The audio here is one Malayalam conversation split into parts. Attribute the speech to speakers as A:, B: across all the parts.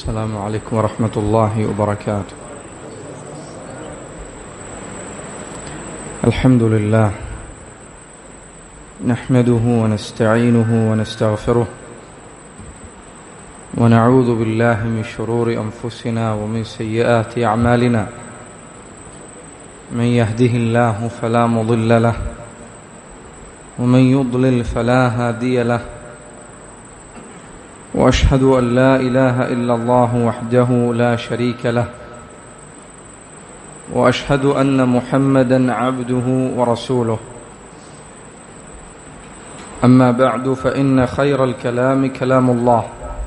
A: السلام عليكم ورحمة الله وبركاته الحمد لله نحمده ونستعينه ونستغفره ونعوذ بالله من شرور أنفسنا ومن سيئات أعمالنا من يهده الله فلا مضل له ومن يضلل فلا هادي له واشهد ان لا اله الا الله وحده لا شريك له واشهد ان محمدا عبده ورسوله اما بعد فان خير الكلام كلام الله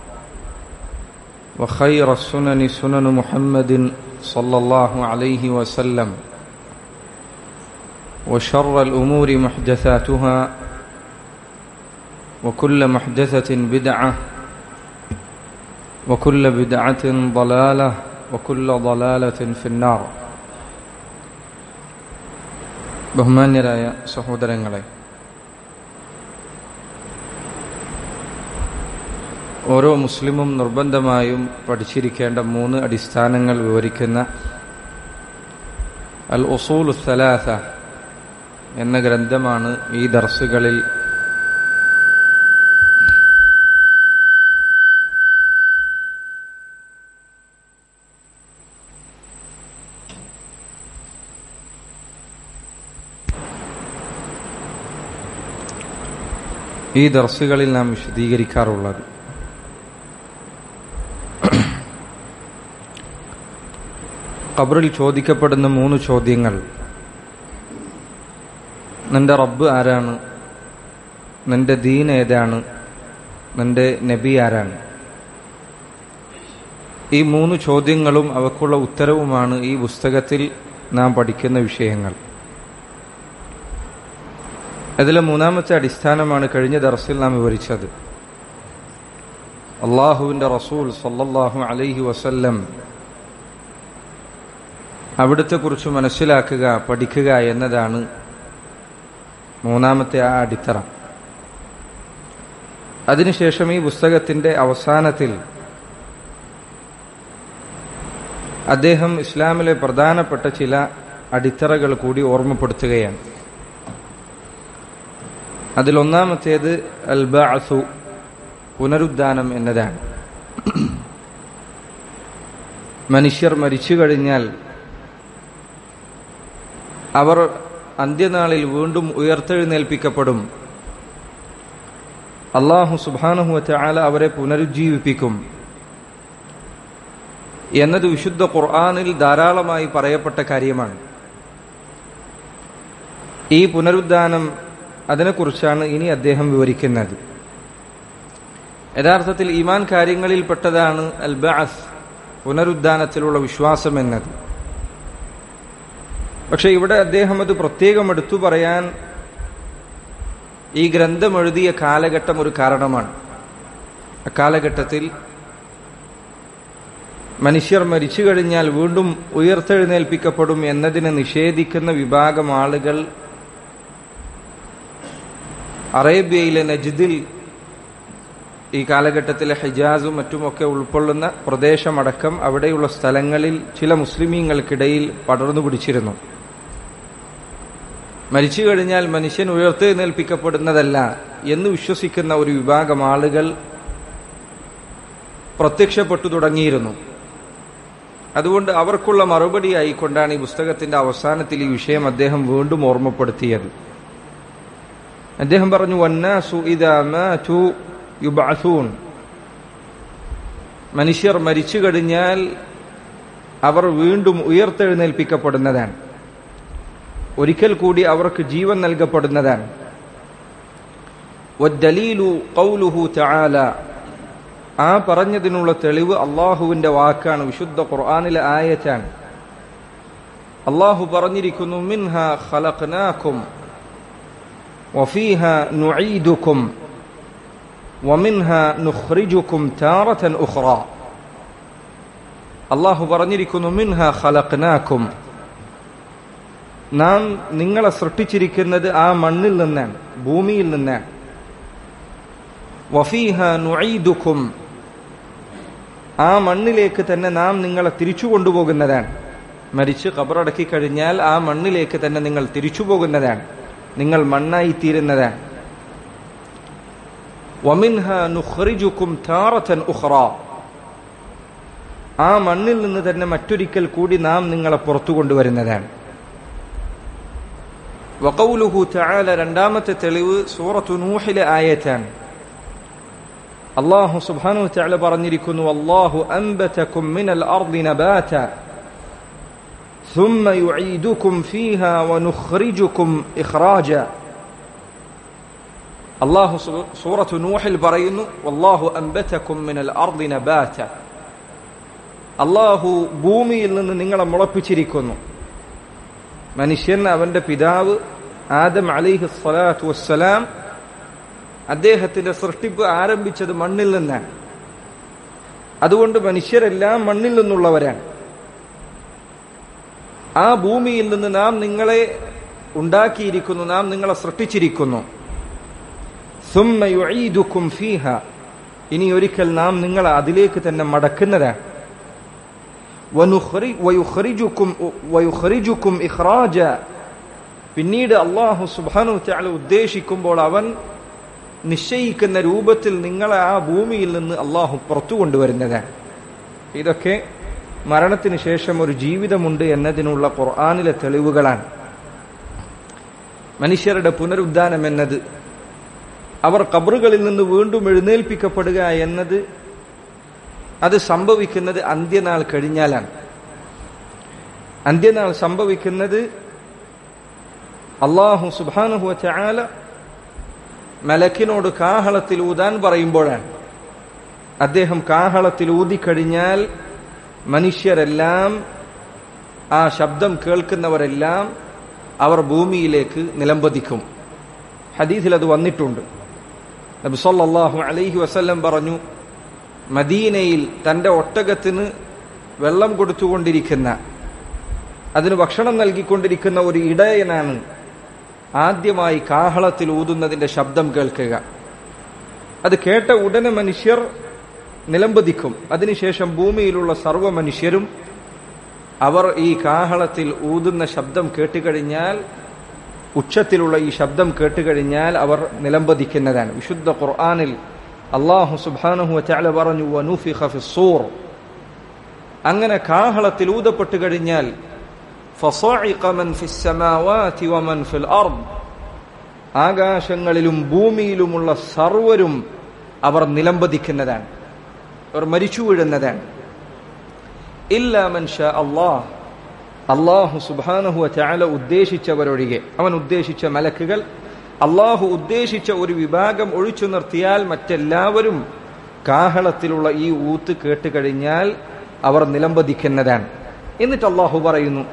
A: وخير السنن سنن محمد صلى الله عليه وسلم وشر الامور محدثاتها وكل محدثه بدعه وكل بدعة ضلالة وكل ضلالة في النار ബഹുമാന്യരായ സഹോദരങ്ങളെ ഓരോ മുസ്ലിമും നിർബന്ധമായും പഠിച്ചിരിക്കേണ്ട മൂന്ന് അടിസ്ഥാനങ്ങൾ വിവരിക്കുന്ന അൽ ഉസൂൽ സലാസ എന്ന ഗ്രന്ഥമാണ് ഈ ദർസുകളിൽ ഈ ദർസുകളിൽ നാം വിശദീകരിക്കാറുള്ളത് ഖബറിൽ ചോദിക്കപ്പെടുന്ന മൂന്ന് ചോദ്യങ്ങൾ നിന്റെ റബ്ബ് ആരാണ് നിന്റെ ദീൻ ഏതാണ് നിന്റെ നബി ആരാണ് ഈ മൂന്ന് ചോദ്യങ്ങളും അവക്കുള്ള ഉത്തരവുമാണ് ഈ പുസ്തകത്തിൽ നാം പഠിക്കുന്ന വിഷയങ്ങൾ അതിലെ മൂന്നാമത്തെ അടിസ്ഥാനമാണ് കഴിഞ്ഞ ദർസിൽ നാം വിവരിച്ചത് അള്ളാഹുവിന്റെ റസൂൽ സല്ലല്ലാഹു അലൈഹി വസല്ലം അവിടുത്തെ കുറിച്ച് മനസ്സിലാക്കുക പഠിക്കുക എന്നതാണ് മൂന്നാമത്തെ ആ അടിത്തറ അതിനുശേഷം ഈ പുസ്തകത്തിന്റെ അവസാനത്തിൽ അദ്ദേഹം ഇസ്ലാമിലെ പ്രധാനപ്പെട്ട ചില അടിത്തറകൾ കൂടി ഓർമ്മപ്പെടുത്തുകയാണ് അതിലൊന്നാമത്തേത് അൽ ബഅസു പുനരുദ്ധാനം എന്നതാണ് മനുഷ്യർ മരിച്ചു കഴിഞ്ഞാൽ അവർ അന്ത്യനാളിൽ വീണ്ടും ഉയർത്തെഴുന്നേൽപ്പിക്കപ്പെടും അള്ളാഹു സുബാനുഹുവറ്റ ആല അവരെ പുനരുജ്ജീവിപ്പിക്കും എന്നത് വിശുദ്ധ ഖുർആാനിൽ ധാരാളമായി പറയപ്പെട്ട കാര്യമാണ് ഈ പുനരുദ്ധാനം അതിനെക്കുറിച്ചാണ് ഇനി അദ്ദേഹം വിവരിക്കുന്നത് യഥാർത്ഥത്തിൽ ഈമാൻ കാര്യങ്ങളിൽപ്പെട്ടതാണ് അൽ ബഅസ് പുനരുദ്ധാനത്തിലുള്ള വിശ്വാസം എന്നത് പക്ഷെ ഇവിടെ അദ്ദേഹം അത് പ്രത്യേകം എടുത്തു പറയാൻ ഈ ഗ്രന്ഥം എഴുതിയ കാലഘട്ടം ഒരു കാരണമാണ് അക്കാലഘട്ടത്തിൽ മനുഷ്യർ മരിച്ചു കഴിഞ്ഞാൽ വീണ്ടും ഉയർത്തെഴുന്നേൽപ്പിക്കപ്പെടും എന്നതിനെ നിഷേധിക്കുന്ന വിഭാഗം ആളുകൾ അറേബ്യയിലെ നജ്ദിൽ ഈ കാലഘട്ടത്തിലെ ഹിജാസും മറ്റുമൊക്കെ ഉൾക്കൊള്ളുന്ന പ്രദേശമടക്കം അവിടെയുള്ള സ്ഥലങ്ങളിൽ ചില മുസ്ലിമീങ്ങൾക്കിടയിൽ പടർന്നു പിടിച്ചിരുന്നു മരിച്ചു കഴിഞ്ഞാൽ മനുഷ്യൻ ഉയർത്തെഴുന്നേൽപ്പിക്കപ്പെടുന്നതല്ല എന്ന് വിശ്വസിക്കുന്ന ഒരു വിഭാഗം ആളുകൾ പ്രത്യക്ഷപ്പെട്ടു തുടങ്ങിയിരുന്നു അതുകൊണ്ട് അവർക്കുള്ള മറുപടിയായിക്കൊണ്ടാണ് ഈ പുസ്തകത്തിന്റെ അവസാനത്തിൽ ഈ വിഷയം അദ്ദേഹം വീണ്ടും ഓർമ്മപ്പെടുത്തിയത് അദ്ദേഹം പറഞ്ഞു വന്നാസു ഇതാ യുബഅസൂൻ മനുഷ്യർ മരിച്ചു കഴിഞ്ഞാൽ അവർ വീണ്ടും ഉയർത്തെഴുന്നേൽപ്പിക്കപ്പെടുന്നതാണ് ഒരിക്കൽ കൂടി അവർക്ക് ജീവൻ നൽകപ്പെടുന്നതാണ് ആ പറഞ്ഞതിനുള്ള തെളിവ് അള്ളാഹുവിന്റെ വാക്കാണ് വിശുദ്ധ ഖുർആാനിലെ ആയറ്റാണ് അള്ളാഹു പറഞ്ഞിരിക്കുന്നു മിൻഹ ഖലഖ്നാകും وفيها نعيدكم ومنها نخرجكم تارة أخرى അള്ളാഹു പറഞ്ഞിരിക്കുന്നു മിൻഹ ഖലഖ്നാക്കും നാം നിങ്ങളെ സൃഷ്ടിച്ചിരിക്കുന്നത് ആ മണ്ണിൽ നിന്നാണ് ഭൂമിയിൽ നിന്നാണ് വഫീഹ നുഈദുക്കും ആ മണ്ണിലേക്ക് തന്നെ നാം നിങ്ങളെ തിരിച്ചു കൊണ്ടുപോകുന്നതാണ് മരിച്ച് ഖബറടക്കി കഴിഞ്ഞാൽ ആ മണ്ണിലേക്ക് തന്നെ നിങ്ങൾ തിരിച്ചു പോകുന്നതാണ് നിങ്ങൾ മണ്ണായി തീരുന്നതാണ് വമിൻഹ നുഖ്റിജുക്കും താറത്തൻ ഉഖ്റ ആ മണ്ണിൽ നിന്ന് തന്നെ മറ്റൊരിക്കൽ കൂടി നാം നിങ്ങളെ പുറത്തു കൊണ്ടുവരുന്നതാണ് വഖൗലുഹു തആല രണ്ടാമത്തെ തെളിവ് സൂറത്തു നൂഹിലെ ആയത്താണ് അള്ളാഹു സുബ്ഹാനഹു തആല പറഞ്ഞിരിക്കുന്നു അല്ലാഹു അൻബതകും മിനൽ അർദി നബാത ثم يعيدكم فيها ونخرجكم إخراجا അള്ളാഹു സൂറത്തു നൂഹിൽ പറയുന്നു വല്ലാഹു അംബതകും മിനൽ അർദി നബാത അള്ളാഹു ഭൂമിയിൽ നിന്ന് നിങ്ങളെ മുളപ്പിച്ചിരിക്കുന്നു മനുഷ്യൻ അവന്റെ പിതാവ് ആദം അലിഹി സ്വലാത്തു വസ്സലാം അദ്ദേഹത്തിന്റെ സൃഷ്ടിപ്പ് ആരംഭിച്ചത് മണ്ണിൽ നിന്നാണ് അതുകൊണ്ട് മനുഷ്യരെല്ലാം മണ്ണിൽ നിന്നുള്ളവരാണ് ആ ഭൂമിയിൽ നിന്ന് നാം നിങ്ങളെ ഉണ്ടാക്കിയിരിക്കുന്നു നാം നിങ്ങളെ സൃഷ്ടിച്ചിരിക്കുന്നു സുമ്മയുഈദുക്കും ഫീഹ ഇനി ഒരിക്കൽ നാം നിങ്ങളെ അതിലേക്ക് തന്നെ മടക്കുന്നതാണ് വയുഖറിജുക്കും ഇഖ്റാജ പിന്നീട് അള്ളാഹു സുബാനു ചാല ഉദ്ദേശിക്കുമ്പോൾ അവൻ നിശ്ചയിക്കുന്ന രൂപത്തിൽ നിങ്ങളെ ആ ഭൂമിയിൽ നിന്ന് അള്ളാഹു പുറത്തു കൊണ്ടുവരുന്നതാണ് ഇതൊക്കെ മരണത്തിന് ശേഷം ഒരു ജീവിതമുണ്ട് എന്നതിനുള്ള ഖുർആാനിലെ തെളിവുകളാണ് മനുഷ്യരുടെ പുനരുദ്ധാനം എന്നത് അവർ കബറുകളിൽ നിന്ന് വീണ്ടും എഴുന്നേൽപ്പിക്കപ്പെടുക എന്നത് അത് സംഭവിക്കുന്നത് അന്ത്യനാൾ കഴിഞ്ഞാലാണ് അന്ത്യനാൾ സംഭവിക്കുന്നത് അള്ളാഹു സുബാനുഹു ചാല മലക്കിനോട് കാഹളത്തിൽ ഊതാൻ പറയുമ്പോഴാണ് അദ്ദേഹം കാഹളത്തിൽ ഊതിക്കഴിഞ്ഞാൽ മനുഷ്യരെല്ലാം ആ ശബ്ദം കേൾക്കുന്നവരെല്ലാം അവർ ഭൂമിയിലേക്ക് നിലംപതിക്കും ഹദീസിൽ അത് വന്നിട്ടുണ്ട് നബി സല്ലല്ലാഹു അലൈഹി വസല്ലം പറഞ്ഞു മദീനയിൽ തന്റെ ഒട്ടകത്തിന് വെള്ളം കൊടുത്തുകൊണ്ടിരിക്കുന്ന അതിന് ഭക്ഷണം നൽകിക്കൊണ്ടിരിക്കുന്ന ഒരു ഇടയനാണ് ആദ്യമായി കാഹളത്തിൽ ഊതുന്നതിന്റെ ശബ്ദം കേൾക്കുക അത് കേട്ട ഉടനെ മനുഷ്യർ നിലംപതിക്കും അതിനുശേഷം ഭൂമിയിലുള്ള സർവ്വ മനുഷ്യരും അവർ ഈ കാഹളത്തിൽ ഊതുന്ന ശബ്ദം കേട്ടുകഴിഞ്ഞാൽ ഉച്ചത്തിലുള്ള ഈ ശബ്ദം കേട്ടുകഴിഞ്ഞാൽ അവർ നിലംപതിക്കുന്നതാണ് വിശുദ്ധ ഖുർആാനിൽ അള്ളാഹു സുബാനഹു ചാല പറഞ്ഞു വനൂഫിഖ ഫിസ്സൂർ അങ്ങനെ കാഹളത്തിൽ ഊതപ്പെട്ട് കഴിഞ്ഞാൽ فصعق من في السماوات ومن في الأرض ആകാശങ്ങളിലും ഭൂമിയിലുമുള്ള സർവരും അവർ നിലംപതിക്കുന്നതാണ് അവർ മരിച്ചു വീഴുന്നതാണ് ഇല്ല മൻഷ അള്ളാഹ് അള്ളാഹു സുബാനഹു ചാല ഉദ്ദേശിച്ചവരൊഴികെ അവൻ ഉദ്ദേശിച്ച മലക്കുകൾ അള്ളാഹു ഉദ്ദേശിച്ച ഒരു വിഭാഗം ഒഴിച്ചു നിർത്തിയാൽ മറ്റെല്ലാവരും കാഹളത്തിലുള്ള ഈ ഊത്ത് കേട്ടുകഴിഞ്ഞാൽ അവർ നിലംപതിക്കുന്നതാണ് എന്നിട്ട് അള്ളാഹു പറയുന്നു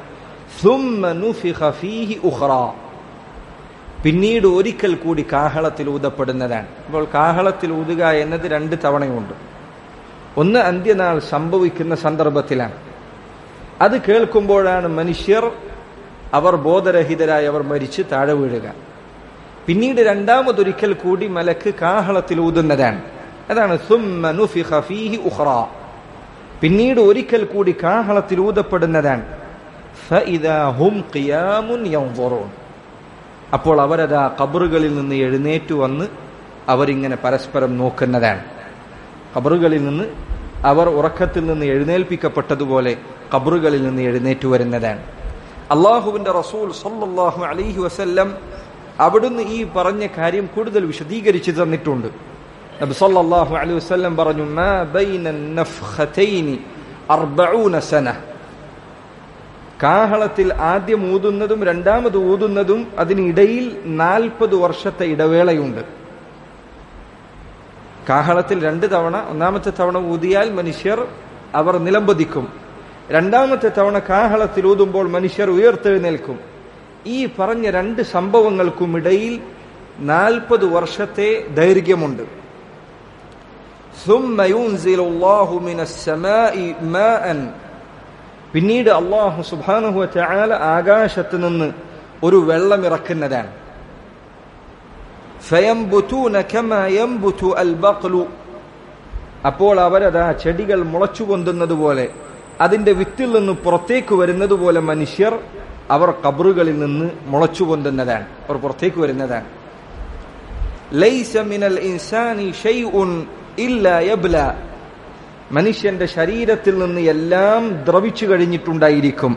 A: പിന്നീട് ഒരിക്കൽ കൂടി കാഹളത്തിൽ ഊതപ്പെടുന്നതാണ് അപ്പോൾ കാഹളത്തിൽ ഊതുക എന്നത് രണ്ട് തവണയുണ്ട് ഒന്ന് അന്ത്യനാൾ സംഭവിക്കുന്ന സന്ദർഭത്തിലാണ് അത് കേൾക്കുമ്പോഴാണ് മനുഷ്യർ അവർ ബോധരഹിതരായി അവർ മരിച്ച് താഴെ വീഴുക പിന്നീട് രണ്ടാമതൊരിക്കൽ കൂടി മലക്ക് കാഹളത്തിൽ ഊതുന്നതാണ് അതാണ് പിന്നീട് ഒരിക്കൽ കൂടി കാഹളത്തിൽ ഊതപ്പെടുന്നതാണ് അപ്പോൾ അവരതാ കബറുകളിൽ നിന്ന് എഴുന്നേറ്റു വന്ന് അവരിങ്ങനെ പരസ്പരം നോക്കുന്നതാണ് കബറുകളിൽ നിന്ന് അവർ ഉറക്കത്തിൽ നിന്ന് എഴുന്നേൽപ്പിക്കപ്പെട്ടതുപോലെ കബറുകളിൽ നിന്ന് എഴുന്നേറ്റു വരുന്നതാണ് അള്ളാഹുവിന്റെ റസൂൽ സല്ലല്ലാഹു അലൈഹി വസല്ലം അവിടുന്ന് ഈ പറഞ്ഞ കാര്യം കൂടുതൽ വിശദീകരിച്ചു തന്നിട്ടുണ്ട് നബി സല്ലല്ലാഹു അലൈഹി വസല്ലം പറഞ്ഞു മാ ബൈന നഫ്ഖതൈനി അർബഊന സന കാഹളത്തിൽ ആദ്യം ഊതുന്നതും രണ്ടാമത് ഊതുന്നതും അതിനിടയിൽ നാൽപ്പത് വർഷത്തെ ഇടവേളയുണ്ട് കാഹളത്തിൽ രണ്ട് തവണ ഒന്നാമത്തെ തവണ ഊതിയാൽ മനുഷ്യർ അവർ നിലംപതിക്കും രണ്ടാമത്തെ തവണ കാഹളത്തിൽ ഊതുമ്പോൾ മനുഷ്യർ ഉയർത്തെഴുന്നേൽക്കും ഈ പറഞ്ഞ രണ്ട് സംഭവങ്ങൾക്കും ഇടയിൽ നാൽപ്പത് വർഷത്തെ ദൈർഘ്യമുണ്ട് പിന്നീട് അള്ളാഹു സുബാനുഹു ചാല ആകാശത്ത് നിന്ന് ഒരു വെള്ളം ഇറക്കുന്നതാണ് അപ്പോൾ അവരതാ ചെടികൾ മുളച്ചു പൊന്തുന്നത് പോലെ അതിന്റെ വിത്തിൽ നിന്ന് പുറത്തേക്ക് വരുന്നത് പോലെ മനുഷ്യർ അവർ കബറുകളിൽ നിന്ന് മുളച്ചു പൊന്തുന്നതാണ് അവർ പുറത്തേക്ക് വരുന്നതാണ് ലൈസ മിനൽ ഇൻസാനി ഷൈഉൻ ഇല്ലാ യബ്ല മനുഷ്യന്റെ ശരീരത്തിൽ നിന്ന് എല്ലാം ദ്രവിച്ചു കഴിഞ്ഞിട്ടുണ്ടായിരിക്കും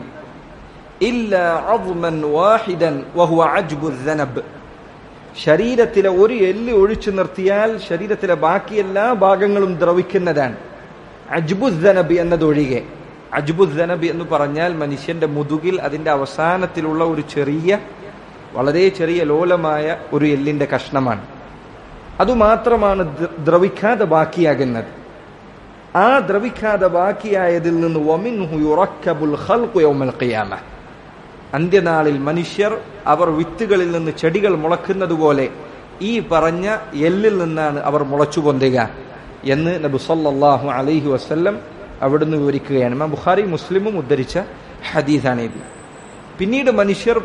A: ഇല്ല അദ്മൻ വാഹിദൻ വഹുവ അജ്ബു ദനബ് ശരീരത്തിലെ ഒരു എല്ല് ഒഴിച്ചു നിർത്തിയാൽ ശരീരത്തിലെ ബാക്കി എല്ലാ ഭാഗങ്ങളും ദ്രവിക്കുന്നതാണ് അജ്ബുദ്ദനബി എന്നതൊഴികെ അജ്ബുദ്ദനബി എന്ന് പറഞ്ഞാൽ മനുഷ്യന്റെ മുതുകിൽ അതിന്റെ അവസാനത്തിലുള്ള ഒരു ചെറിയ വളരെ ചെറിയ ലോലമായ ഒരു എല്ലിന്റെ കഷ്ണമാണ് അതുമാത്രമാണ് ദ്രവിക്കാതെ ബാക്കിയാകുന്നത് ആ ദ്രവിക്കാതെ ബാക്കിയായതിൽ നിന്ന് വമിൻഹു യുറക്കബുൽ ഖൽഖു യൗമൽ ഖിയാമ അന്ത്യനാളിൽ മനുഷ്യർ അവർ വിത്തുകളിൽ നിന്ന് ചെടികൾ മുളക്കുന്നത് പോലെ ഈ പറഞ്ഞ എല്ലിൽ നിന്നാണ് അവർ മുളച്ചു പൊന്തുക എന്ന് നബി സല്ലല്ലാഹു അലൈഹി വസല്ലം അവിടുന്ന് വിവരിക്കുകയാണ് ഇമാം ബുഖാരി മുസ്ലിമും ഉദ്ധരിച്ച ഹദീസാണ് ഇത് പിന്നീട് മനുഷ്യർ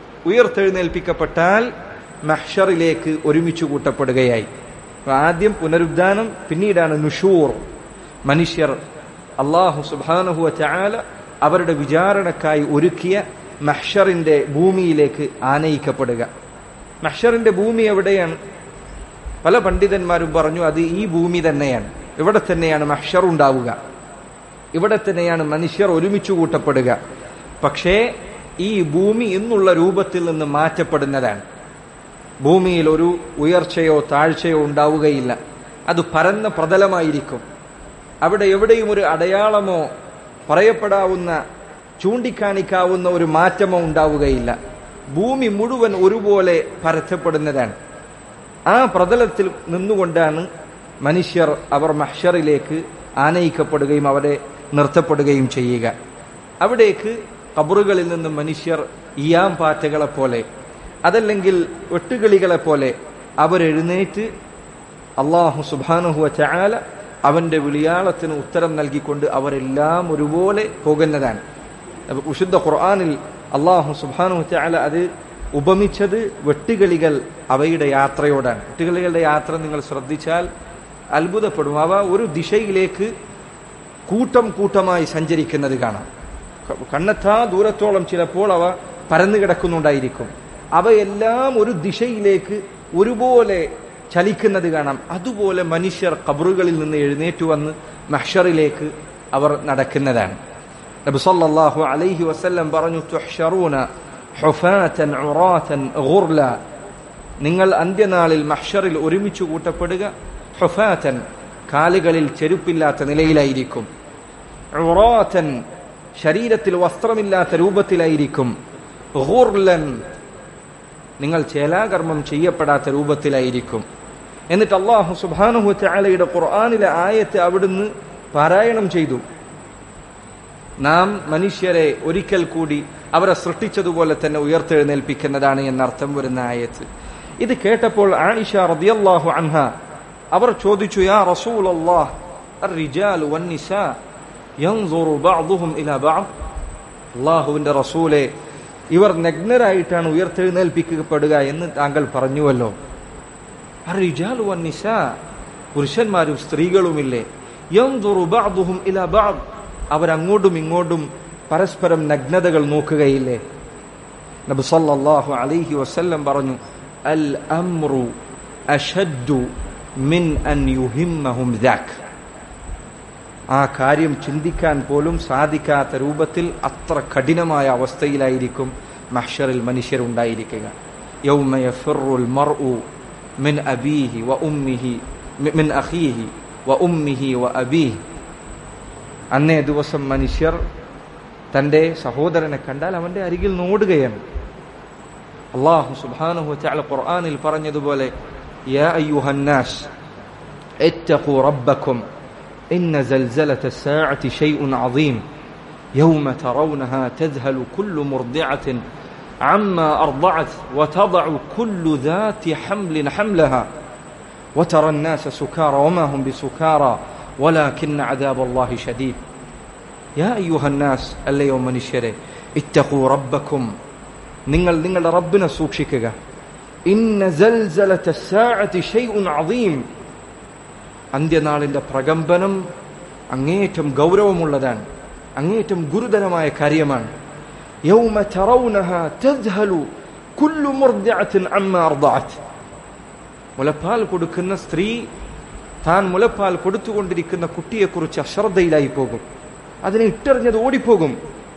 A: ഉയർത്തെഴുന്നേൽപ്പിക്കപ്പെട്ടാൽ മഹ്ഷറിലേക്ക് ഒരുമിച്ച് കൂട്ടപ്പെടുകയായി ആദ്യം പുനരുദ്ധാനം പിന്നീടാണ് നുഷൂർ മനുഷ്യർ അള്ളാഹു സുബാനഹുവ ചാല അവരുടെ വിചാരണക്കായി ഒരുക്കിയ മഹ്ഷറിന്റെ ഭൂമിയിലേക്ക് ആനയിക്കപ്പെടുക മഹ്ഷറിന്റെ ഭൂമി എവിടെയാണ് പല പണ്ഡിതന്മാരും പറഞ്ഞു അത് ഈ ഭൂമി തന്നെയാണ് ഇവിടെ തന്നെയാണ് മഹ്ഷർ ഉണ്ടാവുക ഇവിടെ തന്നെയാണ് മനുഷ്യർ ഒരുമിച്ച് കൂട്ടപ്പെടുക പക്ഷേ ഈ ഭൂമി എന്നുള്ള രൂപത്തിൽ നിന്ന് മാറ്റപ്പെടുന്നതാണ് ഭൂമിയിൽ ഒരു ഉയർച്ചയോ താഴ്ചയോ ഉണ്ടാവുകയില്ല അത് പരന്ന പ്രതലമായിരിക്കും അവിടെ എവിടെയും ഒരു അടയാളമോ പറയപ്പെടാവുന്ന ചൂണ്ടിക്കാണിക്കാവുന്ന ഒരു മാറ്റമോ ഉണ്ടാവുകയില്ല ഭൂമി മുഴുവൻ ഒരുപോലെ പരത്തപ്പെടുന്നതാണ് ആ പ്രതലത്തിൽ നിന്നുകൊണ്ടാണ് മനുഷ്യർ അവർ മഹ്ഷറിലേക്ക് ആനയിക്കപ്പെടുകയും അവരെ നിർത്തപ്പെടുകയും ചെയ്യുക അവിടേക്ക് കബറുകളിൽ നിന്ന് മനുഷ്യർ ഇയാം പാറ്റകളെ പോലെ അതല്ലെങ്കിൽ വെട്ടുകിളികളെ പോലെ അവരെഴുന്നേറ്റ് അള്ളാഹു സുബാനുഹുവ ചാല അവന്റെ വിളിയാളത്തിന് ഉത്തരം നൽകിക്കൊണ്ട് അവരെല്ലാം ഒരുപോലെ പോകുന്നതാണ് വിശുദ്ധ ഖുർആാനിൽ അള്ളാഹു സുബാനു ചാല അത് ഉപമിച്ചത് വെട്ടുകിളികൾ അവയുടെ യാത്രയോടാണ് വെട്ടുകിളികളുടെ യാത്ര നിങ്ങൾ ശ്രദ്ധിച്ചാൽ അത്ഭുതപ്പെടും അവ ഒരു ദിശയിലേക്ക് കൂട്ടം കൂട്ടമായി സഞ്ചരിക്കുന്നത് കാണാം കണ്ണെത്താ ദൂരത്തോളം ചിലപ്പോൾ അവ പരന്നു കിടക്കുന്നുണ്ടായിരിക്കും അവയെല്ലാം ഒരു ദിശയിലേക്ക് ഒരുപോലെ ചലിക്കുന്നത് കാണാം അതുപോലെ മനുഷ്യർ കബറുകളിൽ നിന്ന് എഴുന്നേറ്റു വന്ന് മഹ്ഷറിലേക്ക് അവർ നടക്കുന്നതാണ് നബി സല്ലല്ലാഹു അലൈഹി വസല്ലം പറഞ്ഞു തുഹ്ശറൂന ഹുഫാതൻ ഉറാതൻ ഗുർല നിങ്ങൾ അന്ത്യനാളിൽ മഹ്ഷറിൽ ഒരുമിച്ച് കൂട്ടപ്പെടുക ഹുഫാതൻ കാലുകളിൽ ചെരുപ്പില്ലാത്ത നിലയിലായിരിക്കും ഉറാതൻ ശരീരത്തിൽ വസ്ത്രമില്ലാത്ത രൂപത്തിലായിരിക്കും ഗുർലൻ നിങ്ങൾ ചേലാകർമ്മം ചെയ്യപ്പെടാത്ത രൂപത്തിലായിരിക്കും എന്നിട്ട് അള്ളാഹു സുബാനുഹു ചാലയുടെ ഖുർആാനിലെ ആയത്ത് അവിടുന്ന് പാരായണം ചെയ്തു നാം മനുഷ്യരെ ഒരിക്കൽ കൂടി അവരെ സൃഷ്ടിച്ചതുപോലെ തന്നെ ഉയർത്തെഴുന്നേൽപ്പിക്കുന്നതാണ് എന്നർത്ഥം വരുന്ന ആയത്ത് ഇത് കേട്ടപ്പോൾ ആയിഷ റദിയല്ലാഹു അൻഹ അവർ ചോദിച്ചു യാ റസൂൽ അള്ളാഹ് الرجال والنساء ينظر بعضهم إلى بعض അള്ളാഹുവിന്റെ റസൂലെ ഇവർ നഗ്നരായിട്ടാണ് ഉയർത്തെഴുന്നേൽപ്പിക്കപ്പെടുക എന്ന് താങ്കൾ പറഞ്ഞുവല്ലോ അറിജാലു വന്നിസ പുരുഷന്മാരും സ്ത്രീകളുമില്ലേ യംദുറുബഅദുഹും ഇലാ ബഅദ് അവരങ്ങോട്ടും ഇങ്ങോട്ടും പരസ്പരം നഗ്നതകൾ നോക്കുകയില്ലേ നബി സല്ലല്ലാഹു അലൈഹി വസല്ലം പറഞ്ഞു അൽ അംറു അഷദ്ദു മിൻ അൻ യുഹിമ്മഹും ദാക് ആ കാര്യം ചിന്തിക്കാൻ പോലും സാധിക്കാത്ത രൂപത്തിൽ അത്ര കഠിനമായ അവസ്ഥയിലായിരിക്കും മഹ്ഷറിൽ മനുഷ്യരുണ്ടായിരിക്കുക യൗമ യഫിറുൽ മർഉ മിൻ അബീഹി വ ഉമ്മിഹി മിൻ അഖീഹി വ ഉമ്മിഹി വ അബീഹി അന്നേ ദിവസം മനുഷ്യർ തൻ്റെ സഹോദരനെ കണ്ടാൽ അവന്റെ അരികിൽ നോടുകയാണ് അള്ളാഹു സുബ്ഹാനഹു തആല ഖുർആനിൽ പറഞ്ഞതുപോലെ യാ അയ്യുഹന്നാസ് اتقوا ربكم إن زلزلة الساعة شيء عظيم يوم ترونها تذهل كل مرضعة عما أرضعت وتضع كل ذات حمل حملها وترى الناس سكارى وما هم بسكارى ولكن عذاب الله شديد يا أيها الناس اليوم نشره اتقوا ربكم നിങ്ങൾ നിങ്ങളുടെ റബ്ബിനെ സൂക്ഷിക്കുക ഇന്ന സൽസലത الساعة شيء عظيم അന്ത്യനാളിന്റെ പ്രകമ്പനം അങ്ങേയറ്റം ഗൗരവമുള്ളതാണ് അങ്ങേയറ്റം ഗുരുതരമായ കാര്യമാണ് യൗമ തറൗനഹ തദ്ഹലു കുല്ലു മുർദിഅത്തിൻ അമ്മ അർദഅത് മുലപ്പാൽ കൊടുക്കുന്ന സ്ത്രീ താൻ മുലപ്പാൽ കൊടുത്തുകൊണ്ടിരിക്കുന്ന കുട്ടിയെക്കുറിച്ച് അശ്രദ്ധയിലായി പോകും അതിനെ ഇട്ടെറിഞ്ഞത് ഓടിപ്പോകും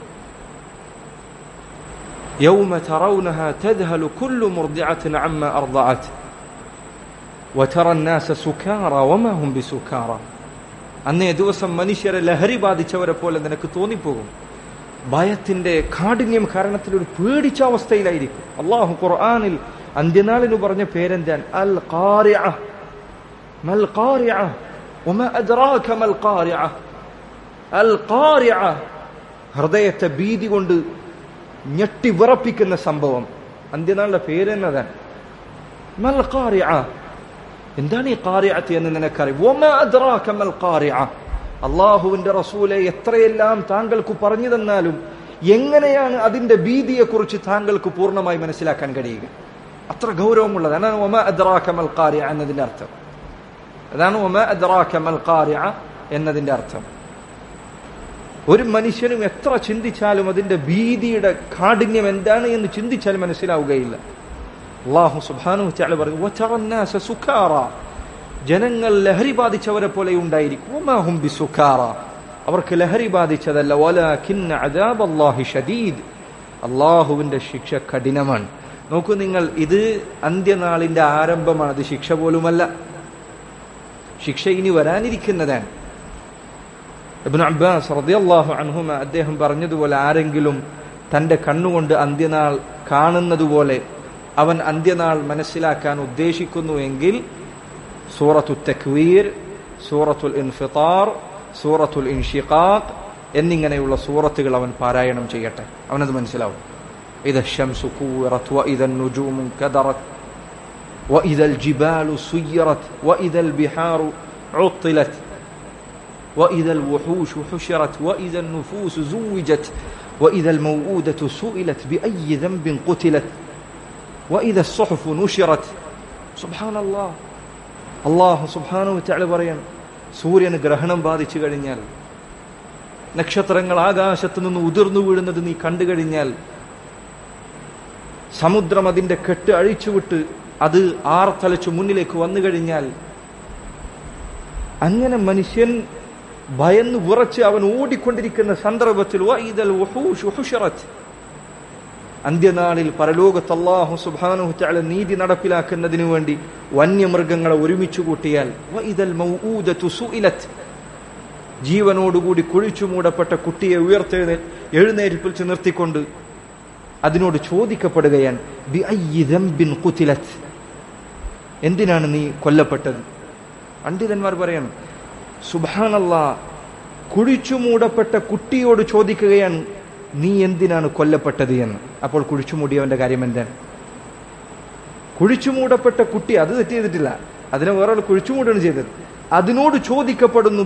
A: يوم ترونها تذهل كل مرضعة عما أرضعت وترى الناس سكارى وما هم بسكارى അന്നേ ദിവസം മനുഷ്യരെ ലഹരി ബാധിച്ചവരെ പോലെ നിനക്ക് തോന്നിപ്പോകും ഭയത്തിന്റെ കാഠിന്യം കാരണത്തിൽ ഒരു പേടിച്ച അവസ്ഥയിലായിരിക്കും അള്ളാഹു ഖുർആനിൽ അന്ത്യനാളിന് പറഞ്ഞ പേരെന്താൻ അൽ ഖാരിഅ മൽ ഖാരിഅ വമാ അദ്റാക മൽ ഖാരിഅ അൽ ഖാരിഅ ഹൃദയത്തെ ഭീതി കൊണ്ട് ഞെട്ടി വിറപ്പിക്കുന്ന സംഭവം അന്ത്യനാളിന്റെ പേര് എന്നതാണ് മൽ ഖാരിഅ എന്താണ് ഈ ഖാരിഅത്ത് എന്ന് നിനക്കറിയാം വമാ അദ്റാക മൽ ഖാരിഅ അള്ളാഹുവിന്റെ റസൂലെ എത്രയെല്ലാം താങ്കൾക്ക് പറഞ്ഞു തന്നാലും എങ്ങനെയാണ് അതിന്റെ ഭീതിയെക്കുറിച്ച് താങ്കൾക്ക് പൂർണ്ണമായി മനസ്സിലാക്കാൻ കഴിയുക അത്ര ഗൗരവമുള്ളത് അതാണ് ഒമ അദ്റാഖമൽ ഖാരിയ എന്നതിന്റെ അർത്ഥം അതാണ് ഒമ അദ്റാഖമൽ ഖാരിയ എന്നതിന്റെ അർത്ഥം ഒരു മനുഷ്യനും എത്ര ചിന്തിച്ചാലും അതിന്റെ ഭീതിയുടെ കാഠിന്യം എന്താണ് എന്ന് ചിന്തിച്ചാൽ മനസ്സിലാവുകയില്ല അള്ളാഹു സുബാനു ചാല പറഞ്ഞു സുഖാറ ജനങ്ങൾ ലഹരി ബാധിച്ചവരെ പോലെ ഉണ്ടായിരിക്കും അവർക്ക് ലഹരി ബാധിച്ചതല്ല ഷദീദ് അള്ളാഹുവിന്റെ ശിക്ഷ കഠിനമാണ് നോക്കൂ നിങ്ങൾ ഇത് അന്ത്യനാളിന്റെ ആരംഭമാണ് അത് ശിക്ഷ പോലുമല്ല ശിക്ഷ ഇനി വരാനിരിക്കുന്നതാണ് ഇബ്നു അബ്ബാസ് റളിയല്ലാഹു അൻഹുമ അദ്ദേഹം പറഞ്ഞതുപോലെ ആരെങ്കിലും തന്റെ കണ്ണുകൊണ്ട് അന്ത്യനാൾ കാണുന്നതുപോലെ അവൻ അന്ത്യനാൾ മനസ്സിലാക്കാൻ ഉദ്ദേശിക്കുന്നുവെങ്കിൽ സൂറത്തു തക്വീർ സൂറത്തുൽ ഇൻഫിത്താർ സൂറത്തുൽ ഇൻഷിഖാഖ് എന്നിങ്ങനെയുള്ള സൂറത്തുകൾ അവൻ പാരായണം ചെയ്യട്ടെ അവനത് മനസ്സിലാവും إذا الشمس كورت وإذا النجوم انكدرت وإذا الجبال سيرت وإذا البحار عطلت وإذا الوحوش حشرت وإذا النفوس زوجت وإذا الموءودة سئلت بأي ذنب قتلت وإذا الصحف نشرت سبحان الله അള്ളാഹു സുബാനു ചാള് പറയാൻ സൂര്യന് ഗ്രഹണം ബാധിച്ചു കഴിഞ്ഞാൽ നക്ഷത്രങ്ങൾ ആകാശത്തു നിന്ന് ഉതിർന്നു വീഴുന്നത് നീ കണ്ടു കഴിഞ്ഞാൽ സമുദ്രം അതിന്റെ കെട്ട് അഴിച്ചുവിട്ട് അത് ആർത്തലച്ചു മുന്നിലേക്ക് വന്നു കഴിഞ്ഞാൽ അങ്ങനെ മനുഷ്യൻ ഭയന്ന് വിറച്ച് അവൻ ഓടിക്കൊണ്ടിരിക്കുന്ന സന്ദർഭത്തിൽ അന്ത്യനാളിൽ പരലോകത്ത് അള്ളാഹു സുബാനു ചാല നീതി നടപ്പിലാക്കുന്നതിനു വേണ്ടി വന്യമൃഗങ്ങളെ ഒരുമിച്ച് കൂട്ടിയാൽ ജീവനോടുകൂടി കുഴിച്ചു മൂടപ്പെട്ട കുട്ടിയെ ഉയർത്തെഴുന്നേ എഴുന്നേൽപ്പിച്ച് നിർത്തിക്കൊണ്ട് അതിനോട് ചോദിക്കപ്പെടുകയാണ് എന്തിനാണ് നീ കൊല്ലപ്പെട്ടത് പണ്ഡിതന്മാർ പറയണം സുബാനല്ല കുഴിച്ചു മൂടപ്പെട്ട കുട്ടിയോട് ചോദിക്കുകയാണ് നീ എന്തിനാണ് കൊല്ലപ്പെട്ടത് എന്ന് അപ്പോൾ കുഴിച്ചു മൂടിയവന്റെ കാര്യം എന്താണ് കുഴിച്ചു മൂടപ്പെട്ട കുട്ടി അത് തെറ്റ് ചെയ്തിട്ടില്ല അതിനെ വേറെ കുഴിച്ചു മൂടാണ് ചെയ്തത് അതിനോട് ചോദിക്കപ്പെടുന്നു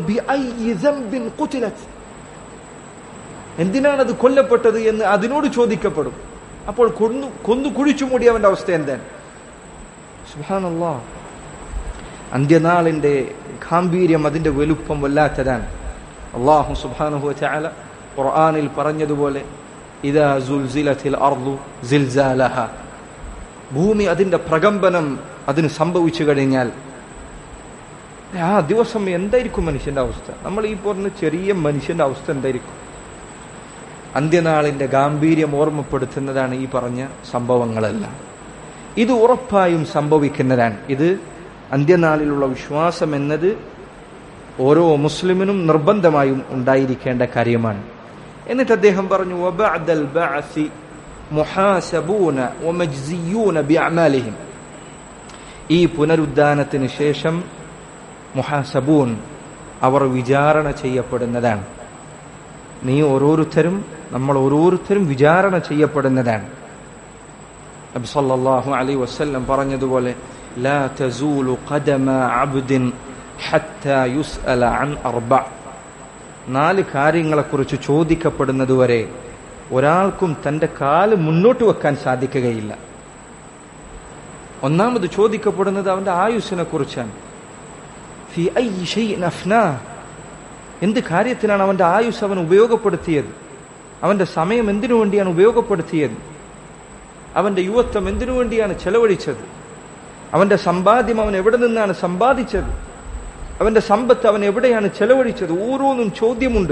A: എന്തിനാണ് അത് കൊല്ലപ്പെട്ടത് എന്ന് അതിനോട് ചോദിക്കപ്പെടും അപ്പോൾ കൊന്നു കൊന്നു കുഴിച്ചു മൂടിയവന്റെ അവസ്ഥ എന്താണ് സുഹാനല്ലാ അന്ത്യനാളിന്റെ ഗാംഭീര്യം അതിന്റെ വലുപ്പം വല്ലാത്തതാണ് അള്ളാഹു സുബാനുഹു ചാല ഖുർആനിൽ പറഞ്ഞതുപോലെ ഇതാ സുൽസിലത്തിൽ അർദു സിൽസാലഹ ഭൂമി അതിന്റെ പ്രകമ്പനം അതിന് സംഭവിച്ചു കഴിഞ്ഞാൽ ആ ദിവസം എന്തായിരിക്കും മനുഷ്യന്റെ അവസ്ഥ നമ്മൾ ഈ പറഞ്ഞ ചെറിയ മനുഷ്യന്റെ അവസ്ഥ എന്തായിരിക്കും അന്ത്യനാളിന്റെ ഗാംഭീര്യം ഓർമ്മപ്പെടുത്തുന്നതാണ് ഈ പറഞ്ഞ സംഭവങ്ങളെല്ലാം ഇത് ഉറപ്പായും സംഭവിക്കുന്നതാണ് ഇത് അന്ത്യനാളിലുള്ള വിശ്വാസം എന്നത് ഓരോ മുസ്ലിമിനും നിർബന്ധമായും ഉണ്ടായിരിക്കേണ്ട കാര്യമാണ് എന്നിട്ട് അദ്ദേഹം പറഞ്ഞു വബഅദൽ ബഅസി മുഹാസബൂന വമജ്സിയൂന ബിഅമാലിഹിം ഈ പുനരുദ്ധാനത്തിന് ശേഷം മുഹാസബൂൻ അവർ വിചാരണ ചെയ്യപ്പെടുന്നതാണ് നീ ഓരോരുത്തരും നമ്മൾ ഓരോരുത്തരും വിചാരണ ചെയ്യപ്പെടുന്നതാണ് നബി സല്ലല്ലാഹു അലൈഹി വസല്ലം പറഞ്ഞതുപോലെ لا تزول قدم عبد حتى يسأل عن أربع നാല് കാര്യങ്ങളെക്കുറിച്ച് ചോദിക്കപ്പെടുന്നതുവരെ ഒരാൾക്കും തന്റെ കാല് മുന്നോട്ട് വെക്കാൻ സാധിക്കുകയില്ല ഒന്നാമത് ചോദിക്കപ്പെടുന്നത് അവന്റെ ആയുസ്സിനെ കുറിച്ചാണ് ഫി ഐ ഷൈഇൻ അഫ്നാ എന്ത് കാര്യത്തിനാണ് അവന്റെ ആയുസ് അവൻ ഉപയോഗപ്പെടുത്തിയത് അവന്റെ സമയം എന്തിനു വേണ്ടിയാണ് ഉപയോഗപ്പെടുത്തിയത് അവന്റെ യുവത്വം എന്തിനു വേണ്ടിയാണ് ചെലവഴിച്ചത് അവന്റെ സമ്പാദ്യം അവൻ എവിടെ നിന്നാണ് സമ്പാദിച്ചത് അവന്റെ സമ്പത്ത് അവൻ എവിടെയാണ് ചെലവഴിച്ചത് ഓരോന്നും ചോദ്യമുണ്ട്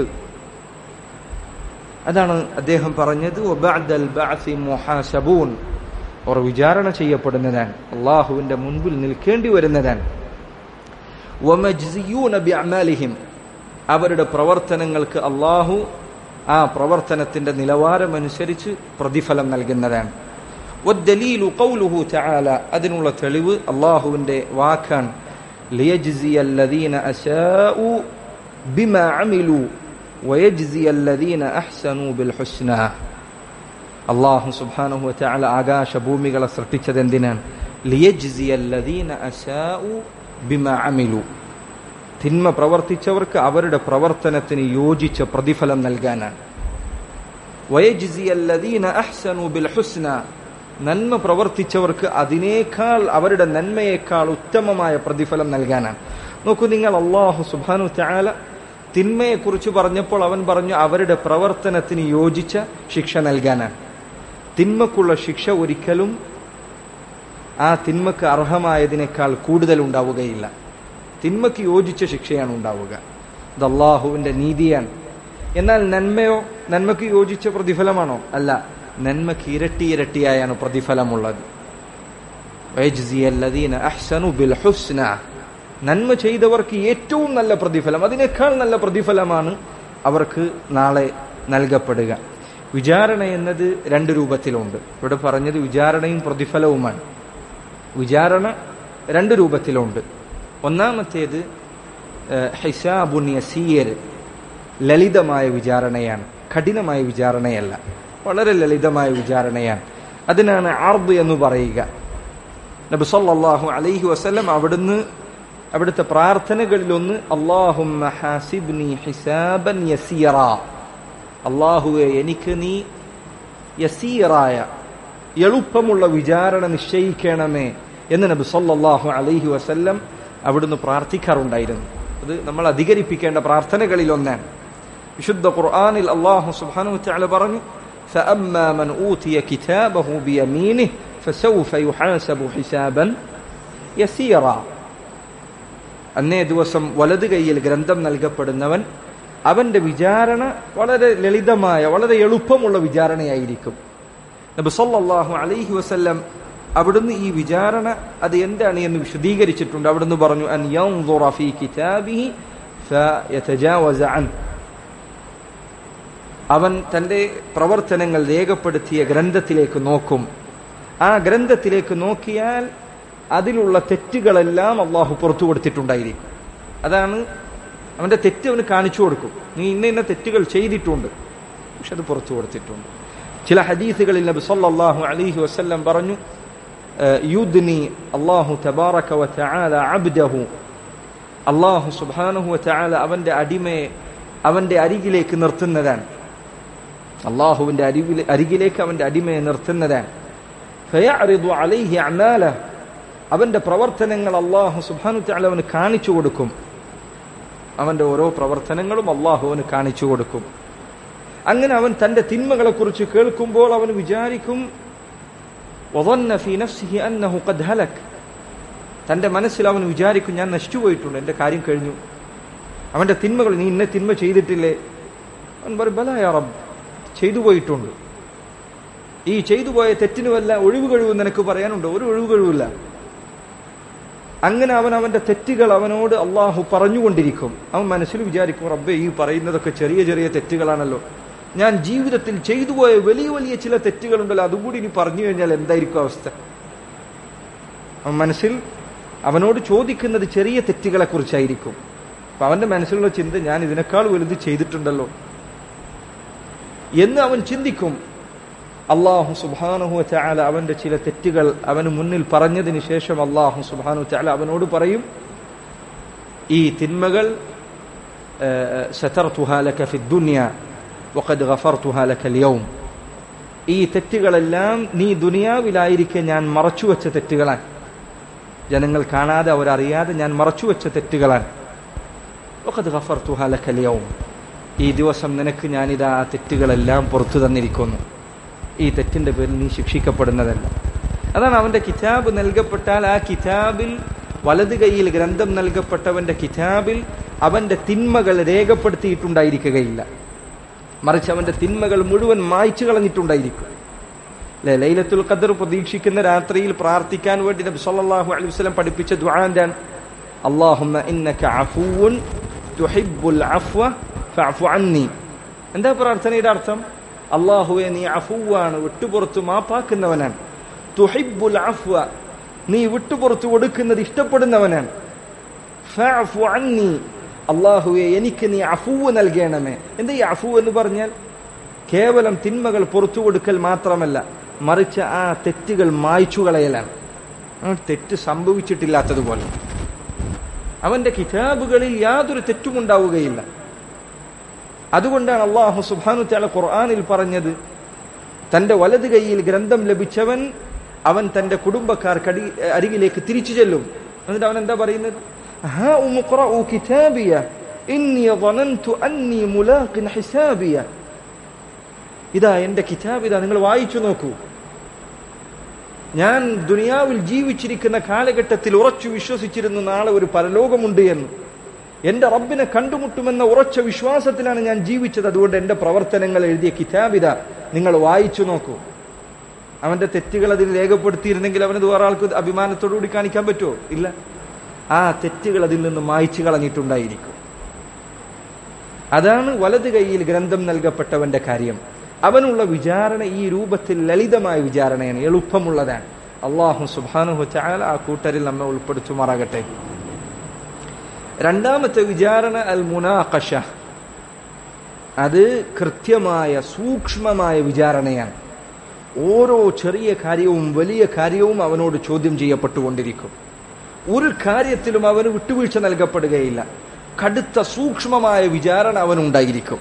A: അതാണ് അദ്ദേഹം പറഞ്ഞത് വബഅദൽ ബഅസി മുഹാസബൂൻ അവർ വിചാരണ ചെയ്യപ്പെടുന്നതാണ് അള്ളാഹുവിന്റെ മുൻപിൽ നിൽക്കേണ്ടി വരുന്നതാണ് വമജ്സിയൂന ബിഅമാലിഹിം അവരുടെ പ്രവർത്തനങ്ങൾക്ക് അള്ളാഹു ആ പ്രവർത്തനത്തിന്റെ നിലവാരമനുസരിച്ച് പ്രതിഫലം നൽകുന്നതാണ് والدليل قوله تعالى അതിനുള്ള തെളിവ് അള്ളാഹുവിന്റെ വാക്കാണ് ليجزي الذين أساءوا بما عملوا ويجزي الذين أحسنوا بالحسنى അള്ളാഹു സുബ്ഹാനഹു വതആല ആകാശ ഭൂമികളെ സൃഷ്ടിച്ചത് എന്തിനാണ് ലിയജ്സിയ الذين أساءوا بما عملوا തിന്മ പ്രവർത്തിച്ചവർക്ക് അവരുടെ പ്രവർത്തനത്തിന് യോജിച്ച പ്രതിഫലം നൽകാനാണ് വയജ്സിയ الذين أحسنوا بالحسنى നന്മ പ്രവർത്തിച്ചവർക്ക് അതിനേക്കാൾ അവരുടെ നന്മയേക്കാൾ ഉത്തമമായ പ്രതിഫലം നൽകാനാണ് നോക്കൂ നിങ്ങൾ അള്ളാഹു സുബാനു ചാല തിന്മയെക്കുറിച്ച് പറഞ്ഞപ്പോൾ അവൻ പറഞ്ഞു അവരുടെ പ്രവർത്തനത്തിന് യോജിച്ച ശിക്ഷ നൽകാനാണ് തിന്മക്കുള്ള ശിക്ഷ ഒരിക്കലും ആ തിന്മക്ക് അർഹമായതിനേക്കാൾ കൂടുതൽ ഉണ്ടാവുകയില്ല തിന്മക്ക് യോജിച്ച ശിക്ഷയാണ് ഉണ്ടാവുക ഇത് അള്ളാഹുവിന്റെ നീതിയാണ് എന്നാൽ നന്മയോ നന്മക്ക് യോജിച്ച പ്രതിഫലമാണോ അല്ല നന്മക്ക് ഇരട്ടി ഇരട്ടിയായാണ് പ്രതിഫലമുള്ളത് നന്മ ചെയ്തവർക്ക് ഏറ്റവും നല്ല പ്രതിഫലം അതിനേക്കാൾ നല്ല പ്രതിഫലമാണ് അവർക്ക് നാളെ നൽകപ്പെടുക വിചാരണ എന്നത് രണ്ട് രൂപത്തിലുണ്ട് ഇവിടെ പറഞ്ഞത് വിചാരണയും പ്രതിഫലവുമാണ് വിചാരണ രണ്ട് രൂപത്തിലുണ്ട് ഒന്നാമത്തേത് ഹിസാബുൻ യസീർ ലളിതമായ വിചാരണയാണ് കഠിനമായ വിചാരണയല്ല വളരെ ലളിതമായ വിചാരണയാണ് അതിനാണ് ആർദ് എന്ന് പറയുക നബി സല്ലല്ലാഹു അലൈഹി വസല്ലം അവിടുന്ന് അവിടുത്തെ പ്രാർത്ഥനകളിലൊന്ന് അള്ളാഹുമ്മ ഹാസിബ്നി ഹിസാബൻ യസീറ അള്ളാഹുവെ എനിക്ക് നീ യസീറായ എളുപ്പമുള്ള വിചാരണ നിശ്ചയിക്കണമേ എന്ന് നബി സല്ലല്ലാഹു അലൈഹി വസല്ലം അവിടുന്ന് പ്രാർത്ഥിക്കാറുണ്ടായിരുന്നു അത് നമ്മൾ അധികരിപ്പിക്കേണ്ട പ്രാർത്ഥനകളിൽ ഒന്നാണ് വിശുദ്ധ ഖുർആനിൽ അള്ളാഹു സുബ്ഹാനഹു വതആല പറഞ്ഞു فأما من أوتي كتابه بيمينه فسوف يحاسب حسابا يسيرا അന്നേ ദിവസം വലത് കൈയിൽ ഗ്രന്ഥം നൽകപ്പെടുന്നവൻ അവന്റെ വിചാരണ വളരെ ലളിതമായ വളരെ എളുപ്പമുള്ള വിചാരണയായിരിക്കും നബി സല്ലല്ലാഹു അലൈഹി വസല്ലം അവിടുന്ന് ഈ വിചാരണ അത് എന്താണ് എന്ന് വിശദീകരിച്ചിട്ടുണ്ട് അവിടുന്ന് പറഞ്ഞു അൻ യൻദുറ ഫീ കിതാബിഹി ഫയതജാവസ അൻ അവൻ തന്റെ പ്രവർത്തനങ്ങൾ രേഖപ്പെടുത്തിയ ഗ്രന്ഥത്തിലേക്ക് നോക്കും ആ ഗ്രന്ഥത്തിലേക്ക് നോക്കിയാൽ അതിലുള്ള തെറ്റുകളെല്ലാം അള്ളാഹു പുറത്തു കൊടുത്തിട്ടുണ്ടായിരിക്കും അതാണ് അവന്റെ തെറ്റ് അവന് കാണിച്ചു കൊടുക്കും നീ ഇന്ന ഇന്ന തെറ്റുകൾ ചെയ്തിട്ടുണ്ട് പക്ഷെ അത് പുറത്തു കൊടുത്തിട്ടുണ്ട് ചില ഹദീസുകളിൽ നബി സല്ലല്ലാഹു അലൈഹി വസല്ലം പറഞ്ഞു യുദ്നി അള്ളാഹു തബാറക വ തആല അബ്ദഹു അള്ളാഹു സുബ്ഹാനഹു വ തആല അവന്റെ അടിമയെ അവന്റെ അരികിലേക്ക് നിർത്തുന്നതാണ് അള്ളാഹുവിന്റെ അരികിലെ അരികിലേക്ക് അവന്റെ അടിമയെ നിർത്തുന്നതാണ് ഫയഅറിദു അലൈഹി അമാല അവന്റെ പ്രവർത്തനങ്ങൾ അള്ളാഹു സുബ്ഹാനഹു തആല അവന് കാണിച്ചു കൊടുക്കും അവന്റെ ഓരോ പ്രവർത്തനങ്ങളും അള്ളാഹു അവന് കാണിച്ചു കൊടുക്കും അങ്ങനെ അവൻ തന്റെ തിന്മകളെ കുറിച്ച് കേൾക്കുമ്പോൾ അവൻ വിചാരിക്കും وظن في نفسه أنه قد هلك തന്റെ മനസ്സിൽ അവൻ വിചാരിക്കും ഞാൻ നശിച്ചുപോയിട്ടുണ്ട് എന്റെ കാര്യം കഴിഞ്ഞു അവന്റെ തിന്മകൾ നീ ഇന്ന തിന്മ ചെയ്തിട്ടില്ലേ അവൻ പറയും ബല യാ റബ്ബ് ചെയ്തു പോയിട്ടുണ്ട് ഈ ചെയ്തു പോയ തെറ്റിന് വല്ല ഒഴിവ് കഴിവ് നിനക്ക് പറയാനുണ്ടോ ഒരു ഒഴിവ് കഴിവില്ല അങ്ങനെ അവൻ അവന്റെ തെറ്റുകൾ അവനോട് അള്ളാഹു പറഞ്ഞുകൊണ്ടിരിക്കും അവൻ മനസ്സിൽ വിചാരിക്കും റബ്ബെ ഈ പറയുന്നതൊക്കെ ചെറിയ ചെറിയ തെറ്റുകളാണല്ലോ ഞാൻ ജീവിതത്തിൽ ചെയ്തു പോയ വലിയ വലിയ ചില തെറ്റുകളുണ്ടല്ലോ അതുകൂടി ഇനി പറഞ്ഞു കഴിഞ്ഞാൽ എന്തായിരിക്കും അവസ്ഥ അവൻ മനസ്സിൽ അവനോട് ചോദിക്കുന്നത് ചെറിയ തെറ്റുകളെ കുറിച്ചായിരിക്കും അപ്പൊ അവന്റെ മനസ്സിലുള്ള ചിന്ത ഞാൻ ഇതിനേക്കാൾ വലുത് ചെയ്തിട്ടുണ്ടല്ലോ എന്ന് അവൻ ചിന്തിക്കും അള്ളാഹു സുബാനുഹു ചാല അവന്റെ ചില തെറ്റുകൾ അവന് മുന്നിൽ പറഞ്ഞതിന് ശേഷം അള്ളാഹു സുബാനു ചാല അവനോട് പറയും ഈ തിന്മകൾ ഈ തെറ്റുകളെല്ലാം നീ ദുനിയാവിലായിരിക്കെ ഞാൻ മറച്ചുവെച്ച തെറ്റുകളാണ് ജനങ്ങൾ കാണാതെ അവരറിയാതെ ഞാൻ മറച്ചുവെച്ച തെറ്റുകളാണ് ഒക്കത് ഖഫർത്തുഹാ ലക യൗം ഈ ദിവസം നിനക്ക് ഞാനിതാ ആ തെറ്റുകളെല്ലാം പുറത്തു തന്നിരിക്കുന്നു ഈ തെറ്റിന്റെ പേരിൽ നീ ശിക്ഷിക്കപ്പെടുന്നതല്ല അതാണ് അവന്റെ കിതാബ് നൽകപ്പെട്ടാൽ ആ കിതാബിൽ വലത് കൈയിൽ ഗ്രന്ഥം നൽകപ്പെട്ടവന്റെ കിതാബിൽ അവന്റെ തിന്മകൾ രേഖപ്പെടുത്തിയിട്ടുണ്ടായിരിക്കുകയില്ല മറിച്ച് അവന്റെ തിന്മകൾ മുഴുവൻ മായ്ച്ചു കളഞ്ഞിട്ടുണ്ടായിരിക്കും അല്ലെ ലൈലത്തുൽ ഖദർ പ്രതീക്ഷിക്കുന്ന രാത്രിയിൽ പ്രാർത്ഥിക്കാൻ വേണ്ടി നബി സല്ലല്ലാഹു അലൈഹി വസല്ലം പഠിപ്പിച്ച ദുആ എന്താണ് അല്ലാഹുമ്മ ഇന്നക അഫൂൻ തുഹിബ്ബുൽ അഫ്വ ഫഅഫു അന്നി എന്താ പ്രാർത്ഥനയുടെ അർത്ഥം അള്ളാഹുവെ നീ അഫുവാണ് വിട്ടുപുറത്ത് മാപ്പാക്കുന്നവനാണ് തുഹിബ്ബുൽ അഫ്വ നീ വിട്ടുപുറത്ത് കൊടുക്കുന്നത് ഇഷ്ടപ്പെടുന്നവനാണ് ഫഅഫു അന്നി അള്ളാഹുവെ എനിക്ക് നീ അഫുവ് നൽകണമേ എന്താ ഈ അഫു എന്ന് പറഞ്ഞാൽ കേവലം തിന്മകൾ പുറത്തു കൊടുക്കൽ മാത്രമല്ല മറിച്ച് ആ തെറ്റുകൾ മായ്ച്ചു കളയലാണ് ആ തെറ്റ് സംഭവിച്ചിട്ടില്ലാത്തതുപോലെ അവന്റെ കിതാബുകളിൽ യാതൊരു തെറ്റും ഉണ്ടാവുകയില്ല അതുകൊണ്ടാണ് അള്ളാഹു സുബാനു താല ഖുർആാനിൽ പറഞ്ഞത് തന്റെ വലത് കൈയിൽ ഗ്രന്ഥം ലഭിച്ചവൻ അവൻ തന്റെ കുടുംബക്കാർക്ക് അടി അരികിലേക്ക് തിരിച്ചു ചെല്ലും എന്നിട്ട് അവൻ എന്താ പറയുന്നത് ഹാ ഉമുഖ്റഉ കിതാബിയ ഇന്നി ظننت അന്നി മുലാഖിൻ ഹിസാബിയ ഇതാ എന്റെ കിതാബ് ഇതാ നിങ്ങൾ വായിച്ചു നോക്കൂ ഞാൻ ദുനിയാവിൽ ജീവിച്ചിരിക്കുന്ന കാലഘട്ടത്തിൽ ഉറച്ചു വിശ്വസിച്ചിരുന്നു നാളെ ഒരു പരലോകമുണ്ട് എന്ന് എന്റെ റബ്ബിനെ കണ്ടുമുട്ടുമെന്ന ഉറച്ച വിശ്വാസത്തിലാണ് ഞാൻ ജീവിച്ചത് അതുകൊണ്ട് എന്റെ പ്രവർത്തനങ്ങൾ എഴുതിയ കിതാബിത നിങ്ങൾ വായിച്ചു നോക്കൂ അവന്റെ തെറ്റുകൾ അതിൽ രേഖപ്പെടുത്തിയിരുന്നെങ്കിൽ അവനത് വേറെ ആൾക്ക് അഭിമാനത്തോടുകൂടി കാണിക്കാൻ പറ്റുമോ ഇല്ല ആ തെറ്റുകൾ അതിൽ നിന്ന് മായ്ച്ചു കളഞ്ഞിട്ടുണ്ടായിരിക്കും അതാണ് വലത് കൈയിൽ ഗ്രന്ഥം നൽകപ്പെട്ടവന്റെ കാര്യം അവനുള്ള വിചാരണ ഈ രൂപത്തിൽ ലളിതമായ വിചാരണയാണ് എളുപ്പമുള്ളതാണ് അള്ളാഹു സുബാനുഹു ചാല ആ കൂട്ടരിൽ നമ്മെ ഉൾപ്പെടുത്തുമാറാകട്ടെ രണ്ടാമത്തെ വിചാരണ അൽ മുനാഖഷ അത് കൃത്യമായ സൂക്ഷ്മമായ വിചാരണയാണ് ഓരോ ചെറിയ കാര്യവും വലിയ കാര്യവും അവനോട് ചോദ്യം ചെയ്യപ്പെട്ടുകൊണ്ടിരിക്കും ഒരു കാര്യത്തിലും അവന് വിട്ടുവീഴ്ച നൽകപ്പെടുകയില്ല കടുത്ത സൂക്ഷ്മമായ വിചാരണ അവനുണ്ടായിരിക്കും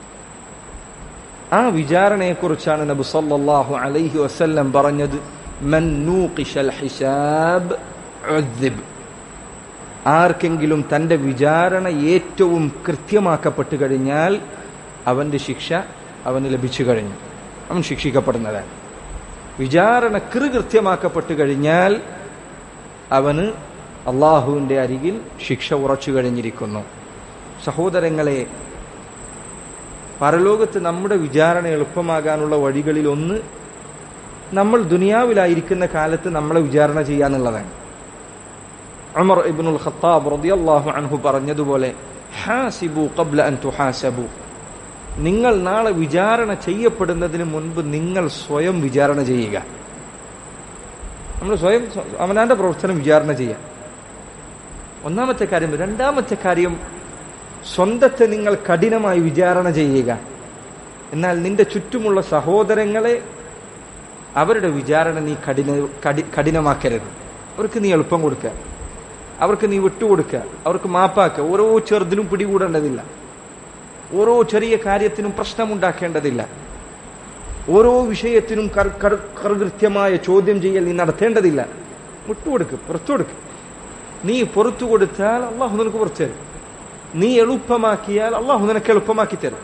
A: ആ വിചാരണയെക്കുറിച്ചാണ് നബി സല്ലല്ലാഹു അലൈഹി വസല്ലം പറഞ്ഞത് മൻ നൂഖിഷൽ ഹിസാബ് ഉദ്ദിബ് ആർക്കെങ്കിലും തന്റെ വിചാരണ ഏറ്റവും കൃത്യമാക്കപ്പെട്ടു കഴിഞ്ഞാൽ അവന്റെ ശിക്ഷ അവന് ലഭിച്ചു കഴിഞ്ഞു അവൻ ശിക്ഷിക്കപ്പെടുന്നതാണ് വിചാരണ കൃകൃത്യമാക്കപ്പെട്ടു കഴിഞ്ഞാൽ അവന് അള്ളാഹുവിന്റെ അരികിൽ ശിക്ഷ ഉറച്ചു കഴിഞ്ഞിരിക്കുന്നു സഹോദരങ്ങളെ പരലോകത്ത് നമ്മുടെ വിചാരണ എളുപ്പമാകാനുള്ള വഴികളിൽ ഒന്ന് നമ്മൾ ദുനിയാവിലായിരിക്കുന്ന കാലത്ത് നമ്മളെ വിചാരണ ചെയ്യാന്നുള്ളതാണ് ഉമർ ഇബ്നുൽ ഖത്താബ് റളിയല്ലാഹു അൻഹു പറഞ്ഞതുപോലെ ഹാസിബു ഖബ്ല അൻ തുഹാസബു നിങ്ങൾ നാളെ വിചാരണ ചെയ്യപ്പെടുന്നതിന് മുൻപ് നിങ്ങൾ സ്വയം വിചാരണ ചെയ്യുക നമ്മൾ സ്വയം അവനാന്റെ പ്രവർത്തനം വിചാരണ ചെയ്യാം ഒന്നാമത്തെ കാര്യം രണ്ടാമത്തെ കാര്യം സ്വന്തത്തെ നിങ്ങൾ കഠിനമായി വിചാരണ ചെയ്യുക എന്നാൽ നിന്റെ ചുറ്റുമുള്ള സഹോദരങ്ങളെ അവരുടെ വിചാരണ നീ കഠിന കഠി- കഠിനമാക്കരുത് അവർക്ക് നീ എളുപ്പം കൊടുക്കുക അവർക്ക് നീ വിട്ടുകൊടുക്കുക അവർക്ക് മാപ്പാക്കുക ഓരോ ചെറുതിനും പിടികൂടേണ്ടതില്ല ഓരോ ചെറിയ കാര്യത്തിനും പ്രശ്നമുണ്ടാക്കേണ്ടതില്ല ഓരോ വിഷയത്തിനും കർ- കർ- കൃത്യമായ ചോദ്യം ചെയ്യൽ നീ നടത്തേണ്ടതില്ല വിട്ടുകൊടുക്ക് പുറത്തു കൊടുക്ക് നീ പുറത്തു കൊടുത്താൽ അള്ളാഹു നിനക്ക് പുറത്തു തരും നീ എളുപ്പമാക്കിയാൽ അള്ളാഹു നിനക്ക് എളുപ്പമാക്കി തരും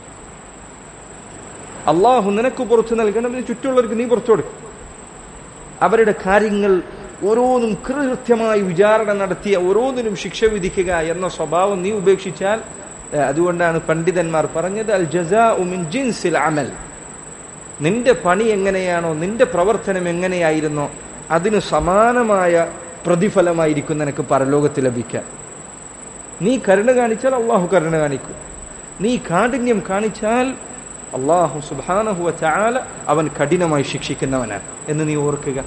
A: അള്ളാഹു നിനക്ക് പുറത്തു നൽകണം നീ ചുറ്റുള്ളവർക്ക് നീ പുറത്തു കൊടുക്കും അവരുടെ കാര്യങ്ങൾ ഓരോന്നും കൃത്യമായി വിചാരണ നടത്തിയ ഓരോന്നിനും ശിക്ഷ വിധിക്കുക എന്ന സ്വഭാവം നീ ഉപേക്ഷിച്ചാൽ ഏഹ്, അതുകൊണ്ടാണ് പണ്ഡിതന്മാർ പറഞ്ഞത് അൽ ജസാ മിൻ ജിൻസിൽ അമൽ നിന്റെ പണി എങ്ങനെയാണോ നിന്റെ പ്രവർത്തനം എങ്ങനെയായിരുന്നോ അതിന് സമാനമായ പ്രതിഫലമായിരിക്കും നിനക്ക് പരലോകത്ത് ലഭിക്കാൻ നീ കരുണ കാണിച്ചാൽ അള്ളാഹു കരുണ കാണിക്കും നീ കാഠിന്യം കാണിച്ചാൽ അള്ളാഹു സുബാനഹുവ ചാല അവൻ കഠിനമായി ശിക്ഷിക്കുന്നവനാണ് എന്ന് നീ ഓർക്കുക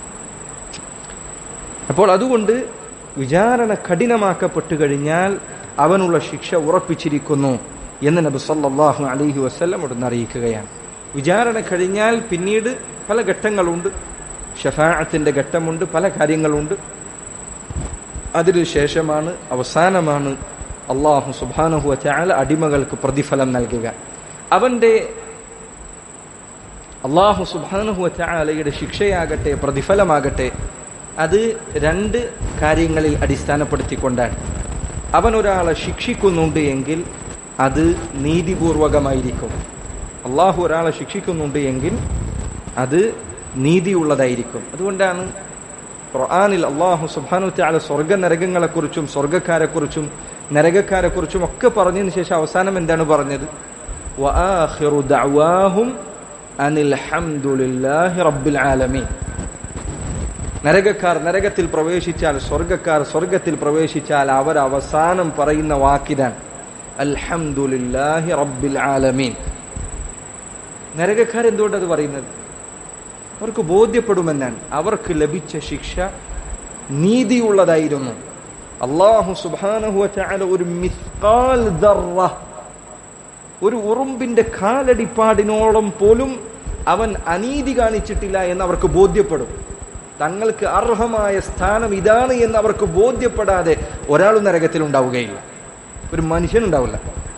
A: അപ്പോൾ അതുകൊണ്ട് വിചാരണ കഠിനമാക്കപ്പെട്ടു കഴിഞ്ഞാൽ അവനുള്ള ശിക്ഷ ഉറപ്പിച്ചിരിക്കുന്നു എന്ന് നബി സല്ലല്ലാഹു അലൈഹി വസല്ലം ഉടനെ അറിയിക്കുകയാണ് വിചാരണ കഴിഞ്ഞാൽ പിന്നീട് പല ഘട്ടങ്ങളുണ്ട് ഷഫാഅത്തിന്റെ ഘട്ടമുണ്ട് പല കാര്യങ്ങളുണ്ട് അതിനു ശേഷമാണ് അവസാനമാണ് അള്ളാഹു സുബാനഹു ചാല അടിമകൾക്ക് പ്രതിഫലം നൽകുക അവന്റെ അള്ളാഹു സുബാനഹു ചാലയുടെ ശിക്ഷയാകട്ടെ പ്രതിഫലമാകട്ടെ അത് രണ്ട് കാര്യങ്ങളിൽ അടിസ്ഥാനപ്പെടുത്തിക്കൊണ്ടാണ് അവൻ ഒരാളെ ശിക്ഷിക്കുന്നുണ്ട് എങ്കിൽ അത് നീതിപൂർവകമായിരിക്കും അള്ളാഹു ഒരാളെ ശിക്ഷിക്കുന്നുണ്ട് എങ്കിൽ അത് നീതിയുള്ളതായിരിക്കും അതുകൊണ്ടാണ് ഖുർആനിൽ അള്ളാഹു സുബാനു താല സ്വർഗ നരകങ്ങളെക്കുറിച്ചും സ്വർഗക്കാരെക്കുറിച്ചും നരകക്കാരെക്കുറിച്ചും ഒക്കെ പറഞ്ഞതിന് ശേഷം അവസാനം എന്താണ് പറഞ്ഞത് വആഖിറു ദഅവാഹും അനിൽ ഹംദുലില്ലാഹി റബ്ബിൽ ആലമീൻ നരകക്കാർ നരകത്തിൽ പ്രവേശിച്ചാൽ സ്വർഗക്കാർ സ്വർഗത്തിൽ പ്രവേശിച്ചാൽ അവർ അവസാനം പറയുന്ന വാക്കിതാണ് അൽഹംദുലില്ലാഹി റബ്ബിൽ ആലമീൻ നരകക്കാർ എന്തുകൊണ്ട് അത് പറയുന്നത് അവർക്ക് ബോധ്യപ്പെടുമെന്നാണ് അവർക്ക് ലഭിച്ച ശിക്ഷ നീതിയുള്ളതായിരുന്നു അള്ളാഹു സുബാനഹു ചാല ഒരു മിസ്കാൽ ദർറ ഒരു ഉറുമ്പിന്റെ കാലടിപ്പാടിനോളം പോലും അവൻ അനീതി കാണിച്ചിട്ടില്ല എന്ന് അവർക്ക് ബോധ്യപ്പെടും തങ്ങൾക്ക് അർഹമായ സ്ഥാനം ഇതാണ് എന്ന് അവർക്ക് ബോധ്യപ്പെടാതെ ഒരാളും നരകത്തിൽ ഉണ്ടാവുകയില്ല ഒരു മനുഷ്യനുണ്ടാവില്ല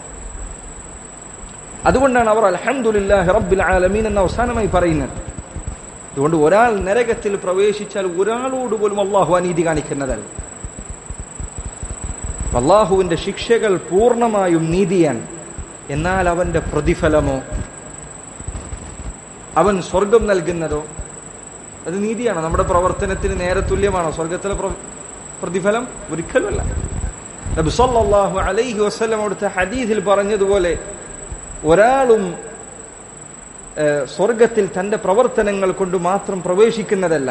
A: അതുകൊണ്ടാണ് അവർ അലഹമുല്ലാഹി റബ്ബിൽ ആലമീൻ എന്ന അവസാനമായി പറയുന്നത് അതുകൊണ്ട് ഒരാൾ നരകത്തിൽ പ്രവേശിച്ചാൽ ഒരാളോട് പോലും അള്ളാഹു അനീതി കാണിക്കുന്നതല്ല അള്ളാഹുവിന്റെ ശിക്ഷകൾ പൂർണ്ണമായും നീതിയാണ് എന്നാൽ അവന്റെ പ്രതിഫലമോ അവൻ സ്വർഗം നൽകുന്നതോ അത് നീതിയാണ് നമ്മുടെ പ്രവർത്തനത്തിന് നേരെ തുല്യമാണോ സ്വർഗത്തിലെ പ്രതിഫലം ഒരിക്കലുമല്ല നബി സല്ലല്ലാഹു അലൈഹി വസല്ലം അവിടുത്തെ ഹദീസിൽ പറഞ്ഞതുപോലെ ഒരാളും സ്വർഗത്തിൽ തന്റെ പ്രവർത്തനങ്ങൾ കൊണ്ട് മാത്രം പ്രവേശിക്കുന്നതല്ല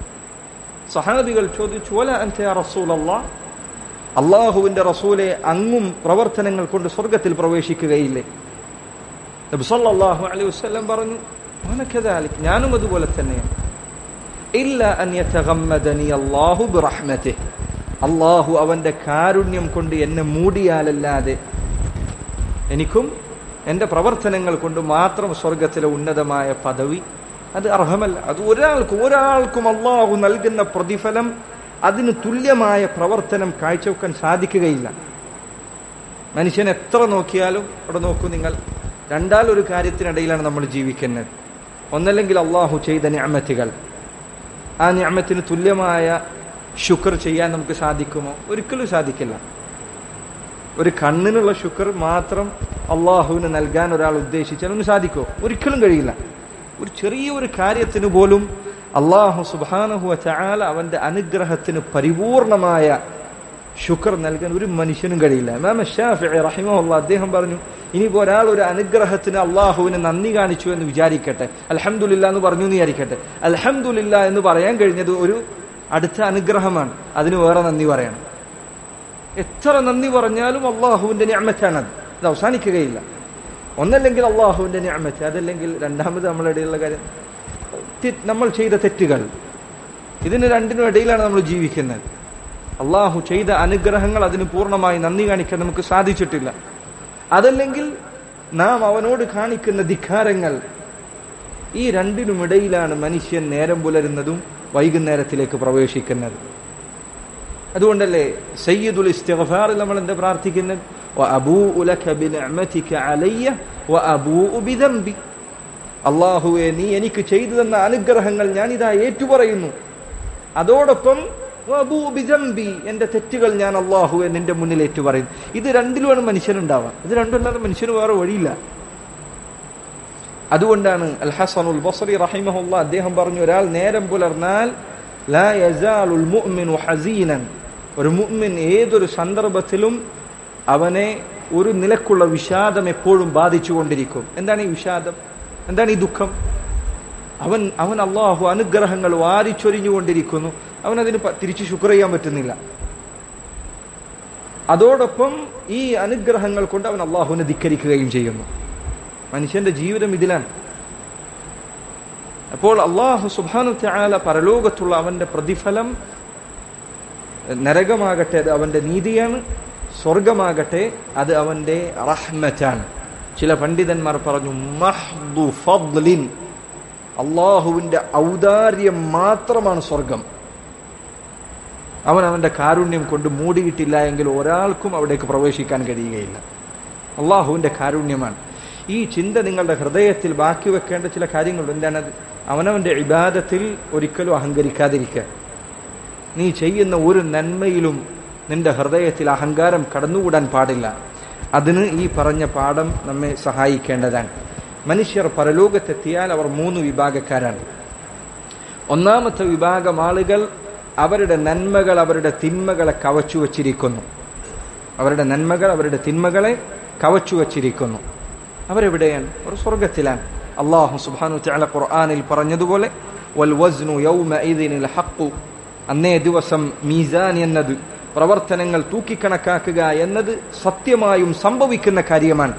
A: സഹാബികൾ ചോദിച്ചു വല അൻത റസൂലല്ലാ അള്ളാഹുവിന്റെ റസൂലെ അങ്ങും പ്രവർത്തനങ്ങൾ കൊണ്ട് സ്വർഗത്തിൽ പ്രവേശിക്കുകയില്ലേ നബി സല്ലല്ലാഹു അലൈഹി വസല്ലം പറഞ്ഞു മനക്കദാലിക് ഞാനും അതുപോലെ തന്നെയാണ് ഇല്ല അൻ യതഗമ്മദനി അല്ലാഹു ബിറഹ്മതിഹി അള്ളാഹു അവന്റെ കാരുണ്യം കൊണ്ട് എന്നെ മൂടിയാലല്ലാതെ എനിക്കും എന്റെ പ്രവർത്തനങ്ങൾ കൊണ്ട് മാത്രം സ്വർഗത്തിലെ ഉന്നതമായ പദവി അത് അർഹമല്ല അത് ഒരാൾക്കും ഒരാൾക്കും അള്ളാഹു നൽകുന്ന പ്രതിഫലം അതിന് തുല്യമായ പ്രവർത്തനം കാഴ്ചവെക്കാൻ സാധിക്കുകയില്ല മനുഷ്യൻ എത്ര നോക്കിയാലും അവിടെ നോക്കൂ നിങ്ങൾ രണ്ടാലൊരു കാര്യത്തിനിടയിലാണ് നമ്മൾ ജീവിക്കുന്നത് ഒന്നല്ലെങ്കിൽ അള്ളാഹു ചെയ്ത ഞാമത്തുകൾ ആ ഞാമത്തിന് തുല്യമായ ശുക്ർ ചെയ്യാൻ നമുക്ക് സാധിക്കുമോ ഒരിക്കലും സാധിക്കില്ല ഒരു കണ്ണിനുള്ള ശുക്ർ മാത്രം അള്ളാഹുവിന് നൽകാൻ ഒരാൾ ഉദ്ദേശിച്ചാൽ ഒന്നും സാധിക്കുമോ ഒരിക്കലും കഴിയില്ല ഒരു ചെറിയ ഒരു കാര്യത്തിന് പോലും അള്ളാഹു സുബാനഹു ചാല അവന്റെ അനുഗ്രഹത്തിന് പരിപൂർണമായ ശുക്ർ നൽകാൻ ഒരു മനുഷ്യനും കഴിയില്ല ഇമാം ഷാഫി റഹിമുള്ള അദ്ദേഹം പറഞ്ഞു ഇനിയിപ്പോ ഒരാൾ ഒരു അനുഗ്രഹത്തിന് അള്ളാഹുവിന് നന്ദി കാണിച്ചു എന്ന് വിചാരിക്കട്ടെ അലഹമുല്ല എന്ന് പറഞ്ഞു എന്ന് വിചാരിക്കട്ടെ അലഹമുല്ല എന്ന് പറയാൻ കഴിഞ്ഞത് ഒരു അടുത്ത അനുഗ്രഹമാണ് അതിന് വേറെ നന്ദി പറയണം എത്ര നന്ദി പറഞ്ഞാലും അള്ളാഹുവിന്റെ ഞാമത്താണത് ഇത് അവസാനിക്കുകയില്ല ഒന്നല്ലെങ്കിൽ അള്ളാഹുവിന്റെ ഞാമത്ത് അതല്ലെങ്കിൽ രണ്ടാമത് നമ്മളുടെ ഇടയിലുള്ള കാര്യം നമ്മൾ ചെയ്ത തെറ്റുകൾ ഇതിന് രണ്ടിനും ഇടയിലാണ് നമ്മൾ ജീവിക്കുന്നത് അള്ളാഹു ചെയ്ത അനുഗ്രഹങ്ങൾ അതിന് പൂർണ്ണമായി നന്ദി കാണിക്കാൻ നമുക്ക് സാധിച്ചിട്ടില്ല അതല്ലെങ്കിൽ നാം അവനോട് കാണിക്കുന്ന ധിക്കാരങ്ങൾ ഈ രണ്ടിനുമിടയിലാണ് മനുഷ്യൻ നേരം പുലരുന്നതും വൈകുന്നേരത്തിലേക്ക് പ്രവേശിക്കുന്നത് അതുകൊണ്ടല്ലേ സയ്യിദുൽ ഇസ്തിഗ്ഫാറിൽ നമ്മൾ എന്താ പ്രാർത്ഥിക്കുന്നത് വഅബൂഉ ലക ബിനിഅമതിക അലയ്യ വഅബൂഉ ബിദംബി അല്ലാഹുവേ നീ എനിക്ക് ചെയ്തു തന്ന അനുഗ്രഹങ്ങൾ ഞാൻ ഇതാ ഏറ്റുപറയുന്നു അതോടൊപ്പം വഅബൂഉ ബിദംബി എന്റെ തെറ്റുകൾ ഞാൻ അല്ലാഹുവേ നിന്റെ മുന്നിൽ ഏറ്റുപറയുന്നു ഇത് രണ്ടിലുമാണ് മനുഷ്യനുണ്ടാവുക ഇത് രണ്ടല്ലാതെ മനുഷ്യന് വേറെ വഴിയില്ല അതുകൊണ്ടാണ് അൽ ഹസനുൽ ബസറി റഹിമഹുല്ല അദ്ദേഹം പറഞ്ഞു ഒരാൾ നേരം പുലർന്നാൽ ലാ യസാലുൽ മുഅ്മിനു ഹസീനൻ ഒരു മുഅ്മിൻ ഏതൊരു സന്ദർഭത്തിലും അവനെ ഒരു നിലക്കുള്ള വിഷാദം എപ്പോഴും ബാധിച്ചുകൊണ്ടിരിക്കും എന്താണ് ഈ വിഷാദം എന്താണ് ഈ ദുഃഖം അവൻ അവൻ അള്ളാഹു അനുഗ്രഹങ്ങൾ വാരിച്ചൊരിഞ്ഞുകൊണ്ടിരിക്കുന്നു അവൻ അതിന് തിരിച്ചു ശുക്ർ ചെയ്യാൻ പറ്റുന്നില്ല അതോടൊപ്പം ഈ അനുഗ്രഹങ്ങൾ കൊണ്ട് അവൻ അള്ളാഹുവിനെ ധിക്കരിക്കുകയും ചെയ്യുന്നു മനുഷ്യന്റെ ജീവിതം ഇതിലാണ് അപ്പോൾ അള്ളാഹു സുബാനു ത്യാല പരലോകത്തുള്ള അവന്റെ പ്രതിഫലം നരകമാകട്ടെ അത് അവന്റെ നീതിയാണ് സ്വർഗമാകട്ടെ അത് അവന്റെ റഹ്മറ്റാണ് ചില പണ്ഡിതന്മാർ പറഞ്ഞു മഹ്ദു ഫദ്ലിൻ അള്ളാഹുവിന്റെ ഔദാര്യം മാത്രമാണ് സ്വർഗം അവൻ അവന്റെ കാരുണ്യം കൊണ്ട് മൂടിയിട്ടില്ല എങ്കിൽ ഒരാൾക്കും അവിടേക്ക് പ്രവേശിക്കാൻ കഴിയുകയില്ല അള്ളാഹുവിന്റെ കാരുണ്യമാണ് ഈ ചിന്ത നിങ്ങളുടെ ഹൃദയത്തിൽ ബാക്കി വെക്കേണ്ട ചില കാര്യങ്ങളുണ്ട് എന്താണത് അവനവന്റെ ഇബാദത്തിൽ ഒരിക്കലും അഹങ്കരിക്കാതിരിക്കുക നീ ചെയ്യുന്ന ഒരു നന്മയിലും നിന്റെ ഹൃദയത്തിൽ അഹങ്കാരം കടന്നുകൂടാൻ പാടില്ല അതിന് ഈ പറഞ്ഞ പാഠം നമ്മെ സഹായിക്കേണ്ടതാണ് മനുഷ്യർ പരലോകത്തെത്തിയാൽ അവർ മൂന്ന് വിഭാഗക്കാരാണ് ഒന്നാമത്തെ വിഭാഗം ആളുകൾ അവരുടെ നന്മകൾ അവരുടെ തിന്മകളെ കവച്ചു വച്ചിരിക്കുന്നു അവരുടെ നന്മകൾ അവരുടെ തിന്മകളെ കവച്ചു വച്ചിരിക്കുന്നു അവരെവിടെയാണ് അവർ സ്വർഗത്തിലാണ് അള്ളാഹു സുബാനു ചാല ഖുർആാനിൽ പറഞ്ഞതുപോലെ വൽ വസ്നു യൗമഇദിനിൽ ഹഖു അന്നേ ദിവസം മീസാൻ എന്നത് പ്രവർത്തനങ്ങൾ തൂക്കിക്കണക്കാക്കുക എന്നത് സത്യമായും സംഭവിക്കുന്ന കാര്യമാണ്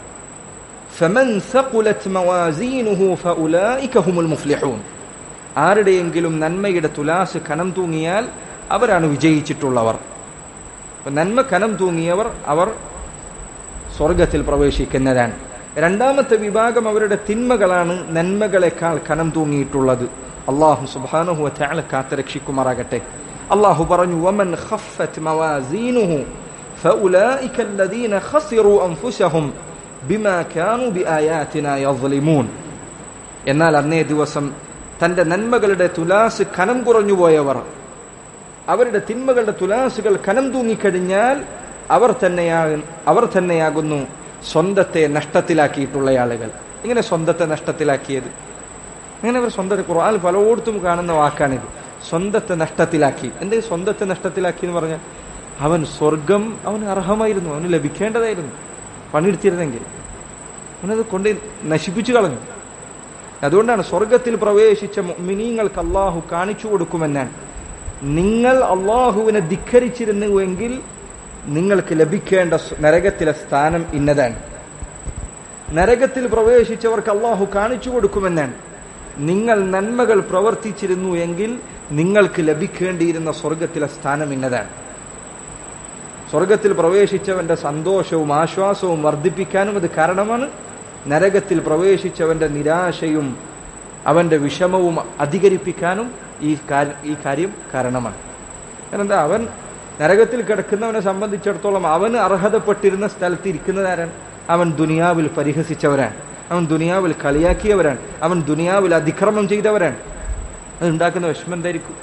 A: فمن ثقلت موازينه فأولئك هم المفلحون ആരുടെയെങ്കിലും നന്മയുടെ തുലാസ് കനം തൂങ്ങിയാൽ അവരാണ് വിജയിച്ചിട്ടുള്ളവർ നന്മ കനം തൂങ്ങിയവർ അവർ സ്വർഗത്തിൽ പ്രവേശിക്കുന്നതാണ് രണ്ടാമത്തെ വിഭാഗം അവരുടെ തിന്മകളാണ് നന്മകളെക്കാൾ കനം തൂങ്ങിയിട്ടുള്ളത് അള്ളാഹു സുബാനുഹു ചാല കാത്തരക്ഷിക്കുമാറാകട്ടെ അള്ളാഹു പറഞ്ഞു വമൻ ഖഫത്ത് മവാസീനുഹു فأولئك الذين خسروا أنفسهم بما كانوا بآياتنا يظلمون എന്നാൽ അന്നേ ദിവസം തന്റെ നന്മകളുടെ തുലാസ് കനം കുറഞ്ഞുപോയവർ അവരുടെ തിന്മകളുടെ തുലാസുകൾ കനം തൂങ്ങിക്കഴിഞ്ഞാൽ അവർ തന്നെയാകും അവർ തന്നെയാകുന്നു സ്വന്തത്തെ നഷ്ടത്തിലാക്കിയിട്ടുള്ള ആളുകൾ ഇങ്ങനെ സ്വന്തത്തെ നഷ്ടത്തിലാക്കിയത് അങ്ങനെ അവർ സ്വന്തത്തെ ഖുർആൻ പലയിടത്തും കാണുന്ന വാക്കാണിത് സ്വന്തത്തെ നഷ്ടത്തിലാക്കി എന്തേ സ്വന്തത്തെ നഷ്ടത്തിലാക്കി എന്ന് പറഞ്ഞാൽ അവൻ സ്വർഗം അവന് അർഹമായിരുന്നു അവന് ലഭിക്കേണ്ടതായിരുന്നു പണിയെടുത്തിരുന്നെങ്കിൽ അവനത് കൊണ്ട് നശിപ്പിച്ചു കളഞ്ഞു അതുകൊണ്ടാണ് സ്വർഗത്തിൽ പ്രവേശിച്ച മിനിങ്ങൾക്ക് അള്ളാഹു കാണിച്ചു കൊടുക്കുമെന്നാണ് നിങ്ങൾ അള്ളാഹുവിനെ ധിക്കരിച്ചിരുന്നുവെങ്കിൽ നിങ്ങൾക്ക് ലഭിക്കേണ്ട നരകത്തിലെ സ്ഥാനം ഇന്നതാണ് നരകത്തിൽ പ്രവേശിച്ചവർക്ക് അള്ളാഹു കാണിച്ചു കൊടുക്കുമെന്നാണ് നിങ്ങൾ നന്മകൾ പ്രവർത്തിച്ചിരുന്നു എങ്കിൽ നിങ്ങൾക്ക് ലഭിക്കേണ്ടിയിരുന്ന സ്വർഗത്തിലെ സ്ഥാനം ഇന്നതാണ് സ്വർഗത്തിൽ പ്രവേശിച്ചവന്റെ സന്തോഷവും ആശ്വാസവും വർദ്ധിപ്പിക്കാനും അത് കാരണമാണ് നരകത്തിൽ പ്രവേശിച്ചവന്റെ നിരാശയും അവന്റെ വിഷമവും അധികരിപ്പിക്കാനും ഈ ഈ കാര്യം കാരണമാണ് കാരണം എന്താ അവൻ നരകത്തിൽ കിടക്കുന്നവനെ സംബന്ധിച്ചിടത്തോളം അവന് അർഹതപ്പെട്ടിരുന്ന സ്ഥലത്ത് ഇരിക്കുന്നതാരാണ് അവൻ ദുനിയാവിൽ പരിഹസിച്ചവരാണ് അവൻ ദുനിയാവിൽ കളിയാക്കിയവരാണ് അവൻ ദുനിയാവിൽ അതിക്രമം ചെയ്തവരാണ് അത് ഉണ്ടാക്കുന്ന വിഷമം എന്തായിരിക്കും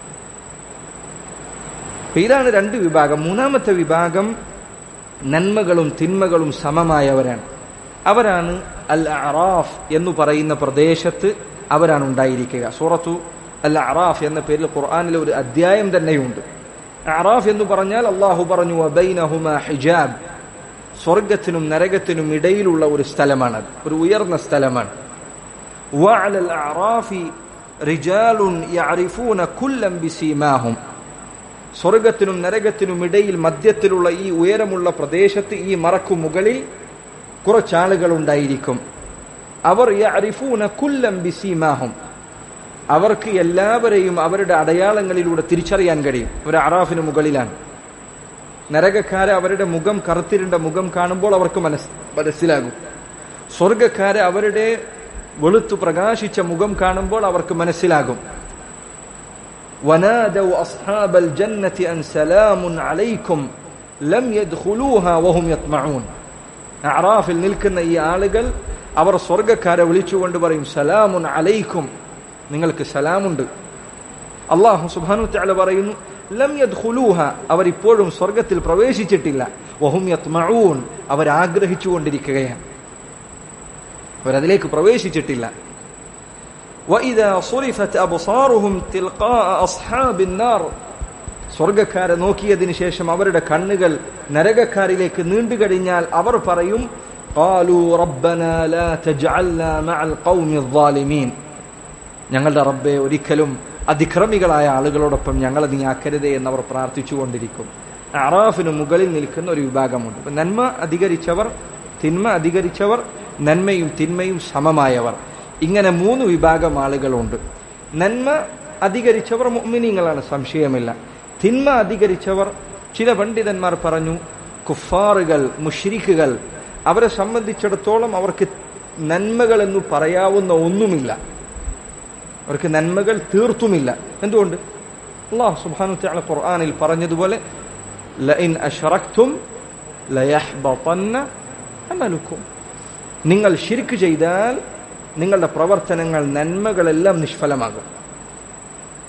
A: ഇതാണ് രണ്ട് വിഭാഗം മൂന്നാമത്തെ വിഭാഗം നന്മകളും തിന്മകളും സമമായവരാണ് അവരാണ് അൽ അറാഫ് എന്ന് പറയുന്ന പ്രദേശത്ത് അവരാണ് ഉണ്ടായിരിക്കുക സൂറത്തു അൽ അറാഫ് എന്ന പേരിൽ ഖുർആാനിൽ ഒരു അധ്യായം തന്നെയുണ്ട് അറാഫ് എന്ന് പറഞ്ഞാൽ അള്ളാഹു പറഞ്ഞു അബൈനഹുമ ഹിജാബ് സ്വർഗത്തിനും നരകത്തിനും ഇടയിലുള്ള ഒരു സ്ഥലമാണത് ഒരു ഉയർന്ന സ്ഥലമാണ് وعلى الأعراف رجال يعرفون كلا بسيماهم സ്വർഗത്തിനും നരകത്തിനും ഇടയിൽ മധ്യത്തിലുള്ള ഈ ഉയരമുള്ള പ്രദേശത്ത് ഈ മറക്കു മുകളിൽ കുറച്ചാളുകൾ ഉണ്ടായിരിക്കും അവർ യഅരിഫൂന കുല്ലം ബിസീമാഹും അവർക്ക് എല്ലാവരെയും അവരുടെ അടയാളങ്ങളിലൂടെ തിരിച്ചറിയാൻ കഴിയും ഒരു അറാഫിന് മുകളിലാണ് നരകക്കാരെ അവരുടെ മുഖം കറുത്തിരുണ്ട മുഖം കാണുമ്പോൾ അവർക്ക് മനസ് മനസ്സിലാകും സ്വർഗക്കാരെ അവരുടെ വെളുത്തു പ്രകാശിച്ച മുഖം കാണുമ്പോൾ അവർക്ക് മനസ്സിലാകും ونادوا أصحاب الجنة أن سلام عليكم لم يدخلوها وهم يطمعون അറാഫിൽ നിൽക്കുന്ന ഈ ആളുകൾ അവർ സ്വർഗക്കാരെ വിളിച്ചുകൊണ്ട് പറയും സലാമുൻ അലൈക്കും നിങ്ങൾക്ക് സലാമുണ്ട് അള്ളാഹു സുബാനു തആല പറയുന്നു ലം യദ്ഖുലൂഹ അവർ ഇപ്പോഴും സ്വർഗത്തിൽ പ്രവേശിച്ചിട്ടില്ല വഹും യത്മഊൻ അവർ ആഗ്രഹിച്ചുകൊണ്ടിരിക്കുകയാണ് അവരതിലേക്ക് പ്രവേശിച്ചിട്ടില്ല وإذا صرفت أبصارهم تلقاء أصحاب النار സ്വർഗക്കാരെ നോക്കിയതിനു ശേഷം അവരുടെ കണ്ണുകൾ നരകക്കാരിലേക്ക് നീണ്ടുകഴിഞ്ഞാൽ അവർ പറയും قالوا ربنا لا تجعلنا مع القوم الظالمين ഞങ്ങളുടെ റബ്ബെ ഒരിക്കലും അതിക്രമികളായ ആളുകളോടൊപ്പം ഞങ്ങളെ നീ ആക്കരുതേ എന്നവർ പ്രാർത്ഥിച്ചുകൊണ്ടിരിക്കും അറാഫിന് മുകളിൽ നിൽക്കുന്ന ഒരു വിഭാഗമുണ്ട് ഇപ്പൊ നന്മ അധികരിച്ചവർ തിന്മ അധികരിച്ചവർ നന്മയും തിന്മയും സമമായവർ ഇങ്ങനെ മൂന്ന് വിഭാഗം ആളുകളുണ്ട് നന്മ അധികരിച്ചവർ മുഅ്മിനീങ്ങളാണ് സംശയമില്ല തിന്മ അധികരിച്ചവർ ചില പണ്ഡിതന്മാർ പറഞ്ഞു കുഫാറുകൾ മുഷ്രിഖുകൾ അവരെ സംബന്ധിച്ചിടത്തോളം അവർക്ക് നന്മകൾ എന്ന് പറയാവുന്ന ഒന്നുമില്ല അവർക്ക് നന്മകൾ തീർത്തുമില്ല എന്തുകൊണ്ട് അള്ളാഹു സുബ്ഹാനഹു വതആല ഖുർആനിൽ പറഞ്ഞതുപോലെ ലഇൻ അശ്റക്തും ലയഹ്ബതന്ന അമലുക്കും നിങ്ങൾ ശിർക്ക് ചെയ്താൽ നിങ്ങളുടെ പ്രവർത്തനങ്ങൾ നന്മകളെല്ലാം നിഷ്ഫലമാകും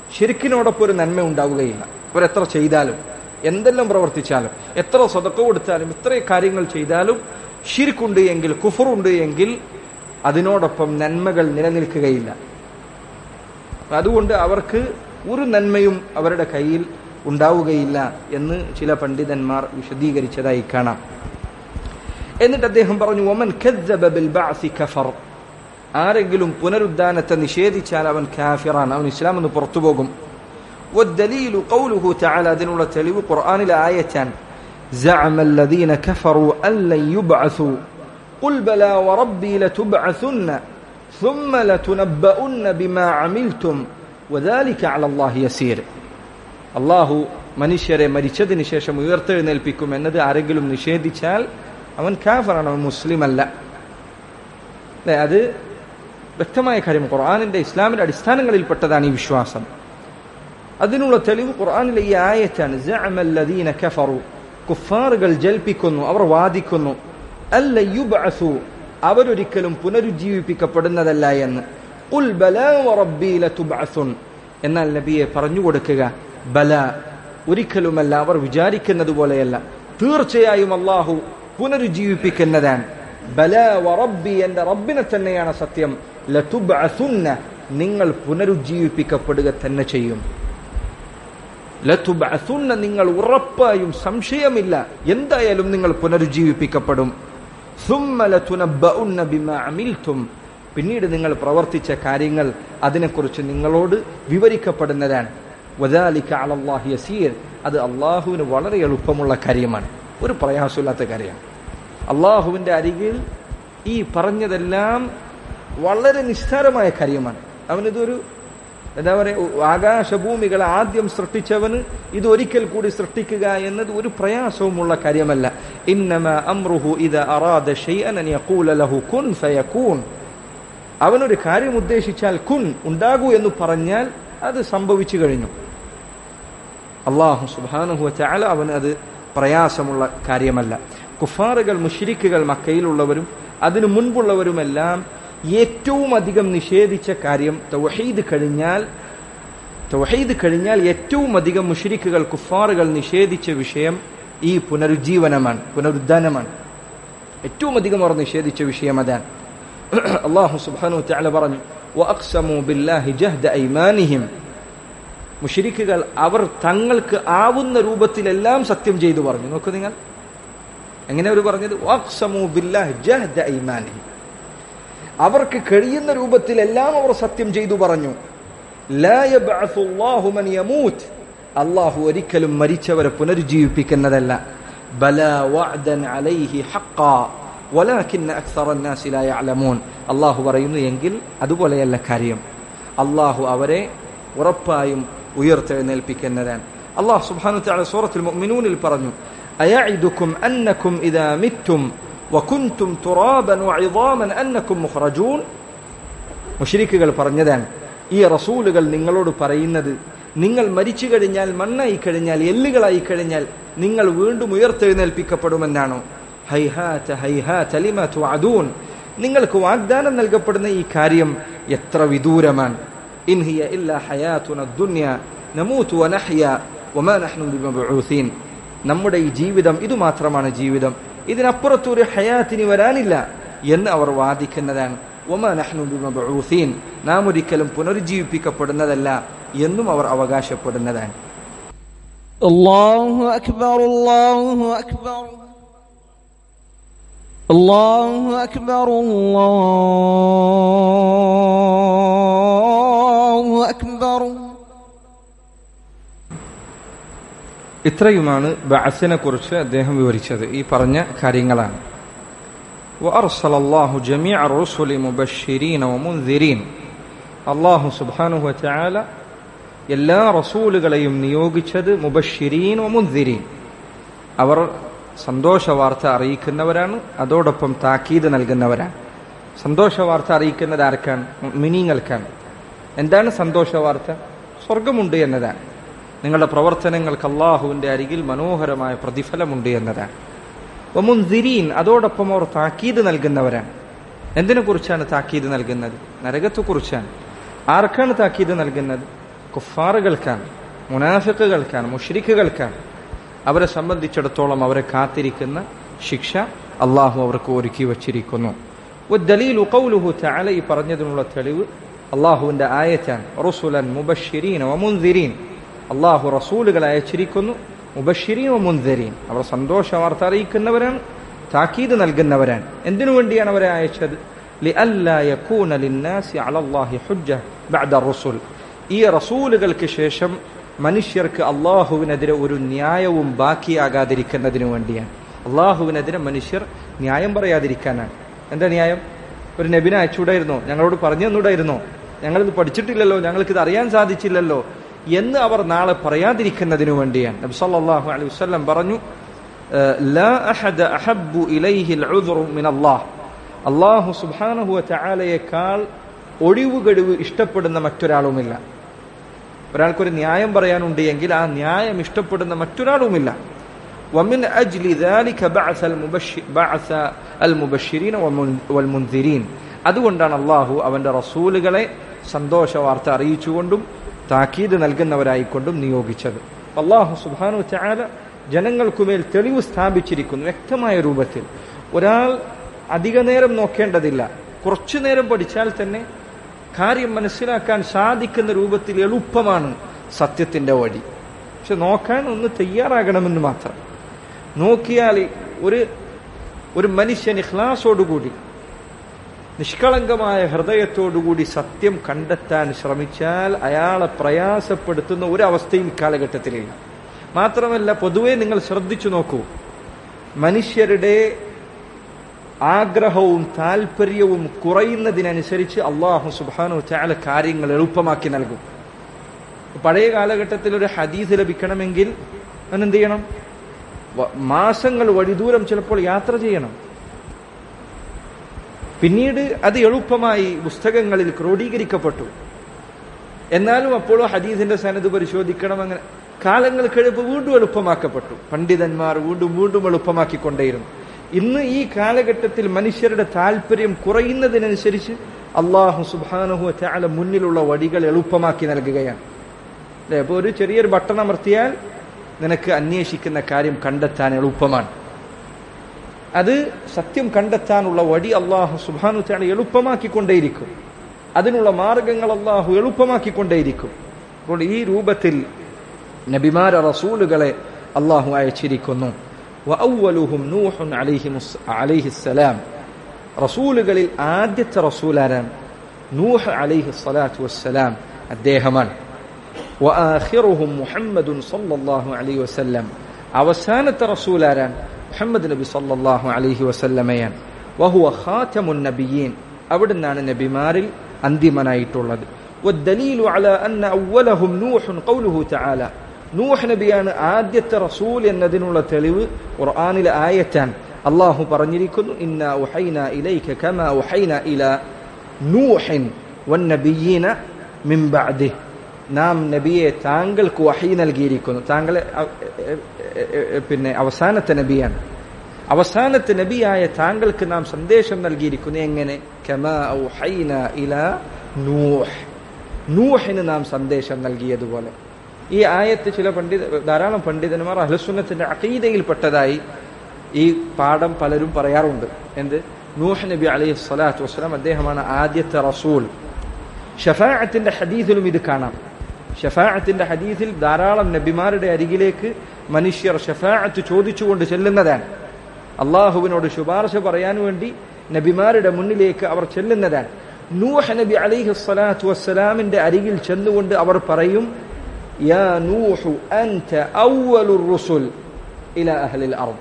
B: ഷിർക്കിനോടൊപ്പം ഒരു നന്മ ഉണ്ടാവുകയില്ല അവരെത്ര ചെയ്താലും എന്തെല്ലാം പ്രവർത്തിച്ചാലും എത്ര സ്വതക്ക കൊടുത്താലും ഇത്ര കാര്യങ്ങൾ ചെയ്താലും ഷിർക്കുണ്ട് എങ്കിൽ കുഫറുണ്ട് എങ്കിൽ അതിനോടൊപ്പം നന്മകൾ നിലനിൽക്കുകയില്ല അതുകൊണ്ട് അവർക്ക് ഒരു നന്മയും അവരുടെ കയ്യിൽ ഉണ്ടാവുകയില്ല എന്ന് ചില പണ്ഡിതന്മാർ വിശദീകരിച്ചതായി കാണാം എന്നിട്ട് അദ്ദേഹം പറഞ്ഞു ഒമൻ ബിൽ ബഅസി കഫർ ആരെങ്കിലും പുനരുദ്ധാനത്തെ നിഷേധിച്ചാൽ അവൻ കാഫിറാണ് അവൻ ഇസ്ലാം എന്ന് പുറത്തു പോകും والدليل قوله تعالى دين تلو قرآن الآية زعم الذين كفروا أن لن يبعثوا قل بلى وربي لتبعثن ثم لتنبؤن بما عملتم وذلك على الله يسير അള്ളാഹു മനുഷ്യരെ മരിച്ചതിന് ശേഷം ഉയർത്തെഴുന്നേൽപ്പിക്കും എന്നത് ആരെങ്കിലും നിഷേധിച്ചാൽ അവൻ കാഫറാണ് അവൻ മുസ്ലിം അല്ല അല്ലെ അത് വ്യക്തമായ കാര്യം ഖുർആാനിന്റെ ഇസ്ലാമിന്റെ അടിസ്ഥാനങ്ങളിൽപ്പെട്ടതാണ് ഈ വിശ്വാസം അതിനുള്ള തെളിവ് ഖുർആാനിലെ ഈ ആയത്താണ് ജഅമല്ലദീന കഫറു കുഫാറുകൾ ജൽപ്പിക്കുന്നു അവർ വാദിക്കുന്നു അല്ല യുബഅസു അവരൊരിക്കലും പുനരുജ്ജീവിപ്പിക്കപ്പെടുന്നതല്ല എന്ന് ഖുൽ ബലാ വറബ്ബീ ലതുബഅസുൻ എന്നാൽ നബിയെ പറഞ്ഞു കൊടുക്കുക ബല ഒരിക്കലുമല്ല അവർ വിചാരിക്കുന്നത് പോലെയല്ല തീർച്ചയായും അള്ളാഹു പുനരുജ്ജീവിപ്പിക്കുന്നതാണ് ബല വറബ്ബി എന്റെ റബ്ബിനെ തന്നെയാണ് സത്യം ലതുബഅസുന്ന നിങ്ങൾ പുനരുജ്ജീവിപ്പിക്കപ്പെടുക തന്നെ ചെയ്യും ലതുബഅസുന്ന നിങ്ങൾ ഉറപ്പായും സംശയമില്ല എന്തായാലും നിങ്ങൾ പുനരുജ്ജീവിപ്പിക്കപ്പെടും സുമ്മ ലതുനബ്ബഉന്ന ബിമാ അമിൽതും പിന്നീട് നിങ്ങൾ പ്രവർത്തിച്ച കാര്യങ്ങൾ അതിനെക്കുറിച്ച് നിങ്ങളോട് വിവരിക്കപ്പെടുന്നതാണ് വദാലിക അലല്ലാഹി യസീർ അത് അള്ളാഹുവിന് വളരെ എളുപ്പമുള്ള കാര്യമാണ് ഒരു പ്രയാസമില്ലാത്ത കാര്യമാണ് അള്ളാഹുവിന്റെ അരികിൽ ഈ പറഞ്ഞതെല്ലാം വളരെ നിസ്സാരമായ കാര്യമാണ് അവനിതൊരു എന്താ പറയുക ആകാശഭൂമികളെ ആദ്യം സൃഷ്ടിച്ചവന് ഇത് ഒരിക്കൽ കൂടി സൃഷ്ടിക്കുക എന്നത് ഒരു പ്രയാസവുമുള്ള കാര്യമല്ല ഇന്നമ അമ്രുഹു ഇത് അറാദ ഷൈഅൻ അൻ യഖൂല ലഹു കുൻ ഫയകൂൻ അവനൊരു കാര്യം ഉദ്ദേശിച്ചാൽ കുൻ ഉണ്ടാകൂ എന്ന് പറഞ്ഞാൽ അത് സംഭവിച്ചു കഴിഞ്ഞു അള്ളാഹു സുബാനുഹു ചാല അവന് അത് പ്രയാസമുള്ള കാര്യമല്ല കുഫാറുകൾ മുഷിരിക്കുകൾ മക്കയിലുള്ളവരും അതിനു മുൻപുള്ളവരുമെല്ലാം ഏറ്റവും അധികം നിഷേധിച്ച കാര്യം തൗഹീദ് കഴിഞ്ഞാൽ തൗഹീദ് കഴിഞ്ഞാൽ ഏറ്റവും അധികം മുഷിരിക്കുകൾ കുഫാറുകൾ നിഷേധിച്ച വിഷയം ഈ പുനരുജ്ജീവനമാണ് പുനരുദ്ധാനമാണ് ഏറ്റവും അധികം അവർ നിഷേധിച്ച വിഷയം അതാണ് അള്ളാഹു സുബാനു തആല പറഞ്ഞു وأقسموا بالله جهد أيمانهم മുഷിരിക്കുകൾ അവർ തങ്ങൾക്ക് ആവുന്ന രൂപത്തിലെല്ലാം സത്യം ചെയ്തു പറഞ്ഞു നോക്കൂ നിങ്ങൾ എങ്ങനെ അവർ പറഞ്ഞത് വാക്സമു ബില്ലാഹ് ജഹ്ദ ഐമാനിഹിം അവർക്ക് കഴിയുന്ന രൂപത്തിലെല്ലാം അവർ സത്യം ചെയ്തു പറഞ്ഞു ലാ യബ്അസു അല്ലാഹു മൻ യമൂത്ത് അല്ലാഹു ഒരിക്കലും മരിച്ചവരെ പുനരുജ്ജീവിപ്പിക്കുന്നതല്ല ബല വഅദൻ അലൈഹി ഹഖ്ഖാ വലാകിന്ന അക്സറ الناس لا يعلمون അല്ലാഹു പറയുന്നു എങ്കിൽ അതുപോലെയല്ല കാര്യം അല്ലാഹു അവരെ ഉറപ്പായും ഉയർത്തെഴുന്നേൽപ്പിക്കുന്നതാണ് അല്ലാഹു സുബ്ഹാനഹു വതആല സൂറത്തുൽ മുഅ്മിനൂനിൽ പറഞ്ഞു അയഇദുക്കും അന്നക്കും ഇദാ മിത്തും വകുൻതും തുറാബൻ വഇദാമൻ അന്നക്കും മുഖ്റജൂൻ മുശ്രിക്കുകൾ പറഞ്ഞതാണ് ഈ റസൂലുകൾ നിങ്ങളോട് പറയുന്നത് നിങ്ങൾ മരിച്ചു കഴിഞ്ഞാൽ മണ്ണായി കഴിഞ്ഞാൽ എല്ലുകളായി കഴിഞ്ഞാൽ നിങ്ങൾ വീണ്ടും ഉയർത്തെഴുന്നേൽപ്പിക്കപ്പെടുമെന്നാണോ ഹൈഹാത ഹൈഹാത ലിമ തുഅദൂൻ നിങ്ങൾക്ക് വാഗ്ദാനം നൽകപ്പെടുന്ന ഈ കാര്യം എത്ര വിദൂരമാണ് ഇൻ ഹിയ ഇല്ലാ ഹയാതുന ദുനിയ നമൂതു വനഹ്യ വമാ നഹ്നു ബിമബ്ഊസീൻ നമ്മുടെ ഈ ജീവിതം ഇത് മാത്രമാണ് ജീവിതം ഇതിനപ്പുറത്തൊരു ഹയാത്തിന് വരാനില്ല എന്ന് അവർ വാദിക്കുന്നതാണ് ഒമാ നഹ്നു ബിമബ്ഊസീൻ നാം ഒരിക്കലും പുനരുജ്ജീവിപ്പിക്കപ്പെടുന്നതല്ല എന്നും അവർ അവകാശപ്പെടുന്നതാണ്
C: الله أكبر الله أكبر الله أكبر الله أكبر
A: ഇത്രയുമാണ് ബഅസിനെ കുറിച്ച് അദ്ദേഹം വിവരിച്ചത് ഈ പറഞ്ഞ കാര്യങ്ങളാണ് وأرسل الله جميع الرسل مبشرين ومنذرين അള്ളാഹു സുബ്ഹാനഹു വതആല എല്ലാ റസൂലുകളെയും നിയോഗിച്ചത് മുബഷിരീൻ മുന്തിരീൻ അവർ സന്തോഷ വാർത്ത അറിയിക്കുന്നവരാണ് അതോടൊപ്പം താക്കീത് നൽകുന്നവരാണ് സന്തോഷ വാർത്ത അറിയിക്കുന്നത് ആർക്കാണ് മിനിങ്ങൾക്കാണ് എന്താണ് സന്തോഷ വാർത്ത സ്വർഗമുണ്ട് എന്നതാണ് നിങ്ങളുടെ പ്രവർത്തനങ്ങൾക്ക് അള്ളാഹുവിന്റെ അരികിൽ മനോഹരമായ പ്രതിഫലമുണ്ട് എന്നതാണ് ഒമുന്തിരീൻ അതോടൊപ്പം അവർ താക്കീത് നൽകുന്നവരാണ് എന്തിനെ കുറിച്ചാണ് താക്കീത് നൽകുന്നത് നരകത്തെക്കുറിച്ചാണ് ആർക്കാണ് താക്കീത് നൽകുന്നത്
B: കുഫാറുകൾക്കാണ് മുനാഫിക്കുകൾക്കാണ് മുഷ്രിക്കുകൾക്കാണ് അവരെ സംബന്ധിച്ചിടത്തോളം അവരെ കാത്തിരിക്കുന്ന ശിക്ഷ അള്ളാഹു അവർക്ക് ഒരുക്കി വച്ചിരിക്കുന്നു ദലീലു കൗലുഹു തആല ഈ പറഞ്ഞതിനുള്ള തെളിവ് അള്ളാഹുവിന്റെ ആയത്താണ് റസൂലൻ മുബഷിരീൻ വമുൻദിരീൻ അള്ളാഹു റസൂലുകളെ അയച്ചിരിക്കുന്നു മുബഷിരീൻ വമുൻദിരീൻ അവർ സന്തോഷ വാർത്ത അറിയിക്കുന്നവരാണ് താക്കീത് നൽകുന്നവരാണ് എന്തിനു വേണ്ടിയാണ് അവരെ അയച്ചത് لئلا يكون للناس على الله حجة بعد الرسل ഈ റസൂലുകൾക്ക് ശേഷം മനുഷ്യർക്ക് അള്ളാഹുവിനെതിരെ ഒരു ന്യായവും ബാക്കിയാകാതിരിക്കുന്നതിനു വേണ്ടിയാണ് അള്ളാഹുവിനെതിരെ മനുഷ്യർ ന്യായം പറയാതിരിക്കാനാണ് എന്താ ന്യായം ഒരു നബിനെ അയച്ചുകൂടായിരുന്നോ ഞങ്ങളോട് പറഞ്ഞു തന്നൂടായിരുന്നോ ഞങ്ങളിത് പഠിച്ചിട്ടില്ലല്ലോ ഞങ്ങൾക്കിത് അറിയാൻ സാധിച്ചില്ലല്ലോ എന്ന് അവർ നാളെ പറയാതിരിക്കുന്നതിനു വേണ്ടിയാണ് നബി സല്ലല്ലാഹു അലൈഹി വസല്ലം പറഞ്ഞു ലാ അഹദ അഹബ്ബു ഇലൈഹിൽ ഉദ്റു മിനല്ലാഹ് അള്ളാഹു സുബ്ഹാനഹു വതആലയേക്കാൾ ഒഴിവുകഴിവ് ഇഷ്ടപ്പെടുന്ന മറ്റൊരാളുമില്ല ഒരാൾക്കൊരു ന്യായം പറയാനുണ്ട് എങ്കിൽ ആ ന്യായം ഇഷ്ടപ്പെടുന്ന മറ്റൊരാളുമില്ല ومن أجل ذلك بعث المبشر بعث المبشرين والمنذرين അതുകൊണ്ടാണ് അള്ളാഹു അവന്റെ റസൂലുകളെ സന്തോഷ വാർത്ത അറിയിച്ചുകൊണ്ടും താക്കീത് നൽകുന്നവരായിക്കൊണ്ടും നിയോഗിച്ചത് അള്ളാഹു സുബാനു ചാല ജനങ്ങൾക്കുമേൽ തെളിവ് സ്ഥാപിച്ചിരിക്കുന്നു വ്യക്തമായ രൂപത്തിൽ ഒരാൾ അധിക നേരം നോക്കേണ്ടതില്ല കുറച്ചു നേരം പഠിച്ചാൽ തന്നെ കാര്യം മനസ്സിലാക്കാൻ സാധിക്കുന്ന രൂപത്തിൽ എളുപ്പമാണ് സത്യത്തിന്റെ വഴി പക്ഷെ നോക്കാൻ ഒന്ന് തയ്യാറാകണമെന്ന് മാത്രം നോക്കിയാൽ ഒരു ഒരു മനുഷ്യൻ ഇഖ്ലാസോടുകൂടി നിഷ്കളങ്കമായ ഹൃദയത്തോടുകൂടി സത്യം കണ്ടെത്താൻ ശ്രമിച്ചാൽ അയാളെ പ്രയാസപ്പെടുത്തുന്ന ഒരു അവസ്ഥയും കാലഘട്ടത്തിലില്ല മാത്രമല്ല പൊതുവെ നിങ്ങൾ ശ്രദ്ധിച്ചു നോക്കൂ മനുഷ്യരുടെ ആഗ്രഹവും താല്പര്യവും കുറയുന്നതിനനുസരിച്ച് അള്ളാഹു സുബാനു ചാല കാര്യങ്ങൾ എളുപ്പമാക്കി നൽകും പഴയ കാലഘട്ടത്തിൽ ഒരു ഹദീസ് ലഭിക്കണമെങ്കിൽ അവനെന്ത് ചെയ്യണം മാസങ്ങൾ വഴിദൂരം ചിലപ്പോൾ യാത്ര ചെയ്യണം പിന്നീട് അത് എളുപ്പമായി പുസ്തകങ്ങളിൽ ക്രോഡീകരിക്കപ്പെട്ടു എന്നാലും അപ്പോഴും ഹദീസിന്റെ സനത് പരിശോധിക്കണം അങ്ങനെ കാലങ്ങൾ കഴിയുമ്പോൾ വീണ്ടും എളുപ്പമാക്കപ്പെട്ടു പണ്ഡിതന്മാർ വീണ്ടും വീണ്ടും എളുപ്പമാക്കിക്കൊണ്ടേയിരുന്നു ഇന്ന് ഈ കാലഘട്ടത്തിൽ മനുഷ്യരുടെ താല്പര്യം കുറയുന്നതിനനുസരിച്ച് അള്ളാഹു സുബാനുഹു ചാല മുന്നിലുള്ള വടികൾ എളുപ്പമാക്കി നൽകുകയാണ് അല്ലെ അപ്പൊ ഒരു ചെറിയൊരു ബട്ടൺ അമർത്തിയാൽ നിനക്ക് അന്വേഷിക്കുന്ന കാര്യം കണ്ടെത്താൻ എളുപ്പമാണ് അത് സത്യം കണ്ടെത്താനുള്ള വഴി അള്ളാഹു സുബാനു ചാല എളുപ്പമാക്കിക്കൊണ്ടേയിരിക്കും അതിനുള്ള മാർഗങ്ങൾ അള്ളാഹു എളുപ്പമാക്കിക്കൊണ്ടേയിരിക്കും അപ്പോൾ ഈ രൂപത്തിൽ നബിമാര റസൂലുകളെ അള്ളാഹു അയച്ചിരിക്കുന്നു വഅവ്വലുഹും നൂഹുൻ അലൈഹി അലൈഹിസ്സലാം റസൂലുകളിൽ ആദ്യത്തെ റസൂലാരാണ് നൂഹ് അലൈഹി സ്വലാത്തു വസ്സലാം അദ്ദേഹമാണ് وآخرهم محمد صلى الله عليه وسلم അവസാനത്തെ റസൂലാരാൻ മുഹമ്മദ് നബി സല്ലല്ലാഹു അലൈഹി വസല്ലമയാണ് വഹുവ ഖാതമുൻ നബിയീൻ അവിടുന്നാണ് നബിമാരിൽ അന്തിമനായിട്ടുള്ളത് والدليل على أن أولهم نوح قوله تعالى നൂഹ് നബിയാണ് ആദ്യത്തെ റസൂൽ എന്നതിനുള്ള തെളിവ് ഖുർആനിലെ ആയറ്റാൻ അള്ളാഹു പറഞ്ഞിരിക്കുന്നു ഇന്ന ഉഹൈന ഇലൈക കമ ഉഹൈന ഇല നൂഹിൻ വന്നബിയീന മിൻ ബഅദിഹ് നാം നബിയെ താങ്കൾക്ക് വഹി നൽകിയിരിക്കുന്നു താങ്കളെ പിന്നെ അവസാനത്തെ നബിയാണ് അവസാനത്തെ നബിയായ താങ്കൾക്ക് നാം സന്ദേശം നൽകിയിരിക്കുന്നു എങ്ങനെ കമാ ഔഹൈന ഇല നൂഹ് നൂഹിന് നാം സന്ദേശം നൽകിയതുപോലെ ഈ ആയത്ത് ചില പണ്ഡിത ധാരാളം പണ്ഡിതന്മാർ അഹ്ലസുന്നത്തിന്റെ അഖീദയിൽപ്പെട്ടതായി ഈ പാഠം പലരും പറയാറുണ്ട് എന്ത് നൂഹ് നബി അലൈഹി സ്വലാത്തു വസ്സലാം അദ്ദേഹമാണ് ആദ്യത്തെ റസൂൽ ഷഫാഅത്തിന്റെ ഹദീസിലും ഇത് കാണാം ഷഫാഅത്തിന്റെ ഹദീസിൽ ധാരാളം നബിമാരുടെ അരികിലേക്ക് മനുഷ്യർ ഷഫാഅത്ത് ചോദിച്ചുകൊണ്ട് ചെല്ലുന്നതാണ് അള്ളാഹുവിനോട് ശുപാർശ പറയാൻ വേണ്ടി നബിമാരുടെ മുന്നിലേക്ക് അവർ ചെല്ലുന്നതാണ് നൂഹ് നബി അലൈഹി സ്വലാത്തു വസ്സലാമിന്റെ അരികിൽ ചെന്നുകൊണ്ട് അവർ പറയും യാ നൂഹു അൻത അവ്വലുർ റുസുൽ ഇല അഹ്ലിൽ അർദ്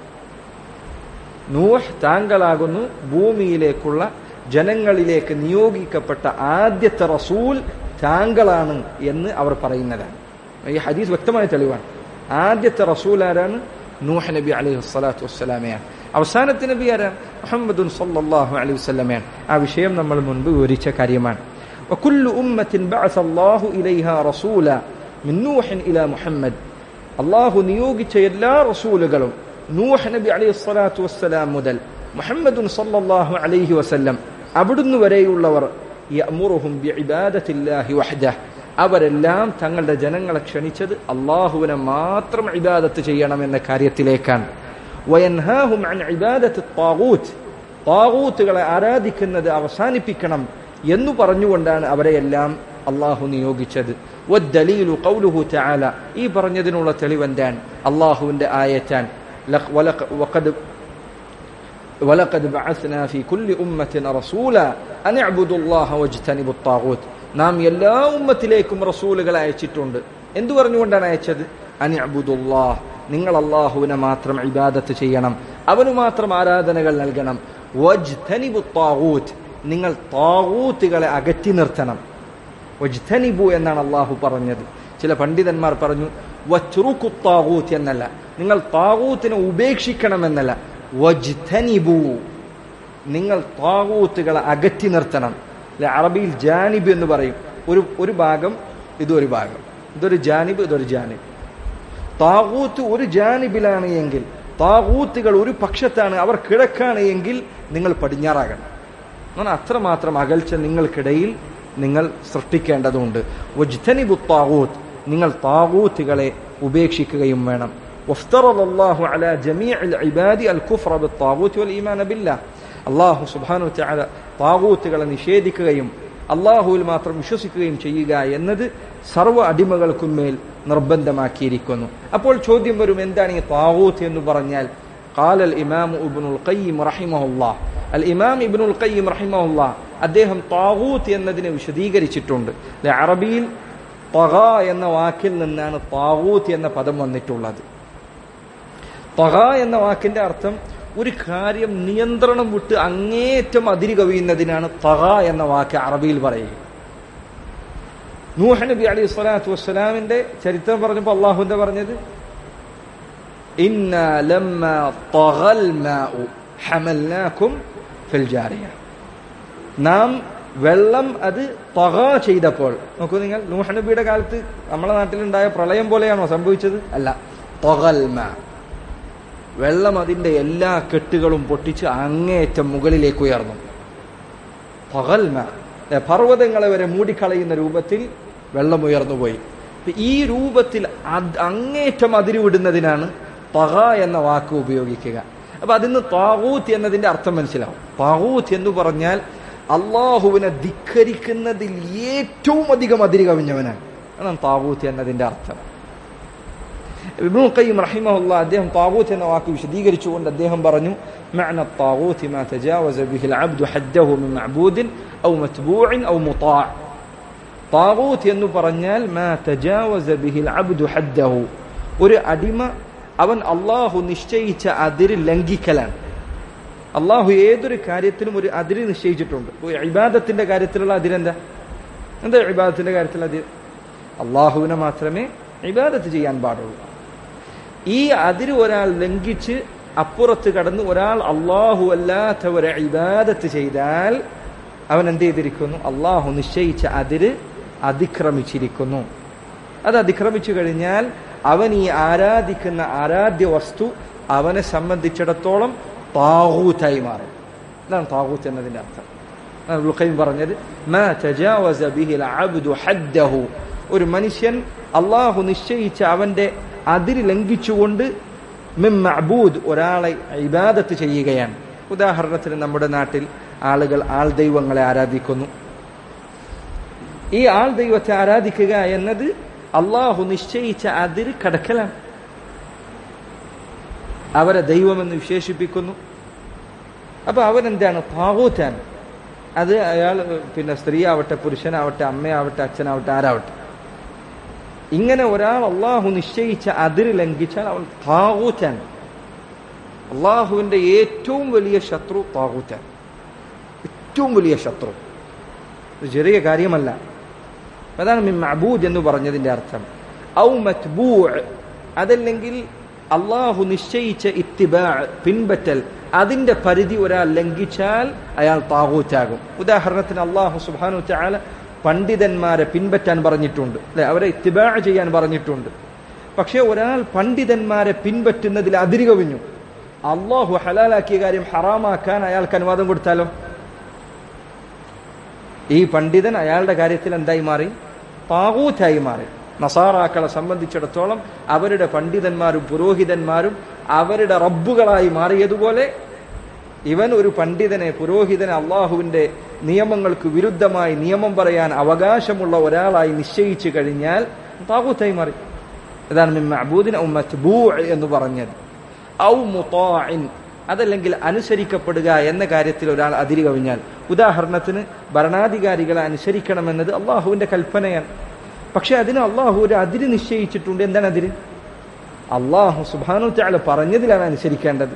B: നൂഹ് താങ്കളാകുന്നു ഭൂമിയിലേക്കുള്ള ജനങ്ങളിലേക്ക് നിയോഗിക്കപ്പെട്ട ആദ്യത്തെ റസൂൽ താങ്കളാണ് എന്ന് അവർ പറയുന്നതാണ് ഈ ഹദീസ് വ്യക്തമായ തെളിവാണ് ആദ്യത്തെ റസൂൽ ആരാണ് നൂഹ് നബി അലൈഹി സ്വലാത്തു വസ്സലാമയാണ് അവസാനത്തെ നബി ആരാണ് മുഹമ്മദുൻ സല്ലല്ലാഹു അലൈഹി വസല്ലമയാണ് ആ വിഷയം നമ്മൾ മുൻപ് വിവരിച്ച കാര്യമാണ് وكل أمة بعث الله إليها رسولا من نوح إلى محمد الله നിയോഗിച്ച എല്ലാ റസൂലുകളും നൂഹ് നബി അലൈഹി സ്വലാത്തു വസ്സലാം മുതൽ മുഹമ്മദുൻ സല്ലല്ലാഹു അലൈഹി വസല്ലം അവിടുന്ന് വരെയുള്ളവർ യഅമുറുഹും ബിഇബാദത്തില്ലാഹി വഹ്ദഹ് അവരെല്ലാം തങ്ങളുടെ ജനങ്ങളെ ക്ഷണിച്ചത് അള്ളാഹുവിനെ മാത്രം ഇബാദത്ത് ചെയ്യണമെന്ന കാര്യത്തിലേക്കാണ് വയൻഹാഹും അൻ ഇബാദത്ത് താഗൂത്ത് താഗൂത്തുകളെ ആരാധിക്കുന്നത് അവസാനിപ്പിക്കണം എന്നു പറഞ്ഞുകൊണ്ടാണ് അവരെയെല്ലാം അള്ളാഹു നിയോഗിച്ചത് വദ്ദലീലു ഖൗലുഹു തആല ഈ പറഞ്ഞതിനുള്ള തെളിവെന്താണ് അള്ളാഹുവിന്റെ ആയറ്റാൻ ലഖ് വലഖ- വഖദ് ولقد بعثنا في كل أمة رسولا أن اعبدوا الله واجتنبوا الطاغوت നാം എല്ലാ ഉമ്മത്തിലേക്കും റസൂലുകളെ അയച്ചിട്ടുണ്ട് എന്തു പറഞ്ഞുകൊണ്ടാണ് അയച്ചത് അനിഅബുദുല്ലാഹ് നിങ്ങൾ അള്ളാഹുവിനെ മാത്രം ഇബാദത്ത് ചെയ്യണം അവന് മാത്രം ആരാധനകൾ നൽകണം വജ്തനിബു താവൂത്ത് നിങ്ങൾ താവൂത്തുകളെ അകറ്റി നിർത്തണം വജ്തനിബു എന്നാണ് അള്ളാഹു പറഞ്ഞത് ചില പണ്ഡിതന്മാർ പറഞ്ഞു വച്ചുറുക്കു താവൂത്ത് എന്നല്ല നിങ്ങൾ താവൂത്തിനെ ഉപേക്ഷിക്കണമെന്നല്ല വജ്തനിബു നിങ്ങൾ താവൂത്തുകളെ അകറ്റി നിർത്തണം അല്ലെ അറബിയിൽ ജാനിബ് എന്ന് പറയും ഒരു ഒരു ഭാഗം ഇതൊരു ഭാഗം ഇതൊരു ജാനിബ് ഇതൊരു ജാനിബ് താവൂത്ത് ഒരു ജാനിബിലാണ് എങ്കിൽ താവൂത്തുകൾ ഒരു പക്ഷത്താണ് അവർ കിഴക്കാണ് എങ്കിൽ നിങ്ങൾ പടിഞ്ഞാറാകണം എന്നാൽ അത്രമാത്രം അകൽച്ച നിങ്ങൾക്കിടയിൽ നിങ്ങൾ സൃഷ്ടിക്കേണ്ടതുണ്ട് വജ്തനിബു താവൂത്ത് നിങ്ങൾ താവൂത്തുകളെ ഉപേക്ഷിക്കുകയും വേണം وافترض الله على جميع العباد الكفر بالطاغوت والإيمان بالله അള്ളാഹു സുബാനു ചാല താവൂത്തുകളെ നിഷേധിക്കുകയും അള്ളാഹുവിൽ മാത്രം വിശ്വസിക്കുകയും ചെയ്യുക എന്നത് സർവ്വ അടിമകൾക്കും മേൽ നിർബന്ധമാക്കിയിരിക്കുന്നു അപ്പോൾ ചോദ്യം വരും എന്താണ് ഈ താവൂത്ത് എന്ന് പറഞ്ഞാൽ قال الإمام ابن القيم رحمه الله الإمام ابن القيم رحمه الله അദ്ദേഹം താവൂത്ത് എന്നതിനെ വിശദീകരിച്ചിട്ടുണ്ട് അല്ലെ അറബിയിൽ തഗ എന്ന വാക്കിൽ നിന്നാണ് താവൂത്ത് എന്ന പദം വന്നിട്ടുള്ളത് തഗ എന്ന വാക്കിന്റെ അർത്ഥം ഒരു കാര്യം നിയന്ത്രണം വിട്ട് അങ്ങേറ്റം അതിരി കവിയുന്നതിനാണ് തഗ എന്ന വാക്ക് അറബിയിൽ പറയുക നൂഹ് നബി അലൈഹി സ്വലാത്തു വസ്സലാമിന്റെ ചരിത്രം പറഞ്ഞപ്പോൾ അള്ളാഹു എന്താ പറഞ്ഞത് ഇന്ന ലമ്മ തഗൽ മാഉ ഹമൽനാകും ഫിൽ ജാരിയ നാം വെള്ളം അത് തക ചെയ്തപ്പോൾ നോക്കൂ നിങ്ങൾ നൂഹ് നബിയുടെ കാലത്ത് നമ്മളെ നാട്ടിലുണ്ടായ പ്രളയം പോലെയാണോ സംഭവിച്ചത് അല്ല തകൽമ വെള്ളം അതിന്റെ എല്ലാ കെട്ടുകളും പൊട്ടിച്ച് അങ്ങേയറ്റം മുകളിലേക്ക് ഉയർന്നു പകൽമ പർവ്വതങ്ങളെ വരെ മൂടിക്കളയുന്ന രൂപത്തിൽ വെള്ളം ഉയർന്നുപോയി ഇപ്പൊ ഈ രൂപത്തിൽ അത് അങ്ങേറ്റം അതിരുവിടുന്നതിനാണ് പക എന്ന വാക്ക് ഉപയോഗിക്കുക അപ്പൊ അതിന് താവൂത്ത് എന്നതിന്റെ അർത്ഥം മനസ്സിലാവും താവൂത്ത് എന്ന് പറഞ്ഞാൽ അള്ളാഹുവിനെ ധിക്കരിക്കുന്നതിൽ ഏറ്റവും അധികം അതിരി കവിഞ്ഞവനാണ് അതാണ് താവൂത്ത് എന്നതിന്റെ അർത്ഥം ഇബ്നുൽ ഖയ്യിം റഹിമഹുല്ല അദ്ദേഹം താവൂത്ത് എന്ന വാക്ക് വിശദീകരിച്ചുകൊണ്ട് അദ്ദേഹം പറഞ്ഞു معنى الطاغوت ما تجاوز به العبد حده من معبود أو متبوع أو مطاع طاغوت എന്ന് പറഞ്ഞാൽ ما تجاوز به العبد حده ഒരു അടിമ അവൻ അള്ളാഹു നിശ്ചയിച്ച അതിര് ലംഘിക്കലാണ് അള്ളാഹു ഏതൊരു കാര്യത്തിനും ഒരു അതിര് നിശ്ചയിച്ചിട്ടുണ്ട് ഇബാദത്തിന്റെ കാര്യത്തിലുള്ള അതിരെന്താ എന്താ ഇബാദത്തിന്റെ കാര്യത്തിലുള്ള അതിര് അള്ളാഹുവിനെ മാത്രമേ ഇബാദത്ത് ചെയ്യാൻ പാടുള്ളൂ ഈ അതിര് ഒരാൾ ലംഘിച്ച് അപ്പുറത്ത് കടന്ന് ഒരാൾ അള്ളാഹു അല്ലാത്തവരെ ഇബാദത്ത് ചെയ്താൽ അവൻ എന്ത് ചെയ്തിരിക്കുന്നു അള്ളാഹു നിശ്ചയിച്ച അതിര് അതിക്രമിച്ചിരിക്കുന്നു അത് അതിക്രമിച്ചു കഴിഞ്ഞാൽ അവൻ ഈ ആരാധിക്കുന്ന ആരാധ്യ വസ്തു അവനെ സംബന്ധിച്ചിടത്തോളം താഹൂത്തായി മാറും ഇതാണ് താഹൂത്ത് എന്നതിന്റെ അർത്ഥം ലുഖൈം പറഞ്ഞത് മാ തജാവസ ബിഹിൽ അബ്ദു ഹദ്ദഹു ഒരു മനുഷ്യൻ അള്ളാഹു നിശ്ചയിച്ച അവന്റെ അതിര് ലംഘിച്ചുകൊണ്ട് മിം മഅബൂദ് ഒരാളെ ഇബാദത്ത് ചെയ്യുകയാണ് ഉദാഹരണത്തിന് നമ്മുടെ നാട്ടിൽ ആളുകൾ ആൾ ദൈവങ്ങളെ ആരാധിക്കുന്നു ഈ ആൾ ദൈവത്തെ ആരാധിക്കുക എന്നത് അള്ളാഹു നിശ്ചയിച്ച അതിര് കടക്കലാണ് അവരെ ദൈവമെന്ന് വിശേഷിപ്പിക്കുന്നു അപ്പൊ അവനെന്താണ് താവൂത്താണ് അത് അയാൾ പിന്നെ സ്ത്രീ ആവട്ടെ പുരുഷനാവട്ടെ അമ്മയാവട്ടെ അച്ഛനാവട്ടെ ആരാവട്ടെ ഇങ്ങനെ ഒരാൾ അള്ളാഹു നിശ്ചയിച്ച അതിര് ലംഘിച്ചാൽ അവൻ താവൂറ്റാണ് അള്ളാഹുവിന്റെ ഏറ്റവും വലിയ ശത്രു താവൂറ്റാണ് ഏറ്റവും വലിയ ശത്രു ഇത് ചെറിയ കാര്യമല്ല അതാണ് മിൻ മഅബൂദ് എന്ന് പറഞ്ഞതിന്റെ അർത്ഥം ഔ മത്ബൂ അതല്ലെങ്കിൽ അള്ളാഹു നിശ്ചയിച്ച ഇത്തിബാ പിൻപറ്റൽ അതിന്റെ പരിധി ഒരാൾ ലംഘിച്ചാൽ അയാൾ താകൂറ്റാകും ഉദാഹരണത്തിന് അള്ളാഹു സുബാനു ചാല പണ്ഡിതന്മാരെ പിൻപറ്റാൻ പറഞ്ഞിട്ടുണ്ട് അല്ലെ അവരെ ഇത്തിബാ ചെയ്യാൻ പറഞ്ഞിട്ടുണ്ട് പക്ഷെ ഒരാൾ പണ്ഡിതന്മാരെ പിൻപറ്റുന്നതിൽ അതിരി കവിഞ്ഞു അള്ളാഹു ഹലാലാക്കിയ കാര്യം ഹറാമാക്കാൻ അയാൾക്ക് അനുവാദം കൊടുത്താലോ ഈ പണ്ഡിതൻ അയാളുടെ കാര്യത്തിൽ എന്തായി മാറി താകൂത്തായി മാറി നസാറാക്കളെ സംബന്ധിച്ചിടത്തോളം അവരുടെ പണ്ഡിതന്മാരും പുരോഹിതന്മാരും അവരുടെ റബ്ബുകളായി മാറിയതുപോലെ ഇവൻ ഒരു പണ്ഡിതനെ പുരോഹിതനെ അള്ളാഹുവിന്റെ നിയമങ്ങൾക്ക് വിരുദ്ധമായി നിയമം പറയാൻ അവകാശമുള്ള ഒരാളായി നിശ്ചയിച്ചു കഴിഞ്ഞാൽ താകൂത്തായി മാറി ഇതാണ് മിൻ മഅബൂദിൻ ഔ മത്ബൂ എന്ന് പറഞ്ഞത് ഔ മുതാഇൻ അതല്ലെങ്കിൽ അനുസരിക്കപ്പെടുക എന്ന കാര്യത്തിൽ ഒരാൾ അതിരി കവിഞ്ഞാൽ ഉദാഹരണത്തിന് ഭരണാധികാരികളെ അനുസരിക്കണമെന്നത് അള്ളാഹുവിന്റെ കൽപ്പനയാണ് പക്ഷെ അതിന് അള്ളാഹു ഒരു അതിര് നിശ്ചയിച്ചിട്ടുണ്ട് എന്താണ് അതിര് അള്ളാഹു സുബാനു താല പറഞ്ഞതിലാണ് അനുസരിക്കേണ്ടത്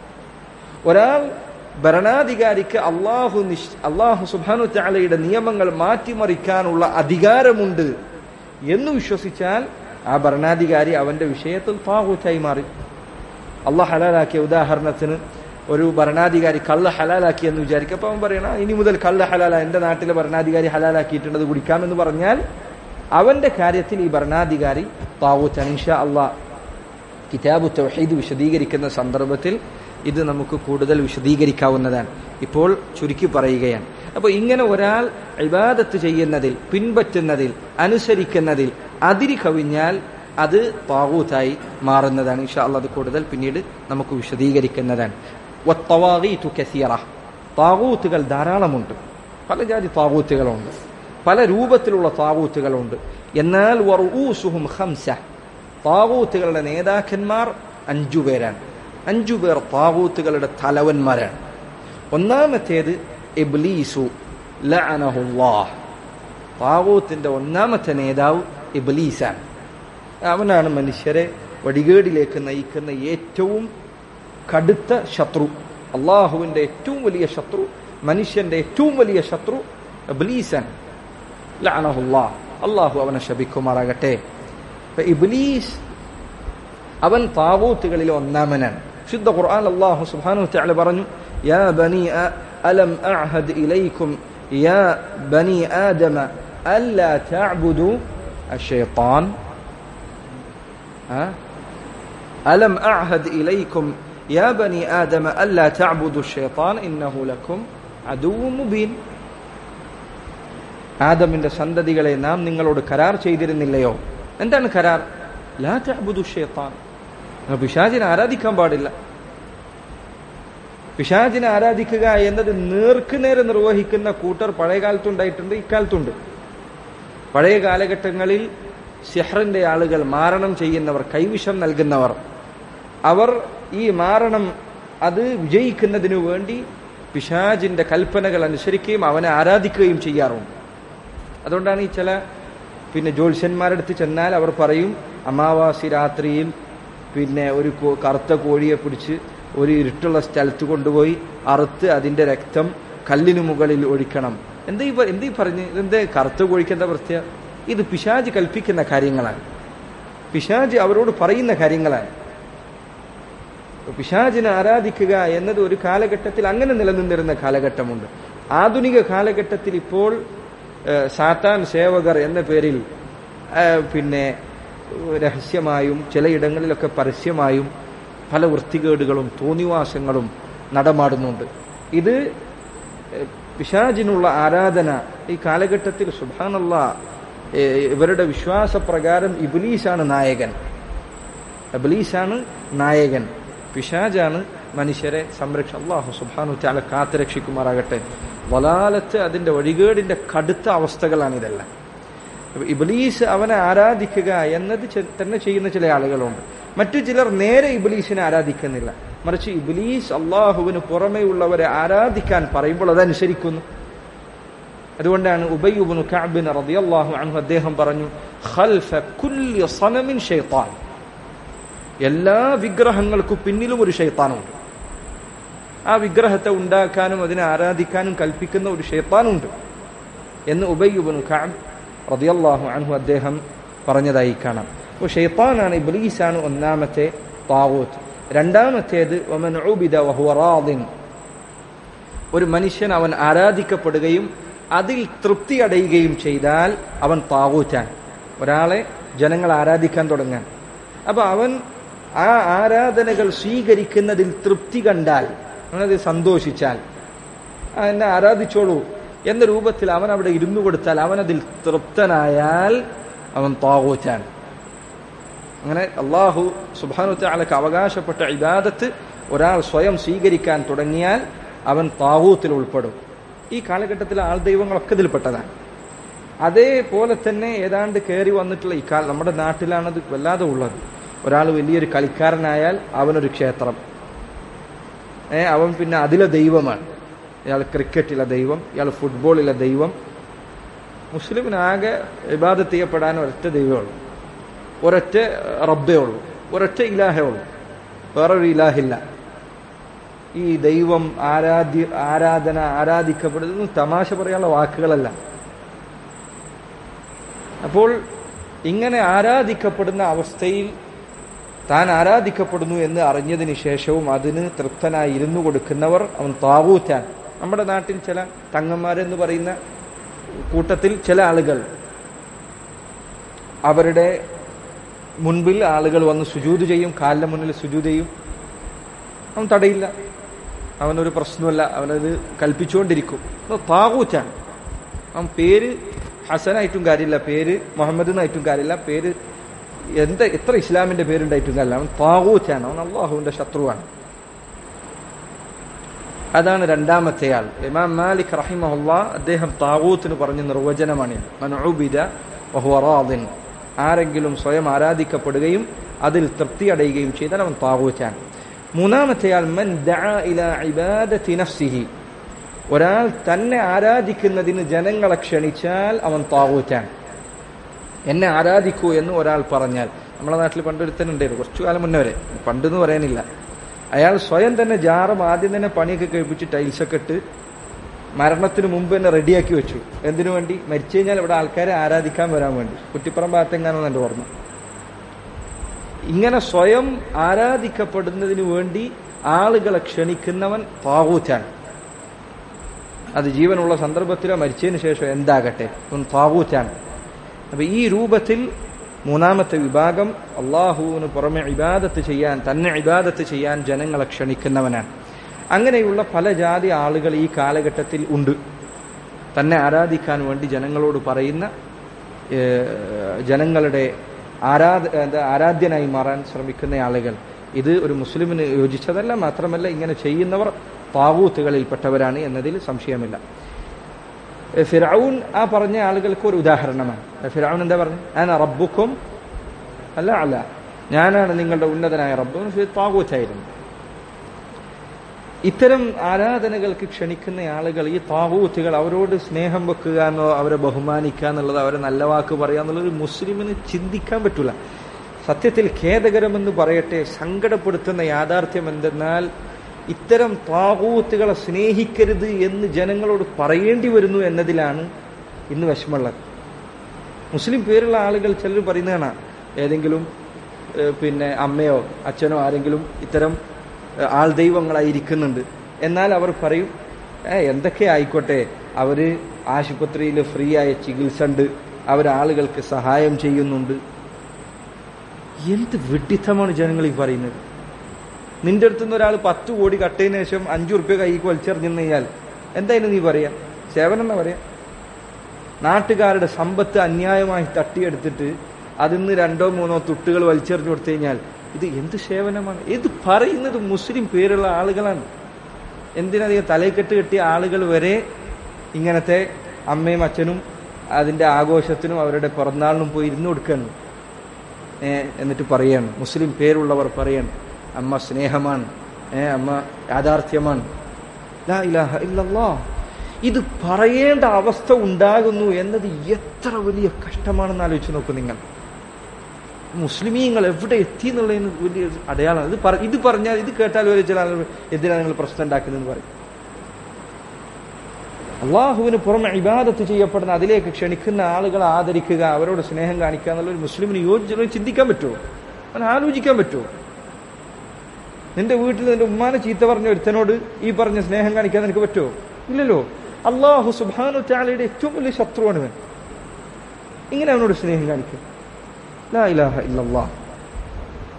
B: ഒരാൾ ഭരണാധികാരിക്ക് അള്ളാഹു നിശ് അള്ളാഹു സുബാനു താലയുടെ നിയമങ്ങൾ മാറ്റിമറിക്കാനുള്ള അധികാരമുണ്ട് എന്ന് വിശ്വസിച്ചാൽ ആ ഭരണാധികാരി അവന്റെ വിഷയത്തിൽ താകൂത്തായി മാറി അള്ളാഹ് ഹലാലാക്കിയ ഉദാഹരണത്തിന് ഒരു ഭരണാധികാരി കള്ള ഹലാലാക്കി എന്ന് വിചാരിക്കും അപ്പൊ അവൻ പറയണ ഇനി മുതൽ കള്ള ഹലാല എന്റെ നാട്ടിലെ ഭരണാധികാരി ഹലാലാക്കിയിട്ടുണ്ട് അത് കുടിക്കാമെന്ന് പറഞ്ഞാൽ അവന്റെ കാര്യത്തിൽ ഈ ഭരണാധികാരി താവൂത്ത് ഇൻഷാ അള്ളാഹ് കിതാബു തൗഹീദ് വിശദീകരിക്കുന്ന സന്ദർഭത്തിൽ ഇത് നമുക്ക് കൂടുതൽ വിശദീകരിക്കാവുന്നതാണ് ഇപ്പോൾ ചുരുക്കി പറയുകയാണ് അപ്പോൾ ഇങ്ങനെ ഒരാൾ ഇബാദത്ത് ചെയ്യുന്നതിൽ പിൻപറ്റുന്നതിൽ അനുസരിക്കുന്നതിൽ അതിരി കവിഞ്ഞാൽ അത് താവൂത്തായി മാറുന്നതാണ് ഇൻഷാ അള്ളാഹ് അത് കൂടുതൽ പിന്നീട് നമുക്ക് വിശദീകരിക്കുന്നതാണ് വത്തവാഗീതു കസീറ താവൂത്തുകൾ ധാരാളമുണ്ട് പല ജാതി താവൂത്തുകളുണ്ട് പല രൂപത്തിലുള്ള താവൂത്തുകളുണ്ട് എന്നാൽ വറൂസുഹും ഖംസ താവൂത്തുകളുടെ നേതാക്കന്മാർ അഞ്ചു പേരാണ് അഞ്ചു പേർ താവൂത്തുകളുടെ തലവന്മാരാണ് ഒന്നാമത്തേത് ഇബ്ലീസു ലഅനഹുല്ലാഹ് താവൂത്തിന്റെ ഒന്നാമത്തെ നേതാവ് ഇബ്ലീസാണ് അവനാണ് മനുഷ്യരെ വടികേടിലേക്ക് നയിക്കുന്ന ഏറ്റവും കടുത്ത ശത്രു അള്ളാഹുവിന്റെ ഏറ്റവും വലിയ ശത്രു മനുഷ്യന്റെ ഏറ്റവും വലിയ ശത്രു ഇബ്ലീസാണ് ലഅനഹുല്ലാഹ് അള്ളാഹു അവനെ ശപിക്കുമാറാകട്ടെ അപ്പൊ ഇബ്ലീസ് അവൻ താവൂത്തുകളിൽ ഒന്നാമനാണ് ശുദ്ധ ഖുർആൻ അല്ലാഹു സുബ്ഹാനഹു തആല പറഞ്ഞു യാ ബനി ആ- അലം അഅഹദ് ഇലൈക്കും യാ ബനി ആദമ അല്ലാ തഅബുദു الشيطان ها ألم أعهد إليكم يا بني آدم ألا تعبدوا الشيطان إنه لكم عدو مبين ആദമിന്റെ സന്തതികളെ നാം നിങ്ങളോട് കരാർ ചെയ്തിരുന്നില്ലയോ എന്താണ് കരാർ ലാ തഅബുദു ഷൈത്താൻ നിങ്ങൾ പിശാചിനെ ആരാധിക്കാൻ പാടില്ല പിശാചിനെ ആരാധിക്കുക എന്നത് നേർക്കുനേരെ നിർവഹിക്കുന്ന കൂട്ടർ പഴയ കാലത്തുണ്ടായിട്ടുണ്ട് ഇക്കാലത്തുണ്ട് പഴയ കാലഘട്ടങ്ങളിൽ സിഹറിന്റെ ആളുകൾ മാരണം ചെയ്യുന്നവർ കൈവിഷം നൽകുന്നവർ അവർ ഈ മാരണം അത് വിജയിക്കുന്നതിനു വേണ്ടി പിശാജിന്റെ കൽപ്പനകൾ അനുസരിക്കുകയും അവനെ ആരാധിക്കുകയും ചെയ്യാറുണ്ട് അതുകൊണ്ടാണ് ഈ ചില പിന്നെ ജ്യോത്സ്യന്മാരുടെ അടുത്ത് ചെന്നാൽ അവർ പറയും അമാവാസി രാത്രിയിൽ പിന്നെ ഒരു കോ- കറുത്ത കോഴിയെ പിടിച്ച് ഒരു ഇരുട്ടുള്ള സ്ഥലത്ത് കൊണ്ടുപോയി അറുത്ത് അതിന്റെ രക്തം കല്ലിനു മുകളിൽ ഒഴിക്കണം എന്താ ഈ പ- എന്താ ഈ പറഞ്ഞ് ഇതെന്ത് കറുത്ത കോഴിക്ക് എന്താ പ്രത്യേക ഇത് പിശാജ് കൽപ്പിക്കുന്ന കാര്യങ്ങളാണ് പിശാജ് അവരോട് പറയുന്ന കാര്യങ്ങളാണ് പിശാചിനെ ആരാധിക്കുക എന്നത് ഒരു കാലഘട്ടത്തിൽ അങ്ങനെ നിലനിന്നിരുന്ന കാലഘട്ടമുണ്ട് ആധുനിക കാലഘട്ടത്തിൽ ഇപ്പോൾ ഏഹ്, സാത്താൻ സേവകർ എന്ന പേരിൽ ഏഹ്, പിന്നെ രഹസ്യമായും ചിലയിടങ്ങളിലൊക്കെ പരസ്യമായും പല വൃത്തികേടുകളും തോന്നിവാസങ്ങളും നടമാടുന്നുണ്ട് ഇത് ഏഹ്, പിശാചിനുള്ള ആരാധന ഈ കാലഘട്ടത്തിൽ സുബാനുള്ള ഇവരുടെ വിശ്വാസപ്രകാരം ഇബിലീസാണ് നായകൻ അബലീസാണ് നായകൻ പിശാജാണ് മനുഷ്യരെ സംരക്ഷ അള്ളാഹു സുബാനു ചാല കാത്തു രക്ഷിക്കുമാറാകട്ടെ വലാലത്ത് അതിന്റെ വഴികേടിന്റെ കടുത്ത അവസ്ഥകളാണ് ഇതെല്ലാം അപ്പൊ ഇബലീസ് അവനെ ആരാധിക്കുക എന്നത് ചെ- തന്നെ ചെയ്യുന്ന ചില ആളുകളുണ്ട് മറ്റു ചിലർ നേരെ ഇബലീസിനെ ആരാധിക്കുന്നില്ല മറിച്ച് ഇബലീസ് അള്ളാഹുവിന് പുറമെയുള്ളവരെ ആരാധിക്കാൻ പറയുമ്പോൾ അതനുസരിക്കുന്നു അതുകൊണ്ടാണ് ഉബയ്യുബിന് കഅബിൻ റളിയല്ലാഹു അൻഹു അദ്ദേഹം പറഞ്ഞു ഖൽഫ കുല്ലി സനമിൻ ഷൈത്താൻ എല്ലാ വിഗ്രഹങ്ങൾക്കും പിന്നിലും ഒരു ഷൈത്താനുണ്ട് ആ വിഗ്രഹത്തെ ഉണ്ടാക്കാനും അതിനെ ആരാധിക്കാനും കൽപ്പിക്കുന്ന ഒരു ഷൈത്താനുണ്ട് എന്ന് ഉബയ്യുബിന് കഅബ് റളിയല്ലാഹു അൻഹു അദ്ദേഹം പറഞ്ഞതായി കാണാം അപ്പോൾ ഷൈത്താനാണ് ഇബ്ലീസാണ് ഒന്നാമത്തെ താവൂത്ത് രണ്ടാമത്തേത് വമൻ ഉബിദ വഹുവ റാദിൻ ഒരു മനുഷ്യൻ അവൻ ആരാധിക്കപ്പെടുകയും അതിൽ തൃപ്തി അടയുകയും ചെയ്താൽ അവൻ താവൂറ്റാൻ ഒരാളെ ജനങ്ങൾ ആരാധിക്കാൻ തുടങ്ങാൻ അപ്പൊ അവൻ ആ ആരാധനകൾ സ്വീകരിക്കുന്നതിൽ തൃപ്തി കണ്ടാൽ അവനത് സന്തോഷിച്ചാൽ ആ എന്നെ ആരാധിച്ചോളൂ എന്ന രൂപത്തിൽ അവൻ അവിടെ ഇരുന്നു കൊടുത്താൽ അവൻ അതിൽ തൃപ്തനായാൽ അവൻ താവൂറ്റാണ് അങ്ങനെ അള്ളാഹു സുബാനുത്താലക്ക് അവകാശപ്പെട്ട ഇബാദത്ത് ഒരാൾ സ്വയം സ്വീകരിക്കാൻ തുടങ്ങിയാൽ അവൻ താവൂത്തിൽ ഉൾപ്പെടും ഈ കാലഘട്ടത്തിലെ ആൾ ദൈവങ്ങളൊക്കെ ഇതിൽപ്പെട്ടതാണ് അതേപോലെ തന്നെ ഏതാണ്ട് കയറി വന്നിട്ടുള്ള ഈ കാല നമ്മുടെ നാട്ടിലാണത് വല്ലാതെ ഉള്ളത് ഒരാൾ വലിയൊരു കളിക്കാരനായാൽ അവനൊരു ക്ഷേത്രം ഏ അവൻ പിന്നെ അതിലെ ദൈവമാണ് ഇയാൾ ക്രിക്കറ്റിലെ ദൈവം ഇയാൾ ഫുട്ബോളിലെ ദൈവം മുസ്ലിമിനാകെ ഇബാദത്ത് ചെയ്യപ്പെടാൻ ഒരൊറ്റ ദൈവമേ ഉള്ളൂ ഒരൊറ്റ റബ്ബേ ഉള്ളൂ ഒരൊറ്റ ഇലാഹേ ഉള്ളൂ വേറൊരു ഇലാഹില്ല ഈ ദൈവം ആരാധ്യ ആരാധന ആരാധിക്കപ്പെടുന്നത് തമാശ പറയാനുള്ള വാക്കുകളല്ല അപ്പോൾ ഇങ്ങനെ ആരാധിക്കപ്പെടുന്ന അവസ്ഥയിൽ താൻ ആരാധിക്കപ്പെടുന്നു എന്ന് അറിഞ്ഞതിന് ശേഷവും അതിന് തൃപ്തനായി ഇരുന്നു കൊടുക്കുന്നവർ അവൻ താവൂറ്റാൻ നമ്മുടെ നാട്ടിൽ ചില തങ്ങന്മാരെന്ന് പറയുന്ന കൂട്ടത്തിൽ ചില ആളുകൾ അവരുടെ മുൻപിൽ ആളുകൾ വന്ന് സുജൂത് ചെയ്യും കാലിന്റെ മുന്നിൽ സുജൂത് ചെയ്യും അവൻ തടയില്ല അവനൊരു പ്രശ്നമല്ല അവനത് കൽപ്പിച്ചുകൊണ്ടിരിക്കും അത് താകൂറ്റാണ് അവൻ പേര് ഹസനായിട്ടും കാര്യമില്ല പേര് മുഹമ്മദ് എന്നായിട്ടും കാര്യമില്ല പേര് എന്ത് എത്ര ഇസ്ലാമിന്റെ പേരുണ്ടായിട്ടും കാര്യമില്ല അവൻ താകൂറ്റാണ് അവൻ അള്ളാഹുവിന്റെ ശത്രുവാണ് അതാണ് രണ്ടാമത്തെ ആൾ ഇമാം മാലിക് റഹിമഹുല്ല അദ്ദേഹം താവൂത്തിന് പറഞ്ഞ നിർവചനമാണ് മനുബിദ വഹുവറാദിൻ ആരെങ്കിലും സ്വയം ആരാധിക്കപ്പെടുകയും അതിൽ തൃപ്തി അടയുകയും ചെയ്താൽ അവൻ താവൂറ്റാണ് മൂന്നാമത്തെ ആൾ മൻ ദഅ ഇലാ ഇബാദത്തി നഫ്സിഹി ഒരാൾ തന്നെ ആരാധിക്കുന്നതിന് ജനങ്ങളെ ക്ഷണിച്ചാൽ അവൻ താവൂറ്റാണ് എന്നെ ആരാധിക്കൂ എന്ന് ഒരാൾ പറഞ്ഞാൽ നമ്മുടെ നാട്ടിൽ പണ്ടൊരുത്തനുണ്ടായിരുന്നു കുറച്ചു കാലം മുന്നേ വരെ പണ്ടെന്ന് പറയാനില്ല അയാൾ സ്വയം തന്നെ ജാറും ആദ്യം തന്നെ പണിയൊക്കെ കഴിപ്പിച്ച് ടൈൽസൊക്കെ ഇട്ട് മരണത്തിന് മുമ്പ് തന്നെ റെഡിയാക്കി വെച്ചു എന്തിനു വേണ്ടി മരിച്ചു കഴിഞ്ഞാൽ ഇവിടെ ആൾക്കാരെ ആരാധിക്കാൻ വരാൻ വേണ്ടി കുറ്റിപ്പുറം ഭാഗത്തെങ്ങാനും എൻ്റെ ഓർമ്മ ഇങ്ങനെ സ്വയം ആരാധിക്കപ്പെടുന്നതിന് വേണ്ടി ആളുകളെ ക്ഷണിക്കുന്നവൻ താവൂറ്റാണ് അത് ജീവനുള്ള സന്ദർഭത്തിലോ മരിച്ചതിന് ശേഷം എന്താകട്ടെ അവൻ താവൂറ്റാണ് അപ്പൊ ഈ രൂപത്തിൽ മൂന്നാമത്തെ വിഭാഗം അള്ളാഹുവിന് പുറമെ ഇബാദത്ത് ചെയ്യാൻ തന്നെ ഇബാദത്ത് ചെയ്യാൻ ജനങ്ങളെ ക്ഷണിക്കുന്നവനാണ് അങ്ങനെയുള്ള പല ജാതി ആളുകൾ ഈ കാലഘട്ടത്തിൽ ഉണ്ട് തന്നെ ആരാധിക്കാൻ വേണ്ടി ജനങ്ങളോട് പറയുന്ന ഏഹ്, ജനങ്ങളുടെ ആരാധ എന്താ, ആരാധ്യനായി മാറാൻ ശ്രമിക്കുന്ന ആളുകൾ ഇത് ഒരു മുസ്ലിമിന് യോജിച്ചതല്ല മാത്രമല്ല ഇങ്ങനെ ചെയ്യുന്നവർ താവൂത്തുകളിൽപ്പെട്ടവരാണ് എന്നതിൽ സംശയമില്ല ഫിറൌൻ ആ പറഞ്ഞ ആളുകൾക്ക് ഒരു ഉദാഹരണമാണ് ഫിറൌൻ എന്താ പറഞ്ഞു ഞാൻ റബ്ബുക്കും അല്ല അല്ല ഞാനാണ് നിങ്ങളുടെ ഉന്നതനായ റബ്ബ് താകൂത്തായിരുന്നു ഇത്തരം ആരാധനകൾക്ക് ക്ഷണിക്കുന്ന ആളുകൾ ഈ താവൂത്തുകൾ അവരോട് സ്നേഹം വെക്കുക എന്നോ അവരെ ബഹുമാനിക്കുക എന്നുള്ളത് അവരെ നല്ല വാക്ക് പറയുക എന്നുള്ളത് ഒരു മുസ്ലിമിന് ചിന്തിക്കാൻ പറ്റൂല സത്യത്തിൽ ഖേദകരമെന്ന് പറയട്ടെ സങ്കടപ്പെടുത്തുന്ന യാഥാർത്ഥ്യം എന്തെന്നാൽ ഇത്തരം താകൂത്തുകളെ സ്നേഹിക്കരുത് എന്ന് ജനങ്ങളോട് പറയേണ്ടി വരുന്നു എന്നതിലാണ് ഇന്ന് വിഷമമുള്ളത് മുസ്ലിം പേരുള്ള ആളുകൾ ചിലർ പറയുന്നതാണ് ഏതെങ്കിലും ഏഹ്, പിന്നെ അമ്മയോ അച്ഛനോ ആരെങ്കിലും ഇത്തരം ഏഹ്, ആൾ ദൈവങ്ങളായി ഇരിക്കുന്നുണ്ട് എന്നാൽ അവർ പറയും ഏ എന്തൊക്കെ ആയിക്കോട്ടെ അവര് ആശുപത്രിയിൽ ഫ്രീ ആയ ചികിത്സ ഉണ്ട് അവർ ആളുകൾക്ക് സഹായം ചെയ്യുന്നുണ്ട് എന്ത് വിഡിത്തമാണ് ജനങ്ങൾ ഈ പറയുന്നത് നിന്റെ അടുത്ത് നിന്ന് ഒരാൾ പത്ത് കോടി കട്ടതിന് ശേഷം അഞ്ചു റുപ്യ കൈക്ക് വലിച്ചെറിഞ്ഞു കഴിഞ്ഞാൽ എന്തായാലും നീ പറയാ സേവനം എന്നാ പറയാ നാട്ടുകാരുടെ സമ്പത്ത് അന്യായമായി തട്ടിയെടുത്തിട്ട് അതിന്ന് രണ്ടോ മൂന്നോ തുട്ടുകൾ വലിച്ചെറിഞ്ഞു കൊടുത്തു കഴിഞ്ഞാൽ ഇത് എന്ത് സേവനമാണ് ഇത് പറയുന്നത് മുസ്ലിം പേരുള്ള ആളുകളാണ് എന്തിനധികം തലയെക്കെട്ട് കെട്ടിയ ആളുകൾ വരെ ഇങ്ങനത്തെ അമ്മയും അച്ഛനും അതിന്റെ ആഘോഷത്തിനും അവരുടെ പിറന്നാളിനും പോയി ഇരുന്ന് കൊടുക്കുകയാണ് ഏ, എന്നിട്ട് പറയാണ് മുസ്ലിം പേരുള്ളവർ പറയാണ് അമ്മ സ്നേഹമാണ് ഏ അമ്മ യാഥാർത്ഥ്യമാണ് ലാ ഇലാഹ ഇല്ലല്ലാ ഇത് പറയേണ്ട അവസ്ഥ ഉണ്ടാകുന്നു എന്നത് എത്ര വലിയ കഷ്ടമാണെന്ന് ആലോചിച്ച് നോക്കൂ നിങ്ങൾ മുസ്ലിമീങ്ങൾ എവിടെ എത്തി എന്നുള്ളതിന് വലിയ അടയാളമാണ് ഇത് പറ- ഇത് പറഞ്ഞാൽ ഇത് കേട്ടാൽ ഒരു ചില ആളുകൾ എന്തിനാണ് നിങ്ങൾ പ്രശ്നം ഉണ്ടാക്കുന്നതെന്ന് പറയും അള്ളാഹുവിന് പുറമെ ഇബാദത്ത് ചെയ്യപ്പെടുന്ന അതിലേക്ക് ക്ഷണിക്കുന്ന ആളുകളെ ആദരിക്കുക അവരോട് സ്നേഹം കാണിക്കുക എന്നുള്ള ഒരു മുസ്ലിമിന് യോജിച്ചു ചിന്തിക്കാൻ പറ്റുമോ അവൻ ആലോചിക്കാൻ പറ്റുമോ നിന്റെ വീട്ടിൽ നിന്റെ ഉമ്മാനെ ചീത്ത പറഞ്ഞ ഒരുത്തനോട് ഈ പറഞ്ഞ സ്നേഹം കാണിക്കാൻ നിനക്ക് പറ്റുമോ ഇല്ലല്ലോ അള്ളാഹു സുബാനു ചാലയുടെ ഏറ്റവും വലിയ ശത്രുവാണ് ഇവൻ ഇങ്ങനെ അവനോട് സ്നേഹം കാണിക്കും ലാ ഇലാഹ ഇല്ലല്ലാ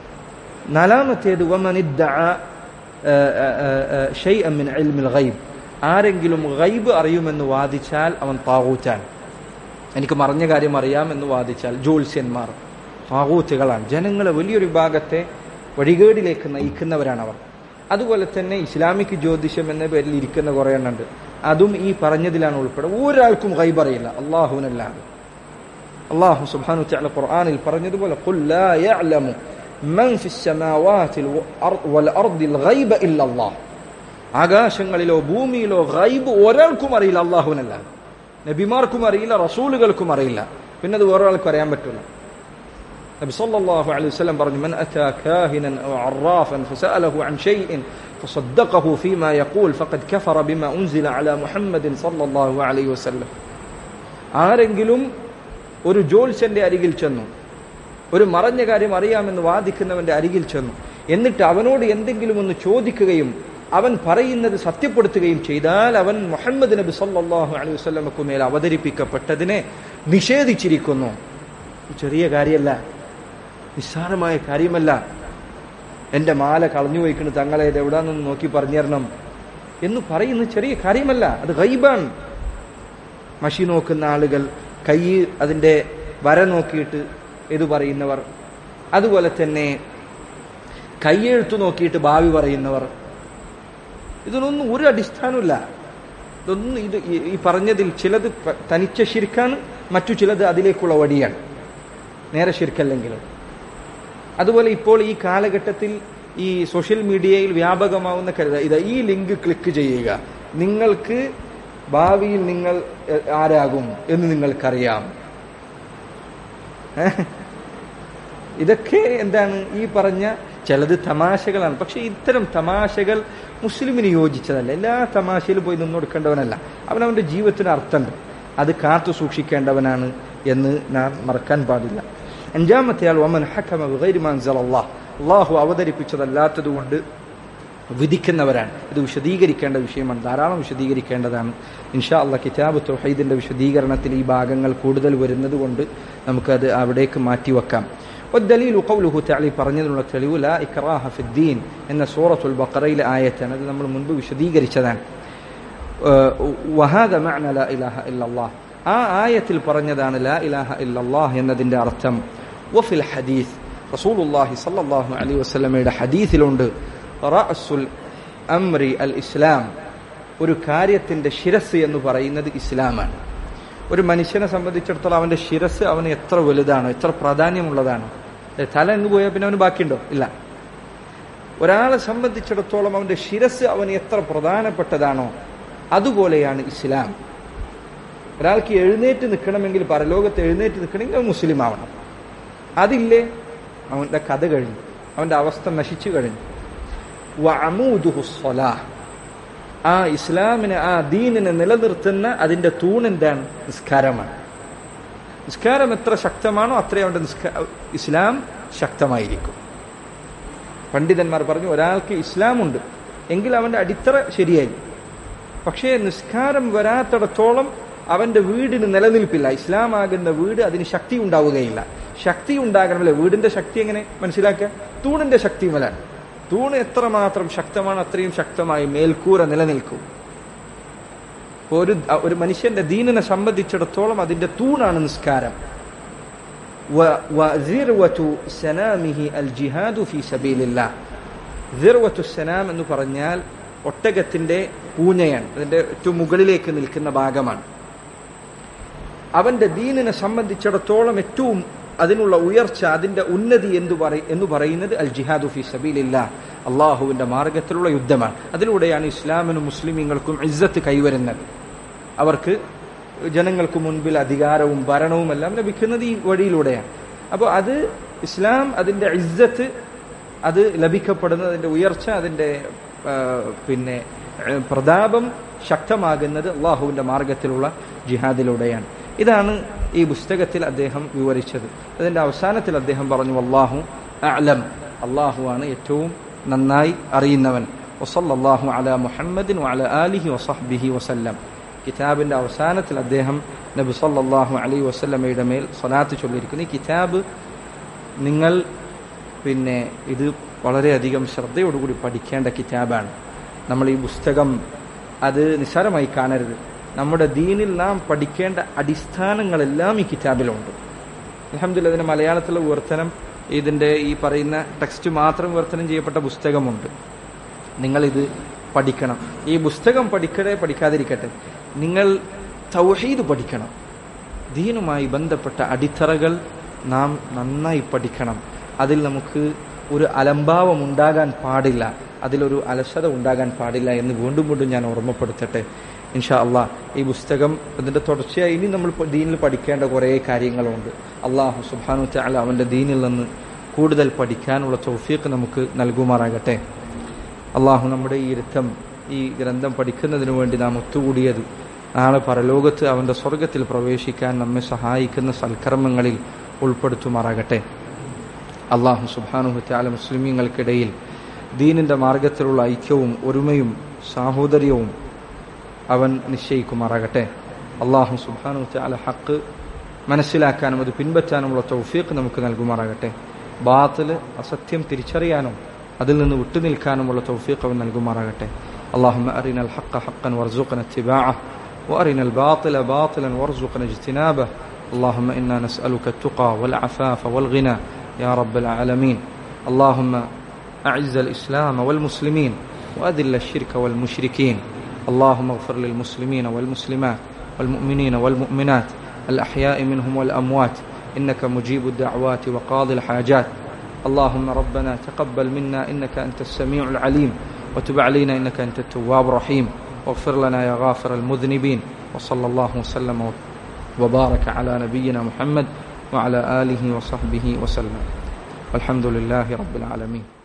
B: നാലാമത്തേത് വമൻ ഇദ്ദഅ, ആ, ആ, ആ, ആ, ശൈഅൻ മിൻ ഇൽമിൽ ഗൈബ് ആരെങ്കിലും ഗൈബ് അറിയുമെന്ന് വാദിച്ചാൽ അവൻ താവൂറ്റാൻ എനിക്ക് മറഞ്ഞ കാര്യം അറിയാമെന്ന് വാദിച്ചാൽ ജ്യോത്സ്യന്മാർ താവൂത്തുകളാണ് ജനങ്ങളെ വലിയൊരു വിഭാഗത്തെ വഴികേടിലേക്ക് നയിക്കുന്നവരാണ് അവർ അതുപോലെ തന്നെ ഇസ്ലാമിക് ജ്യോതിഷം എന്ന പേരിൽ ഇരിക്കുന്ന കുറേ എണ്ണുണ്ട് അതും ഈ പറഞ്ഞതിലാണ് ഉൾപ്പെടെ ഒരാൾക്കും ഗൈബ് അറിയില്ല അള്ളാഹുവിനല്ലാതെ അള്ളാഹു സുബ്ഹാനഹു വതആല ഖുർആനിൽ പറഞ്ഞതുപോലെ ഖുൽ ലാ യഅലമു മൻ ഫിസ് സമാവാതി വൽ അർദിൽ ഗൈബ ഇല്ല അല്ലാഹ് ആകാശങ്ങളിലോ ഭൂമിയിലോ ഗൈബ് ഒരാൾക്കും അറിയില്ല അള്ളാഹുവിനല്ലാതെ നബിമാർക്കും അറിയില്ല റസൂലുകൾക്കും അറിയില്ല പിന്നെ അത് വേറെ ആൾക്കും അറിയാൻ പറ്റില്ല നബി സല്ലല്ലാഹു അലൈഹി വസല്ലം പറഞ്ഞു മൻ അതാ കാഹിനൻ ഔ അറാഫൻ ഫസഅലഹു അൻ ഷൈഇൻ فصدقه فيما يقول فقد كفر بما أنزل على محمد صلى الله عليه وسلم ആരെങ്കിലും ഒരു ജോത്സ്യന്റെ അരികിൽ ചെന്നു ഒരു മറഞ്ഞ കാര്യം അറിയാമെന്ന് വാദിക്കുന്നവന്റെ അരികിൽ ചെന്നു എന്നിട്ട് അവനോട് എന്തെങ്കിലും ഒന്ന് ചോദിക്കുകയും അവൻ പറയുന്നത് സത്യപ്പെടുത്തുകയും ചെയ്താൽ അവൻ മുഹമ്മദ് നബി സല്ലല്ലാഹു അലൈഹി വസല്ലമക്ക് മേൽ അവതരിപ്പിക്കപ്പെട്ടതിനെ നിഷേധിച്ചിരിക്കുന്നു ചെറിയ കാര്യമല്ല നിസ്സാരമായ കാര്യമല്ല എന്റെ മാല കളഞ്ഞു വയ്ക്കുന്നു തങ്ങളെ ഇത് എവിടാന്നൊന്ന് നോക്കി പറഞ്ഞു തരണം എന്ന് പറയുന്ന ചെറിയ കാര്യമല്ല അത് ഗൈബാണ് മഷി നോക്കുന്ന ആളുകൾ കൈ അതിന്റെ വര നോക്കിയിട്ട് ഇത് പറയുന്നവർ അതുപോലെ തന്നെ കൈയെഴുത്ത് നോക്കിയിട്ട് ഭാവി പറയുന്നവർ ഇതിനൊന്നും ഒരു അടിസ്ഥാനമില്ല ഇതൊന്നും ഇത് ഈ- ഈ പറഞ്ഞതിൽ ചിലത് പ- തനിച്ച ശിർക്കാണ് മറ്റു ചിലത് അതിലേക്കുള്ള വടിയാണ് നേരെ ശിർക്കല്ലെങ്കിലും അതുപോലെ ഇപ്പോൾ ഈ കാലഘട്ടത്തിൽ ഈ സോഷ്യൽ മീഡിയയിൽ വ്യാപകമാവുന്ന കരുത ഇത് ഈ ലിങ്ക് ക്ലിക്ക് ചെയ്യുക നിങ്ങൾക്ക് ഭാവിയിൽ നിങ്ങൾ എ, ആരാകും എന്ന് നിങ്ങൾക്കറിയാം ഏഹ്? ഇതൊക്കെ എന്താണ് ഈ പറഞ്ഞ ചിലത് തമാശകളാണ് പക്ഷെ ഇത്തരം തമാശകൾ മുസ്ലിമിന് യോജിച്ചതല്ല എല്ലാ തമാശയിലും പോയി നിന്ന് കൊടുക്കേണ്ടവനല്ല അവനവന്റെ ജീവിതത്തിന് അർത്ഥമുണ്ട് അത് കാത്തു സൂക്ഷിക്കേണ്ടവനാണ് എന്ന് നാം മറക്കാൻ പാടില്ല അഞ്ചാമത്തെ ആൾ ഒമൻ ഹക്കമ ബിഗൈരി മാ അൻസലല്ലാഹ്. അള്ളാഹു അവതരിപ്പിച്ചതല്ലാത്തത് കൊണ്ട് വിധിക്കുന്നവരാണ് ഇത് വിശദീകരിക്കേണ്ട വിഷയമാണ് ധാരാളം വിശദീകരിക്കേണ്ടതാണ് ഇൻഷാ അള്ളാഹ് കിതാബ് തൊഹീദിന്റെ വിശദീകരണത്തിൽ ഈ ഭാഗങ്ങൾ കൂടുതൽ വരുന്നത് കൊണ്ട് നമുക്കത് അവിടേക്ക് മാറ്റിവെക്കാം والدليل قوله تعالى പറഞ്ഞതിനുള്ള തെളിവ് ലാ ഇക്റാഹ ഫിദ്ദീൻ എന്ന സൂറത്തുൽ ബഖറയിലെ ആയത്താണ് അത് നമ്മൾ മുൻപ് വിശദീകരിച്ചതാണ് വഹാദ മഅന ലാ ഇലാഹ ഇല്ലല്ലാഹ് ആ ആയത്തിൽ പറഞ്ഞതാണ് ലാ ഇലാഹ ഇല്ലല്ലാഹ് എന്നതിന്റെ അർത്ഥം വഫിൽ ഹദീസ് റസൂലുള്ളാഹി സ്വല്ലല്ലാഹു അലൈഹി വസല്ലമയുടെ ഹദീസിലുണ്ട് റഅസുൽ അംരി അൽ ഇസ്ലാം ഒരു കാര്യത്തിന്റെ ശിരസ് എന്ന് പറയുന്നത് ഇസ്ലാമാണ് ഒരു മനുഷ്യനെ സംബന്ധിച്ചിടത്തോളം അവന്റെ ശിരസ് അവന് എത്ര വലുതാണോ എത്ര പ്രാധാന്യമുള്ളതാണോ ഏ, തല അങ്ങ് പോയാൽ പിന്നെ അവന് ബാക്കിയുണ്ടോ ഇല്ല ഒരാളെ സംബന്ധിച്ചിടത്തോളം അവന്റെ ശിരസ് അവന് എത്ര പ്രധാനപ്പെട്ടതാണോ അതുപോലെയാണ് ഇസ്ലാം ഒരാൾക്ക് എഴുന്നേറ്റ് നിൽക്കണമെങ്കിൽ പരലോകത്ത് എഴുന്നേറ്റ് നിൽക്കണമെങ്കിൽ അവൻ മുസ്ലിം ആവണം അതില്ലേ അവന്റെ കഥ കഴിഞ്ഞു അവന്റെ അവസ്ഥ നശിച്ചു കഴിഞ്ഞു വഅമൂദുഹു സ്വലാഹ്. ആ ഇസ്ലാമിനെ ആ ദീനിനെ നിലനിർത്തുന്ന അതിന്റെ തൂൺ എന്താണ് നിസ്കാരമാണ് നിസ്കാരം എത്ര ശക്തമാണോ അത്രയും അവന്റെ നിസ്കാ ഇസ്ലാം ശക്തമായിരിക്കും പണ്ഡിതന്മാർ പറഞ്ഞു ഒരാൾക്ക് ഇസ്ലാമുണ്ട് എങ്കിൽ അവന്റെ അടിത്തറ ശരിയായി പക്ഷേ നിസ്കാരം വരാത്തിടത്തോളം അവന്റെ വീടിന് നിലനിൽപ്പില്ല ഇസ്ലാം ആകുന്ന വീട് അതിന് ശക്തി ഉണ്ടാവുകയില്ല ശക്തി ഉണ്ടാകണമല്ലേ വീടിന്റെ ശക്തി എങ്ങനെ മനസ്സിലാക്കുക തൂണിന്റെ ശക്തി മേലാണ് തൂണ് എത്രമാത്രം ശക്തമാണ് അത്രയും ശക്തമായി മേൽക്കൂര നിലനിൽക്കും ഇപ്പൊ ഒരു ഒരു മനുഷ്യന്റെ ദീനിനെ സംബന്ധിച്ചിടത്തോളം അതിന്റെ തൂണാണ് നിസ്കാരം വ- വസിർവതു സനാമിഹി അൽ ജിഹാദു ഫീ സബീലില്ലാ ദിർവത്തു സനാം എന്ന് പറഞ്ഞാൽ ഒട്ടകത്തിന്റെ പൂഞ്ഞയാണ് അതിന്റെ ഏറ്റവും മുകളിലേക്ക് നിൽക്കുന്ന ഭാഗമാണ് അവന്റെ ദീനിനെ സംബന്ധിച്ചിടത്തോളം ഏറ്റവും അതിനുള്ള ഉയർച്ച അതിന്റെ ഉന്നതി എന്ന് പറ എന്ന് പറയുന്നത് അൽ ജിഹാദു ഫി സബീലില്ല അള്ളാഹുവിന്റെ മാർഗത്തിലുള്ള യുദ്ധമാണ് അതിലൂടെയാണ് ഇസ്ലാമിനും മുസ്ലിമീങ്ങൾക്കും ഇസ്സത്ത് കൈവരുന്നത് അവർക്ക് ജനങ്ങൾക്ക് മുൻപിൽ അധികാരവും ഭരണവും എല്ലാം ലഭിക്കുന്നത് ഈ വഴിയിലൂടെയാണ് അപ്പോൾ അത് ഇസ്ലാം അതിന്റെ ഇസ്സത്ത് അത് ലഭിക്കപ്പെടുന്നത് അതിന്റെ ഉയർച്ച അതിന്റെ ആ, പിന്നെ ആ, പ്രതാപം ശക്തമാകുന്നത് അള്ളാഹുവിന്റെ മാർഗത്തിലുള്ള ജിഹാദിലൂടെയാണ് ഇതാണ് ഈ പുസ്തകത്തിൽ അദ്ദേഹം വിവരിച്ചത് അതിന്റെ അവസാനത്തിൽ അദ്ദേഹം പറഞ്ഞു അള്ളാഹു അലം അള്ളാഹുവാണ് ഏറ്റവും നന്നായി അറിയുന്നവൻ വസല്ലാഹു അല മുഹമ്മദിൻ വഅല ആലിഹി വസഹ്ബിഹി വസല്ലം കിതാബിന്റെ അവസാനത്തിൽ അദ്ദേഹം നബി സല്ലല്ലാഹു അലൈഹി വസല്ലമയുടെ മേൽ സ്വലാത്ത് ചൊല്ലിയിരിക്കുന്നു ഈ കിതാബ് നിങ്ങൾ പിന്നെ ഇത് വളരെയധികം ശ്രദ്ധയോടുകൂടി പഠിക്കേണ്ട കിതാബാണ് നമ്മൾ ഈ പുസ്തകം അത് നിസ്സാരമായി കാണരുത് നമ്മുടെ ദീനിൽ നാം പഠിക്കേണ്ട അടിസ്ഥാനങ്ങളെല്ലാം ഈ കിതാബിലുണ്ട് അലഹമില്ല ഇതിന്റെ മലയാളത്തിലെ വിവർത്തനം ഇതിന്റെ ഈ പറയുന്ന ടെക്സ്റ്റ് മാത്രം വിവർത്തനം ചെയ്യപ്പെട്ട പുസ്തകമുണ്ട് നിങ്ങളിത് പഠിക്കണം ഈ പുസ്തകം പഠിക്കട്ടെ പഠിക്കാതിരിക്കട്ടെ നിങ്ങൾ തൗഹീദ് പഠിക്കണം ദീനുമായി ബന്ധപ്പെട്ട അടിത്തറകൾ നാം നന്നായി പഠിക്കണം അതിൽ നമുക്ക് ഒരു അലംഭാവം ഉണ്ടാകാൻ പാടില്ല അതിലൊരു അലസത ഉണ്ടാകാൻ പാടില്ല എന്ന് വീണ്ടും വീണ്ടും ഞാൻ ഓർമ്മപ്പെടുത്തട്ടെ ഇൻഷാ അള്ളാ ഈ പുസ്തകം ഇതിന്റെ തുടർച്ചയായി ഇനി നമ്മൾ പ- ദീനിൽ പഠിക്കേണ്ട കുറേ കാര്യങ്ങളുണ്ട് അള്ളാഹു സുബാനു ചാല അവന്റെ ദീനിൽ നിന്ന് കൂടുതൽ പഠിക്കാനുള്ള തൗഫീഖ് നമുക്ക് നൽകുമാറാകട്ടെ അള്ളാഹു നമ്മുടെ ഈ ഇരുത്തം ഈ ഗ്രന്ഥം പഠിക്കുന്നതിന് വേണ്ടി നാം ഒത്തുകൂടിയത് നാളെ പരലോകത്ത് അവന്റെ സ്വർഗത്തിൽ പ്രവേശിക്കാൻ നമ്മെ സഹായിക്കുന്ന സൽക്കർമ്മങ്ങളിൽ ഉൾപ്പെടുത്തുമാറാകട്ടെ അള്ളാഹു സുബാനുഹു ത്യാല മുസ്ലിമീങ്ങൾക്കിടയിൽ ദീനിന്റെ മാർഗത്തിലുള്ള ഐക്യവും ഒരുമയും സാഹോദര്യവും അവൻ നിശ്ചയിക്കുമാറാകട്ടെ അള്ളാഹു സുബാനു ത്യാല ഹക്ക് മനസ്സിലാക്കാനും അത് പിൻപറ്റാനുമുള്ള തൗഫീഖ് നമുക്ക് നൽകുമാറാകട്ടെ ബാത്തില് അസത്യം തിരിച്ചറിയാനും അതിൽ നിന്ന് വിട്ടുനിൽക്കാനുമുള്ള തൗഫീഖ് അവൻ നൽകുമാറാകട്ടെ اللهم أرنا الحق حقا وارزقنا اتباعه وأرنا الباطل باطلا وارزقنا اجتنابه اللهم إنا نسألك التقى والعفاف والغنى يا رب العالمين اللهم أعز الإسلام والمسلمين وأذل الشرك والمشركين اللهم اغفر للمسلمين والمسلمات والمؤمنين والمؤمنات الأحياء منهم والأموات إنك مجيب الدعوات وقاضي الحاجات اللهم ربنا تقبل منا إنك أنت السميع العليم وتب علينا إنك أنت التواب الرحيم واغفر لنا يا غافر المذنبين وصلى الله وسلم وبارك على نبينا محمد وعلى آله وصحبه وسلم والحمد لله رب العالمين